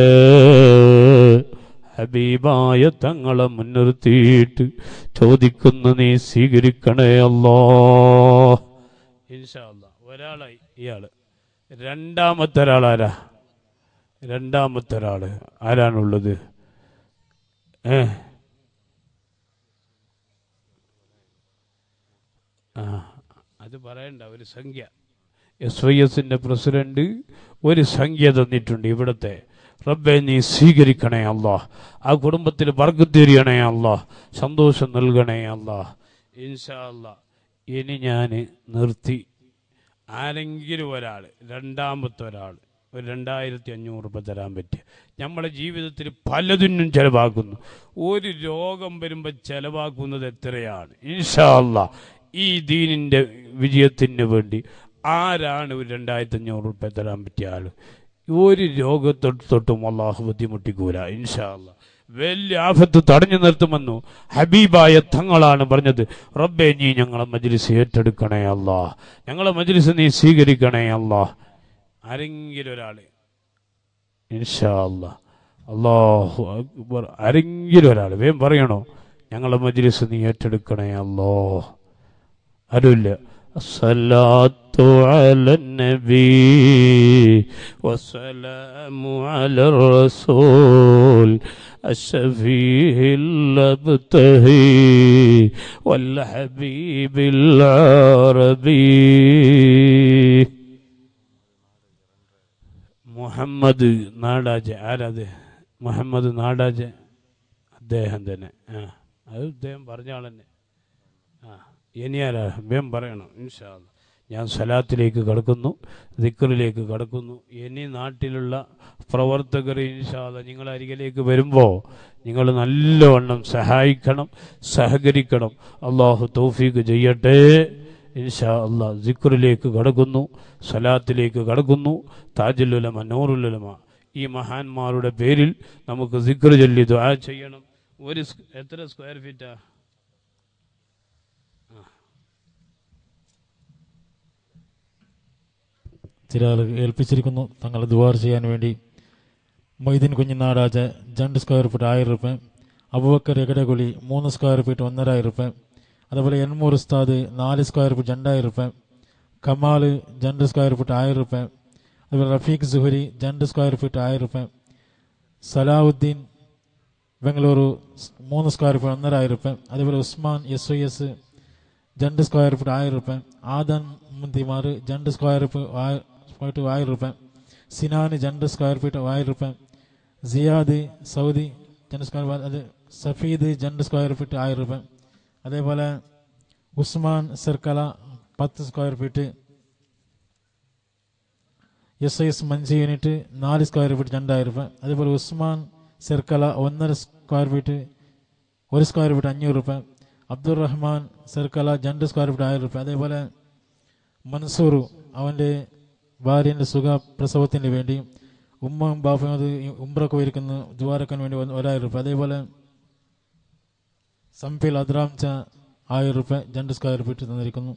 ഹബീബായ തങ്ങളെ മുൻനിർത്തിയിട്ട് ചോദിക്കുന്ന നീ സ്വീകരിക്കണേ അല്ലോ ഇൻഷാല്ല ഒരാളായി ഇയാള് രണ്ടാമത്തെ ഒരാളാരാ രണ്ടാമത്തെ ഒരാള് ആരാണുള്ളത് ഏ ആ അത് പറയണ്ട ഒരു സംഖ്യ എസ് വൈ എസിന്റെ പ്രസിഡന്റ് ഒരു സംഖ്യ തന്നിട്ടുണ്ട് ഇവിടത്തെ റബ്ബെ നീ സ്വീകരിക്കണേ അല്ലാ ആ കുടുംബത്തിൽ വർഗത്തിരിയണേ അല്ലാ സന്തോഷം നൽകണേ അല്ലാ ഇൻഷാ അല്ലാ ഇനി ഞാൻ നിർത്തി ആരെങ്കിലും ഒരാൾ രണ്ടാമത്തെ ഒരാൾ ഒരു രണ്ടായിരത്തി അഞ്ഞൂറ് രൂപ തരാൻ പറ്റുക നമ്മുടെ ജീവിതത്തിൽ പലതിനും ചെലവാക്കുന്നു ഒരു രോഗം വരുമ്പോൾ ചെലവാക്കുന്നത് എത്രയാണ് ഇൻഷാ അല്ലാ ഈ ദീനിന്റെ വിജയത്തിന് വേണ്ടി ആരാണ് ഒരു രണ്ടായിരത്തി അഞ്ഞൂറ് രൂപ തരാൻ പറ്റിയ ആള് ഒരു രോഗത്തൊട്ട് തൊട്ടും അള്ളാഹു ബുദ്ധിമുട്ടിക്കൂല ഇൻഷാ അല്ലാ വലിയ ആഫത്ത് തടഞ്ഞു നിർത്തുമെന്നു ഹബീബായ തങ്ങളാണ് പറഞ്ഞത് റബ്ബെ നീ ഞങ്ങളെ മജ്ലിസ് ഏറ്റെടുക്കണേ അല്ലാ ഞങ്ങളെ മജ്ലിസ് നീ സ്വീകരിക്കണേ അല്ലാ ആരെങ്കിലും ഒരാള് ഇൻഷാ അല്ലാ അല്ലാഹു അക്ബർ ആരെങ്കിലും ഒരാൾ വേം പറയണോ ഞങ്ങളെ മജ്ലിസ് നീ ഏറ്റെടുക്കണേ അല്ലോ ആരുമില്ല الصلاة على النبي والسلام على الرسول الشفيه الابتهي والحبيب العربي മുഹമ്മദ് നാടാജ് ആരത് മുഹമ്മദ് നാടാജ് അദ്ദേഹം തന്നെ ആ അത് ഇദ്ദേഹം പറഞ്ഞ ആൾ തന്നെ ആ ഇനി ആരാ വേം പറയണം ഇൻഷാ അല്ലാ. ഞാൻ സലാത്തിലേക്ക് കടക്കുന്നു ദിക്കറിലേക്ക് കടക്കുന്നു ഇനി നാട്ടിലുള്ള പ്രവർത്തകർ ഇൻഷാല്ല നിങ്ങളുടെ അരികിലേക്ക് വരുമ്പോൾ നിങ്ങൾ നല്ലവണ്ണം സഹായിക്കണം സഹകരിക്കണം അള്ളാഹു തൗഫീക്ക് ചെയ്യട്ടെ ഇൻഷാ അള്ളാഹ് ദിക്കറിലേക്ക് കടക്കുന്നു സലാത്തിലേക്ക് കടക്കുന്നു താജുലുലമ നൂറുലുലമ ഈ മഹാന്മാരുടെ പേരിൽ നമുക്ക് ദിക്കർ ചൊല്ലി ദുആ ചെയ്യണം ഒരു സ്- എത്ര സ്ക്വയർ ഫീറ്റാ ചില ആളുകൾ ഏൽപ്പിച്ചിരിക്കുന്നു തങ്ങൾ ദുവാർ ചെയ്യാൻ വേണ്ടി മൊയ്തീൻ കുഞ്ഞിനാടാജ് രണ്ട് സ്ക്വയർ ഫീറ്റ് ആയിരം റുപ്യ അബുബക്കർ എകടകുലി മൂന്ന് സ്ക്വയർ ഫീറ്റ് ഒന്നരായിരം റുപ്യ അതുപോലെ എൺമൂർ ഉസ്താദ് നാല് സ്ക്വയർ ഫീറ്റ് രണ്ടായിരം റുപ്യ കമാൽ രണ്ട് സ്ക്വയർ ഫീറ്റ് ആയിരം റുപ്യ അതുപോലെ റഫീഖ് സുഹരി രണ്ട് സ്ക്വയർ ഫീറ്റ് ആയിരം റുപ്യ സലാഹുദ്ദീൻ ബംഗളൂരു സ് മൂന്ന് സ്ക്വയർ ഫീറ്റ് ഒന്നരായിരം റുപ്യ അതുപോലെ ഉസ്മാൻ എസ് ഐ എസ് രണ്ട് സ്ക്വയർ ഫീറ്റ് ആയിരം റുപ്യ ആദൻ മുന്തിമാർ രണ്ട് സ്ക്വയർ ഫീറ്റ് ആയിരം റുപ്യ സിനാന് രണ്ട് സ്ക്വയർ ഫീറ്റ് ആയിരം റുപ്യ സിയാദ് സൗദി രണ്ട് സ്ക്വയർ ഫീറ്റ് അത് സഫീദ് രണ്ട് സ്ക്വയർ ഫീറ്റ് ആയിരം റുപ്യ അതേപോലെ ഉസ്മാൻ സർക്കല പത്ത് square feet S I S മഞ്ച് യൂണിറ്റ് നാല് സ്ക്വയർ ഫീറ്റ് രണ്ടായിരം റുപ്യ അതേപോലെ ഉസ്മാൻ സർക്കല ഒന്നര സ്ക്വയർ ഫീറ്റ് ഒരു സ്ക്വയർ ഫീറ്റ് അഞ്ഞൂറ് റുപ്യ അബ്ദുറഹ്മാൻ സർക്കല രണ്ട് സ്ക്വയർ ഫീറ്റ് ആയിരം റുപ്യ അതേപോലെ മൻസൂർ അവൻ്റെ ഭാര്യൻ്റെ സുഖ പ്രസവത്തിന് വേണ്ടി ഉമ്മയും ബാപ്പയും അത് ഉംറക്ക് പോയിരിക്കുന്ന ദ്വാരക്കാൻ വേണ്ടി ഒന്ന് ഒരായിരം റുപ്യ അതേപോലെ സംപിൽ അദ്രാംച്ച ആയിരം റുപ്യ രണ്ട് സ്ക്വയർ ഫീറ്റ് തന്നിരിക്കുന്നു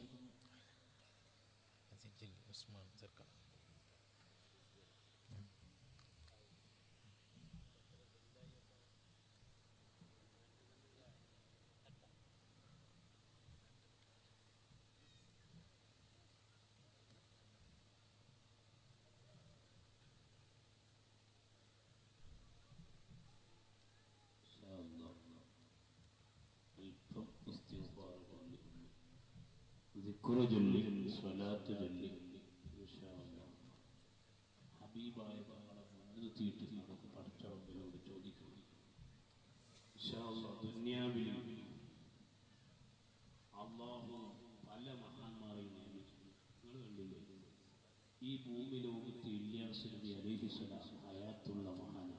ദിക്റ് ചൊല്ലി സ്വലാത്ത് ചൊല്ലി ഇൻഷാ അല്ലാഹ്. ഹബീബായ തങ്ങളെ മുൻനിർത്തിയിട്ട് നമുക്ക് പടച്ചറബിനോട് ചോദിക്കണം ഇൻഷാ അല്ലാഹ് ദുനിയാവിൽ അള്ളാഹു പല മഹാന്മാരെയും നിയമിച്ചു നിങ്ങൾ കണ്ടില്ലേ ഈ ഭൂമി ലോകത്ത് ഇല്യാസ് നബി അലൈഹിസ്സലാം ഹയാത്തുള്ള മഹാനാണ്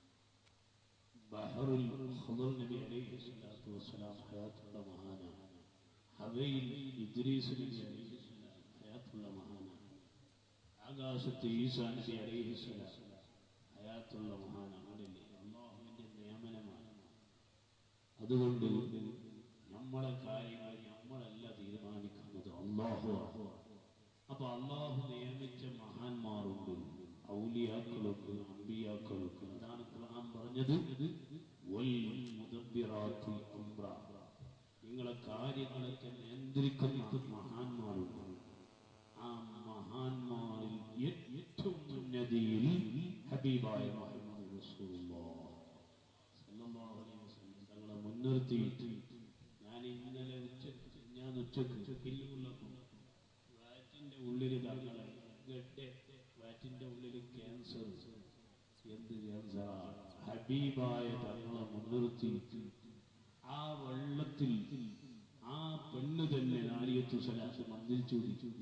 ബഹറുൽ ഖദർ നബി അലൈഹിസ്സലാത്തു വസ്സലാം ഹയാത്തുള്ള മഹാനാണ് ഹവയിൽ ഇദ്രീസ് നബി അലൈഹിസ്സലാം ഹയാത്തുള്ള മഹാനാണ് ആകാശത്ത് ഈസാ നബി അലൈഹിസ്സലാം ഹയാത്തുള്ള മഹാനാണ് അവിടെയില്ലേ അള്ളാഹുവിന്റെ നിയമനമാണ് അതുകൊണ്ട് നമ്മളെ കാര്യങ്ങൾ നമ്മളല്ല തീരുമാനിക്കുന്നത് അള്ളാഹു അപ്പൊ അള്ളാഹു നിയമിച്ച മഹാന്മാരുണ്ട് ഔലിയാക്കളുണ്ട് അമ്പിയാക്കളുണ്ട് അതാണ് ഖുർആൻ പറഞ്ഞത് വൽ മുദബ്ബിറാത്തി അംറ നിങ്ങളെ കാര്യങ്ങളൊക്കെ നിയന്ത്രിക്കുന്ന മഹാന്മാരുണ്ട് ആ മഹാന്മാരിൽ ഏറ്റവും ഉന്നതിയിൽ ഹബീബായ മുഹമ്മദ് റസൂലുള്ളാഹ് സല്ലല്ലാഹു അലൈഹി വസല്ലം തങ്ങളെ മുൻനിർത്തിയിട്ട് ഞാൻ ഇന്നലെ ഉച്ചക്ക് ഞാൻ ഉച്ചക്ക് പില്ലുള്ളപ്പോൾ വാറ്റിന്റെ ഉള്ളിൽ തങ്ങളെ ഗഡ്ഡെ വാറ്റിന്റെ ഉള്ളിൽ ക്യാൻസർ എന്ത് ക്യാൻസറാണ് ഹബീബായ തങ്ങളെ മുൻനിർത്തിയിട്ട് ആ വെള്ളത്തിൽ ആ പെണ്ണ് തന്നെ നാരിയത്തു സലാത്ത് മന്ത്രിച്ചു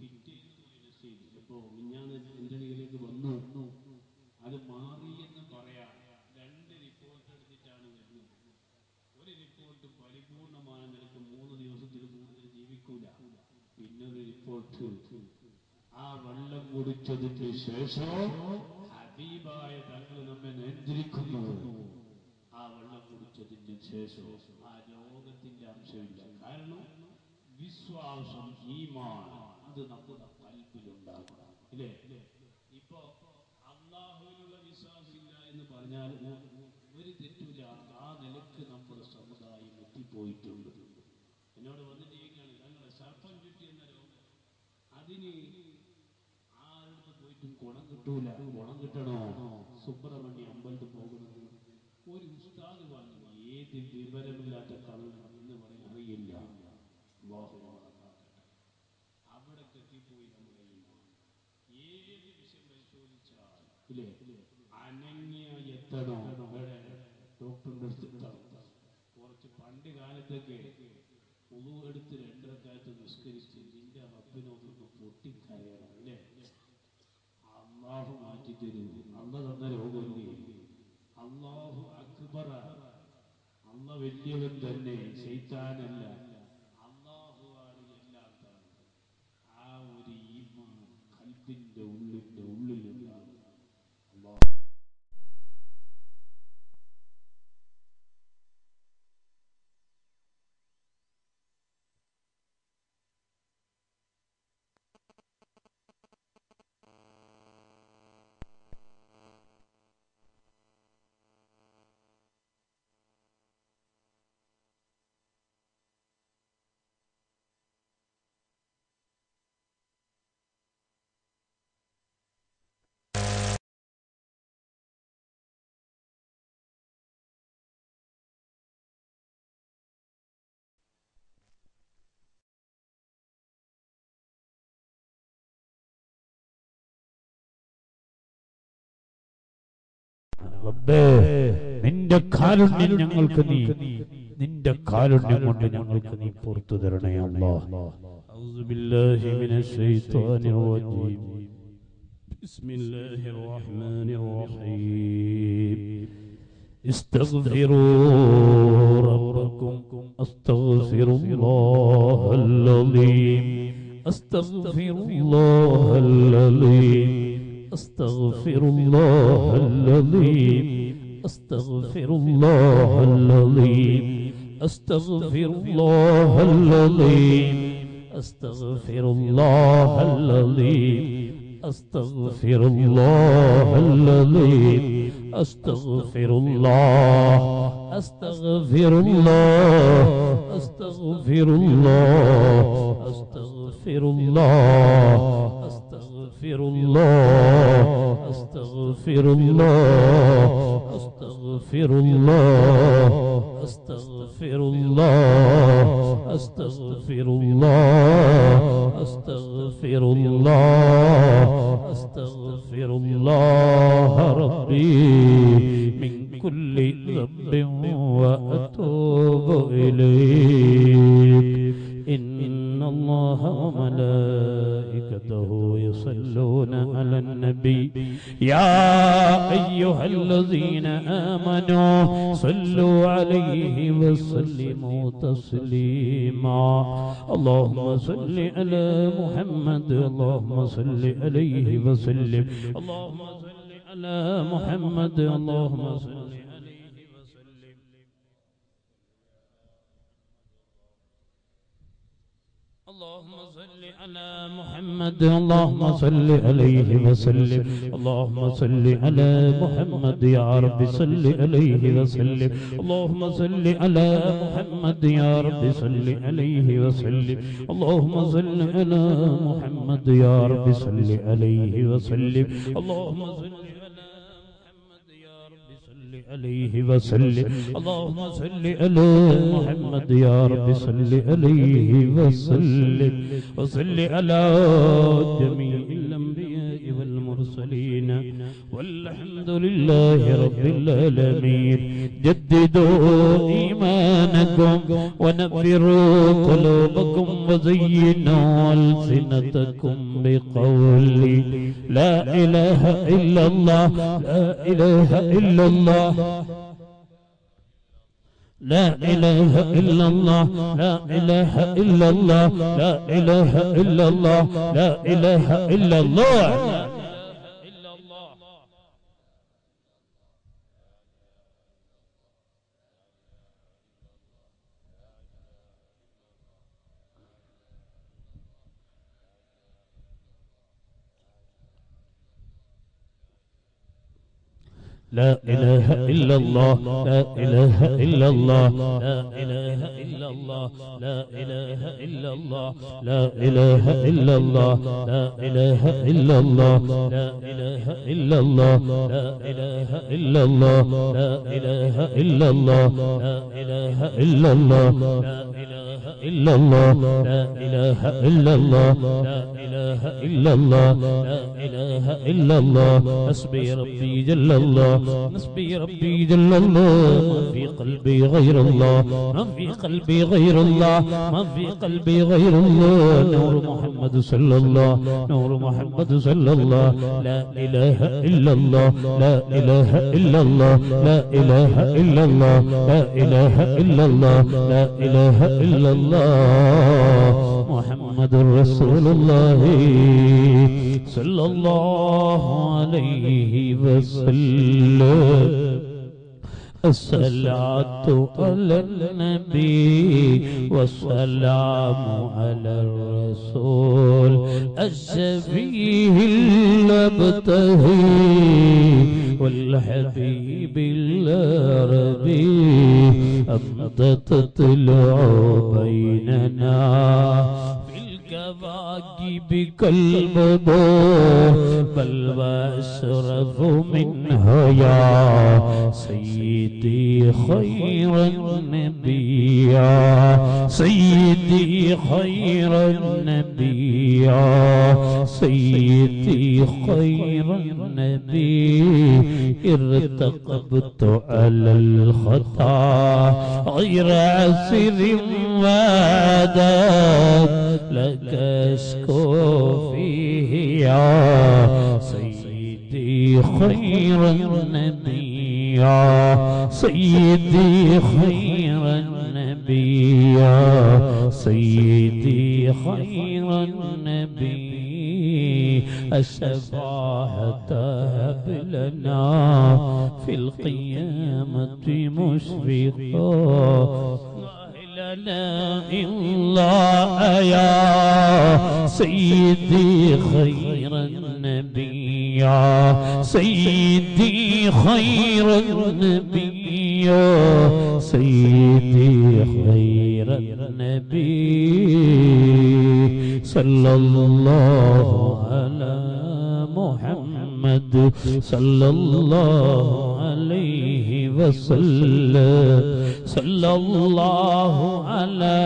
ഇപ്പോ മിഞ്ഞാന്ന് എന്റെ അടിയിലേക്ക് വന്നു അത് മാറി എന്ന് പറയാം രണ്ട് റിപ്പോർട്ട് എടുത്തിട്ടാണ് വരുന്നത് ഒരു റിപ്പോർട്ട് പരിപൂർണമായ നിലക്ക് മൂന്ന് ദിവസത്തിൽ കൂടുതൽ ജീവിക്കൂല പിന്നൊരു റിപ്പോർട്ട് ആ വെള്ളം കുടിച്ചതിന് ശേഷം ഹബീബായ തങ്ങൾ നമ്മെ നിയന്ത്രിക്കുന്നു ആ വെള്ളം കുടിച്ചതിന് ശേഷം ആ രോഗത്തിന്റെ അംശമില്ല കാരണം വിശ്വാസം ഈമാൻ അത് നമ്മുടെ കൽപ്പിലുണ്ടാകണം ഇല്ലേ ഇപ്പോ അള്ളാഹുവിനുള്ള വിശ്വാസമില്ല എന്ന് പറഞ്ഞാൽ ഒരു തെറ്റില്ല ആ നിലക്ക് നമ്മുടെ സമുദായം എത്തിപ്പോയിട്ടുണ്ട് എന്നോട് വന്നിട്ട് ചോദിക്കുകയാണ് ഞങ്ങളുടെ സർപ്പം ചുറ്റി എന്ന രോഗം അതിന് ആരുടെ പോയിട്ടും ഗുണം കിട്ടൂല ഗുണം കിട്ടണോ സുബ്രഹ്മണ്യ അമ്പലത്തിൽ പോകുന്നത് ഒരു ഉസ്താദ് പറഞ്ഞു ഏത് വിവരമില്ലാത്ത കള്ളൻ എന്ന് പറയാൻ അറിയില്ല അല്ലാഹു നമ്മളെ കാക്കട്ടെ. അവിടെ കെട്ടിപ്പോയി നമ്മുടെ ഈമാൻ. ഏത് വിഷയം പരിശോധിച്ചാൽ ഇല്ലേ അനന്യ എത്തണോ ഇവിടെ അള്ളാഹു അക്ബറ അള്ള വലിയവൻ തന്നെ ശൈത്താനല്ല അള്ളാഹുവാണ് എല്ലാം തന്നെ ആ ഒരു ഈമാൻ കൽബിന്റെ ഉള്ളിന്റെ ഉള്ളിലുണ്ടാകും അള്ളാഹു റബ്ബേ നിന്റെ കാരുണ്യം ഞങ്ങൾക്ക് നീ നിന്റെ കാരുണ്യം കൊണ്ട് ഞങ്ങൾക്ക് നീ പുറത്തു തരണേ അല്ലാഹ് أعوذ بالله من الشيطان الرجيم بسم الله الرحمن الرحيم استغفروا ربكم استغفر الله العظيم استغفر الله العظيم استغفر الله العظيم استغفر الله العظيم استغفر الله العظيم استغفر الله العظيم استغفر الله العظيم استغفر الله استغفر الله استغفر الله استغفر الله استغفر الله استغفر الله استغفر الله استغفر الله استغفر الله استغفر الله استغفر الله ربي من كل ذنب واتوب اليك ان الله وملائكته يصلون على النبي يا ايها الذين امنوا صلوا عليه وسلموا تسليما اللهم صل على محمد اللهم صل عليه وسلم اللهم صل على محمد اللهم صل عليه وسلم اللهم صل على محمد اللهم صل عليه وسلم اللهم صل على محمد يا رب صل عليه وسلم اللهم صل على محمد يا رب صل عليه وسلم اللهم صل على محمد يا رب صل عليه وسلم اللهم صل على محمد يا رب صل عليه وسلم اللهم صل على محمد يا رب صل عليه وسلم وصل على جميع الأنبياء والمرسلين والحمد لله رب العالمين جددوا إيمانكم ونفروا قلوبكم وزينوا ألسنتكم بقول لا إله إلا الله لا إله إلا الله لا إله إلا الله لا إله إلا الله لا إله إلا الله لا إله إلا الله لا إله إلا الله لا إله إلا الله لا إله إلا الله لا إله إلا الله لا إله إلا الله لا إله إلا الله لا إله إلا الله لا إله إلا الله لا إله إلا الله لا إله إلا الله لا إله إلا الله لا إله إلا الله لا إله إلا الله لا إله إلا الله حسبي ربي جل الله حسبي ربي جل الله ما في قلبي غير الله ما في قلبي غير الله ما في قلبي غير الله نور محمد صلى الله نور محمد صلى الله لا إله إلا الله لا إله إلا الله لا إله إلا الله لا إله إلا الله لا إله إلا الله محمد رسول الله صلى الله عليه وسلم الصلاة على النبي والسلام على الرسول الشفيه المبتهي والحبيب العربي أنت تطلع بيننا في الكواكب كالبدور بل وأشرف منها يا سيدي خير النبي يا سيدي خير النبي يا سيدي خير النبي ارتقبت على الخطا غير عسر وعداد لك اشكو فيه يا سيدي خير النبي يا سيدي خير النبي يا سيدي خير النبي الشفاعة هب لنا في القيامة مشفقا لنا إلا يا سيدي خير النبي يا سيدي خير النبي يا سيدي خير النبي صلى الله على محمد صلى الله عليه وسلم صلى الله على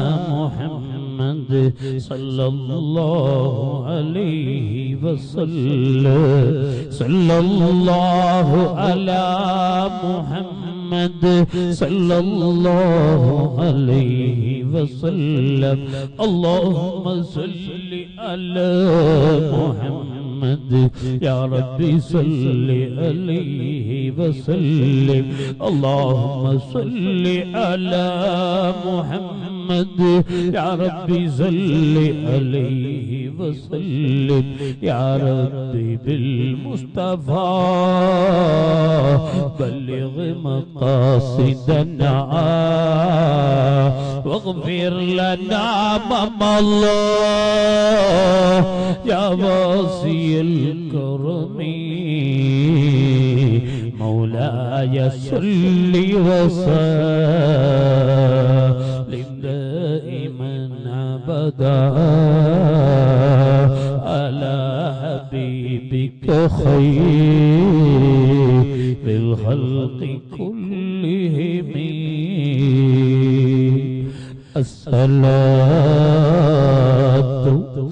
محمد صلى الله عليه وسلم صلى الله على محمد صلى الله عليه وسلم اللهم صل على محمد يا ربي صل عليه وسلم اللهم صل على محمد يا ربي صل عليه وسلم يا ربي بالمصطفى بلغ مقاصدنا واغفر لنا ما الله يا واسي الكرم مولاي صل وسلم دائما ابدا على حبيبك خير الخلق كلهم الصلاة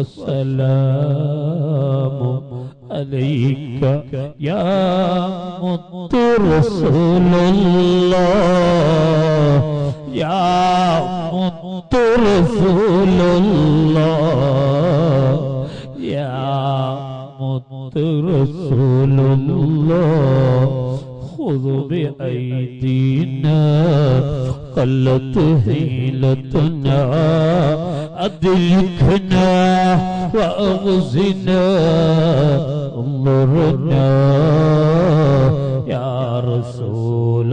والسلام عليك يا مت رسول الله يا مت رسول الله يا مت رسول الله خذ بأيدينا قلت حيلتنا أدركنا وأغزنا انظرنا يا رسول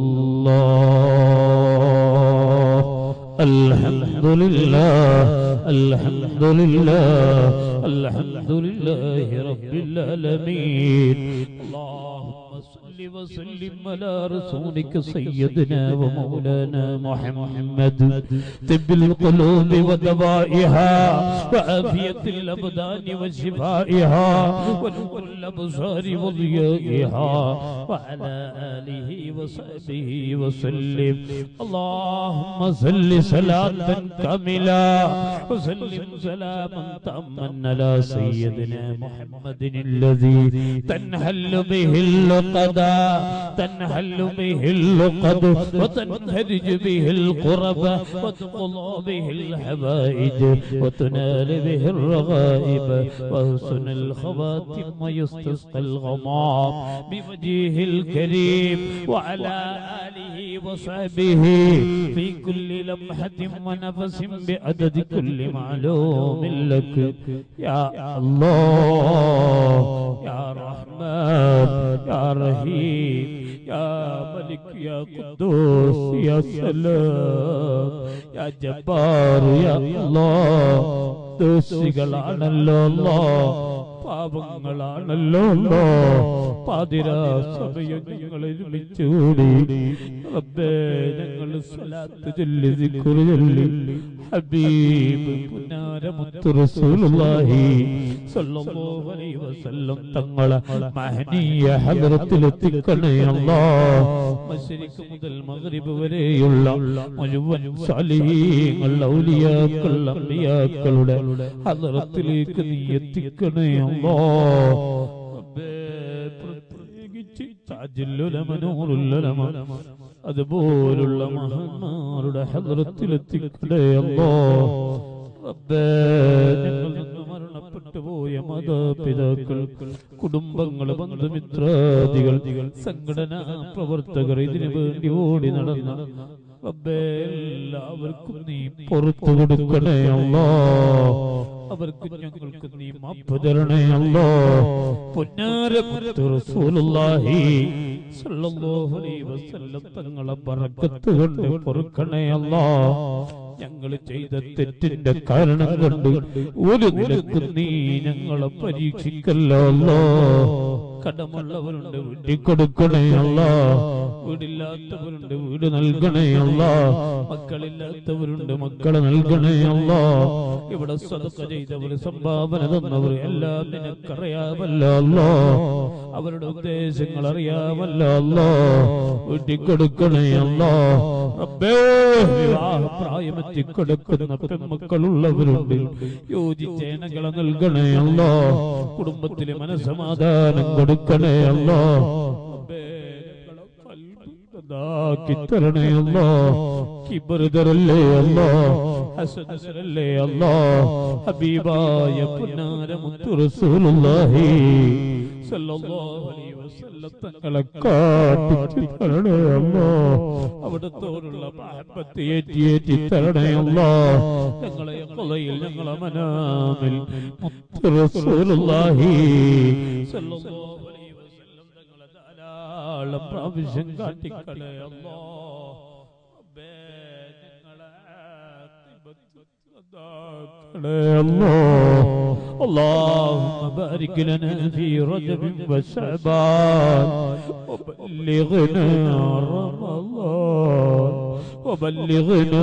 الله الحمد لله الحمد لله الحمد لله رب العالمين اللهم صل وسلم على رسولك سيدنا ومولانا محمد طب القلوب ودوائها وعافية الأبدان وشفائها ونور الأبصار وضيائها وعلى آله وصحبه وسلم اللهم صل صلاة كاملة وسلم سلاما تاما على سيدنا محمد الذي تنحل به اللقدا تنحل به اللقد وتنفرج به القرب وتقضى به الحوائج وتنال به الرغائب وحسن الخواتم ويستسقى الغمام بوجهه الكريم وعلى آله وصحبه في كل لمحة ونفس بعدد كل معلوم لك يا الله يا رحمن يا رحيم يا ملك يا قدوس يا سلام يا جبار يا الله ദോഷികളാണല്ലോ അല്ലോ പാപങ്ങളാണല്ലോ അല്ലോ പാതിരാ സമയം ഞങ്ങൾ ഒരുമിച്ചുകൂടി റബ്ബേ ഞങ്ങൾ സ്വലാത്ത് ചൊല്ലി ദിക്റ് ചൊല്ലി ഹബീബ് പുന്നാരമുത്ത് റസൂലുള്ളാഹി സ്വല്ലല്ലാഹു അലൈഹി വസല്ലം തങ്ങളെ മഹനീയ ഹദ്റത്തിലെത്തിക്കണേ അല്ലാഹ് മശ്രിഖ് മുതൽ മഗ്രിബ് വരെയുള്ള മുഴുവൻ സാലിഹീങ്ങൾ ഔലിയാക്കൾ അമ്പിയാക്കളുടെ ഹദ്റത്തിലേക്ക് നീ എത്തിക്കണേ അല്ലാഹ് റബ്ബേ പ്രത്യേകിച്ച് താജുല്ലുലമ നൂറുല്ലുലമ അതുപോലുള്ള മഹാന്മാരുടെ ഹദ്റത്തിലെത്തിക്കണേ അല്ലാഹ് റബ്ബേ ഞങ്ങളിൽ നിന്ന് മരണപ്പെട്ടു പോയ മാതാപിതാക്കൾ കുടുംബങ്ങൾ ബന്ധുമിത്രാദികൾ സംഘടനാ പ്രവർത്തകർ ഇതിനു വേണ്ടി ഓടി നടന്ന റബ്ബേ എല്ലാവർക്കും നീ പുറത്തു കൊടുക്കണേ അല്ലോ അവർക്ക് ഞങ്ങൾക്ക് നീ മാപ്പ് തരണേ അല്ലോ പൊന്നാര റസൂലുള്ളാഹി സല്ലല്ലാഹു അലൈഹി വസല്ലം തങ്ങളെ ബറക്കത്ത് കൊണ്ട് പൊറുക്കണേ അല്ലോ ഞങ്ങൾ ചെയ്ത തെറ്റിന്റെ കാരണം കൊണ്ട് ഒരു നിലക്ക് നീ ഞങ്ങളെ പരീക്ഷിക്കല്ലോ അല്ലോ കടമുള്ളവരുണ്ട് വീട്ടിൽ കൊടുക്കണേ അല്ല വീടില്ലാത്തവരുണ്ട് വീട് നൽകണേ അല്ല മക്കളില്ലാത്തവരുണ്ട് മക്കളെ നൽകണേ അല്ല ഇവിടെ സ്വതക്ക ചെയ്തവർ സംഭാവന തന്നവർ എല്ലാം നിനക്കറിയാമല്ലോ അല്ലോ അവരുടെ ഉദ്ദേശങ്ങൾ അറിയാമല്ലോ അല്ലോ വീട്ടിൽ കൊടുക്കണേ അല്ലോ റബ്ബേ വിവാഹ പ്രായമെത്തി കൊടുക്കുന്ന പെൺമക്കളുള്ളവരുണ്ട് യോജിച്ച ഇണകളെ നൽകണേ അല്ലോ കുടുംബത്തിലെ മനസമാധാനം കൊടുക്കണേ അല്ലോ റബ്ബേ, ഞങ്ങളെ കൽബ് നന്നാക്കി തരണേ അല്ലോ കിബറുതരല്ലേ അല്ലോ ഹസനസരല്ലേ അല്ലോ ഹബീബായ പുന്നാര മുത്തു റസൂലുള്ളാഹി സല്ലല്ലാഹു അലൈഹി വസല്ലം തങ്ങളെ കാട്ടിച്ചു തരണേ അല്ലോ അവിടത്തോടുള്ള മഹബത്ത് ഏറ്റി ഏറ്റി തരണേ അല്ലോ ഞങ്ങളെ കൊലയിൽ ഞങ്ങളെ മനാമിൽ മുത്തു റസൂലുള്ളാഹി സല്ലല്ലാഹു അലൈഹി വസല്ലം തങ്ങളെ ധാരാളം പ്രാവശ്യം കാട്ടിക്കളേ അല്ലോ റബ്ബേ ഞങ്ങളെ ആഖിബത്ത് صدقنا الله اللهم بارك لنا في رجب وشعبان وبلغنا رمضان وبلغنا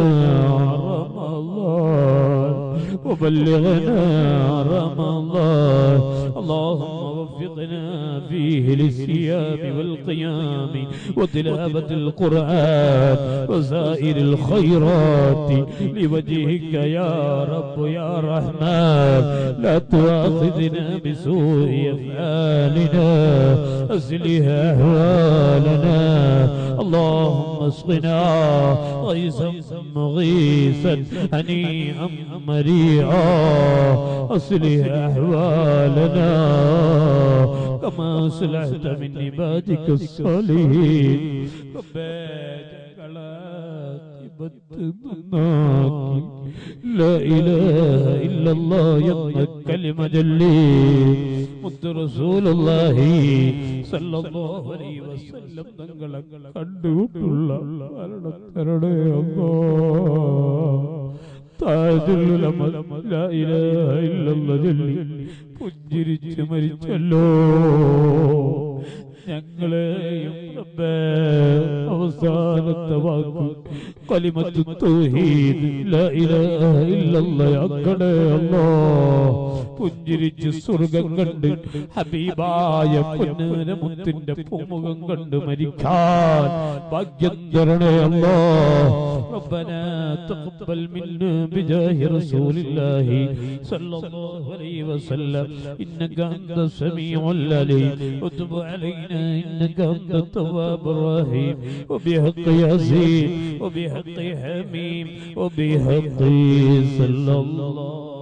رمضان وبلغنا رمضان اللهم وفقنا فيه للصيام والقيام وتلاوة القرآن وسائر الخيرات لوجهك يا رب يا رحمن لا تؤاخذنا بسوء أفعالنا أصلح أحوالنا اللهم اسقنا غيثا مغيثا هنيئا مريعا أصلح أحوالنا كما أصلحت من عبادك الصالحين لا إله إلا الله എന്ന കലിമ ചൊല്ലി മുത്ത് റസൂലുള്ളാഹി സല്ലല്ലാഹു അലൈഹി വസല്ലം തങ്ങളെ കണ്ടുകൊണ്ടുള്ള മരണത്തരുടെ അല്ലാ താജുൽ ഉലമ ലാ ഇലാഹ ഇല്ലല്ലാഹ് ചൊല്ലി പുഞ്ചിരിച്ച് മരിച്ചല്ലോ ഞങ്ങളെയും റബ്ബേ അവസാനത്തെ വാക്ക് കലിമത്ത് തൗഹീദ് ലാ ഇലാഹ ഇല്ലല്ലാഹ് ആക്കണേ അല്ലാഹ് പുഞ്ചിരിച്ച് സ്വർഗം കണ്ട് ഹബീബായ പൊന്നരമുത്തിന്റെ പൂമുഖം കണ്ട് മരിക്കാൻ ഭാഗ്യം തരണേ അല്ലാഹ് ربنا تقبل منا بجاه رسول الله صلى الله عليه وسلم إنك أنت السميع العليم وتب علينا إنك أنت التواب الرحيم وبحق ياسين وبحق حميم وبحق صلى الله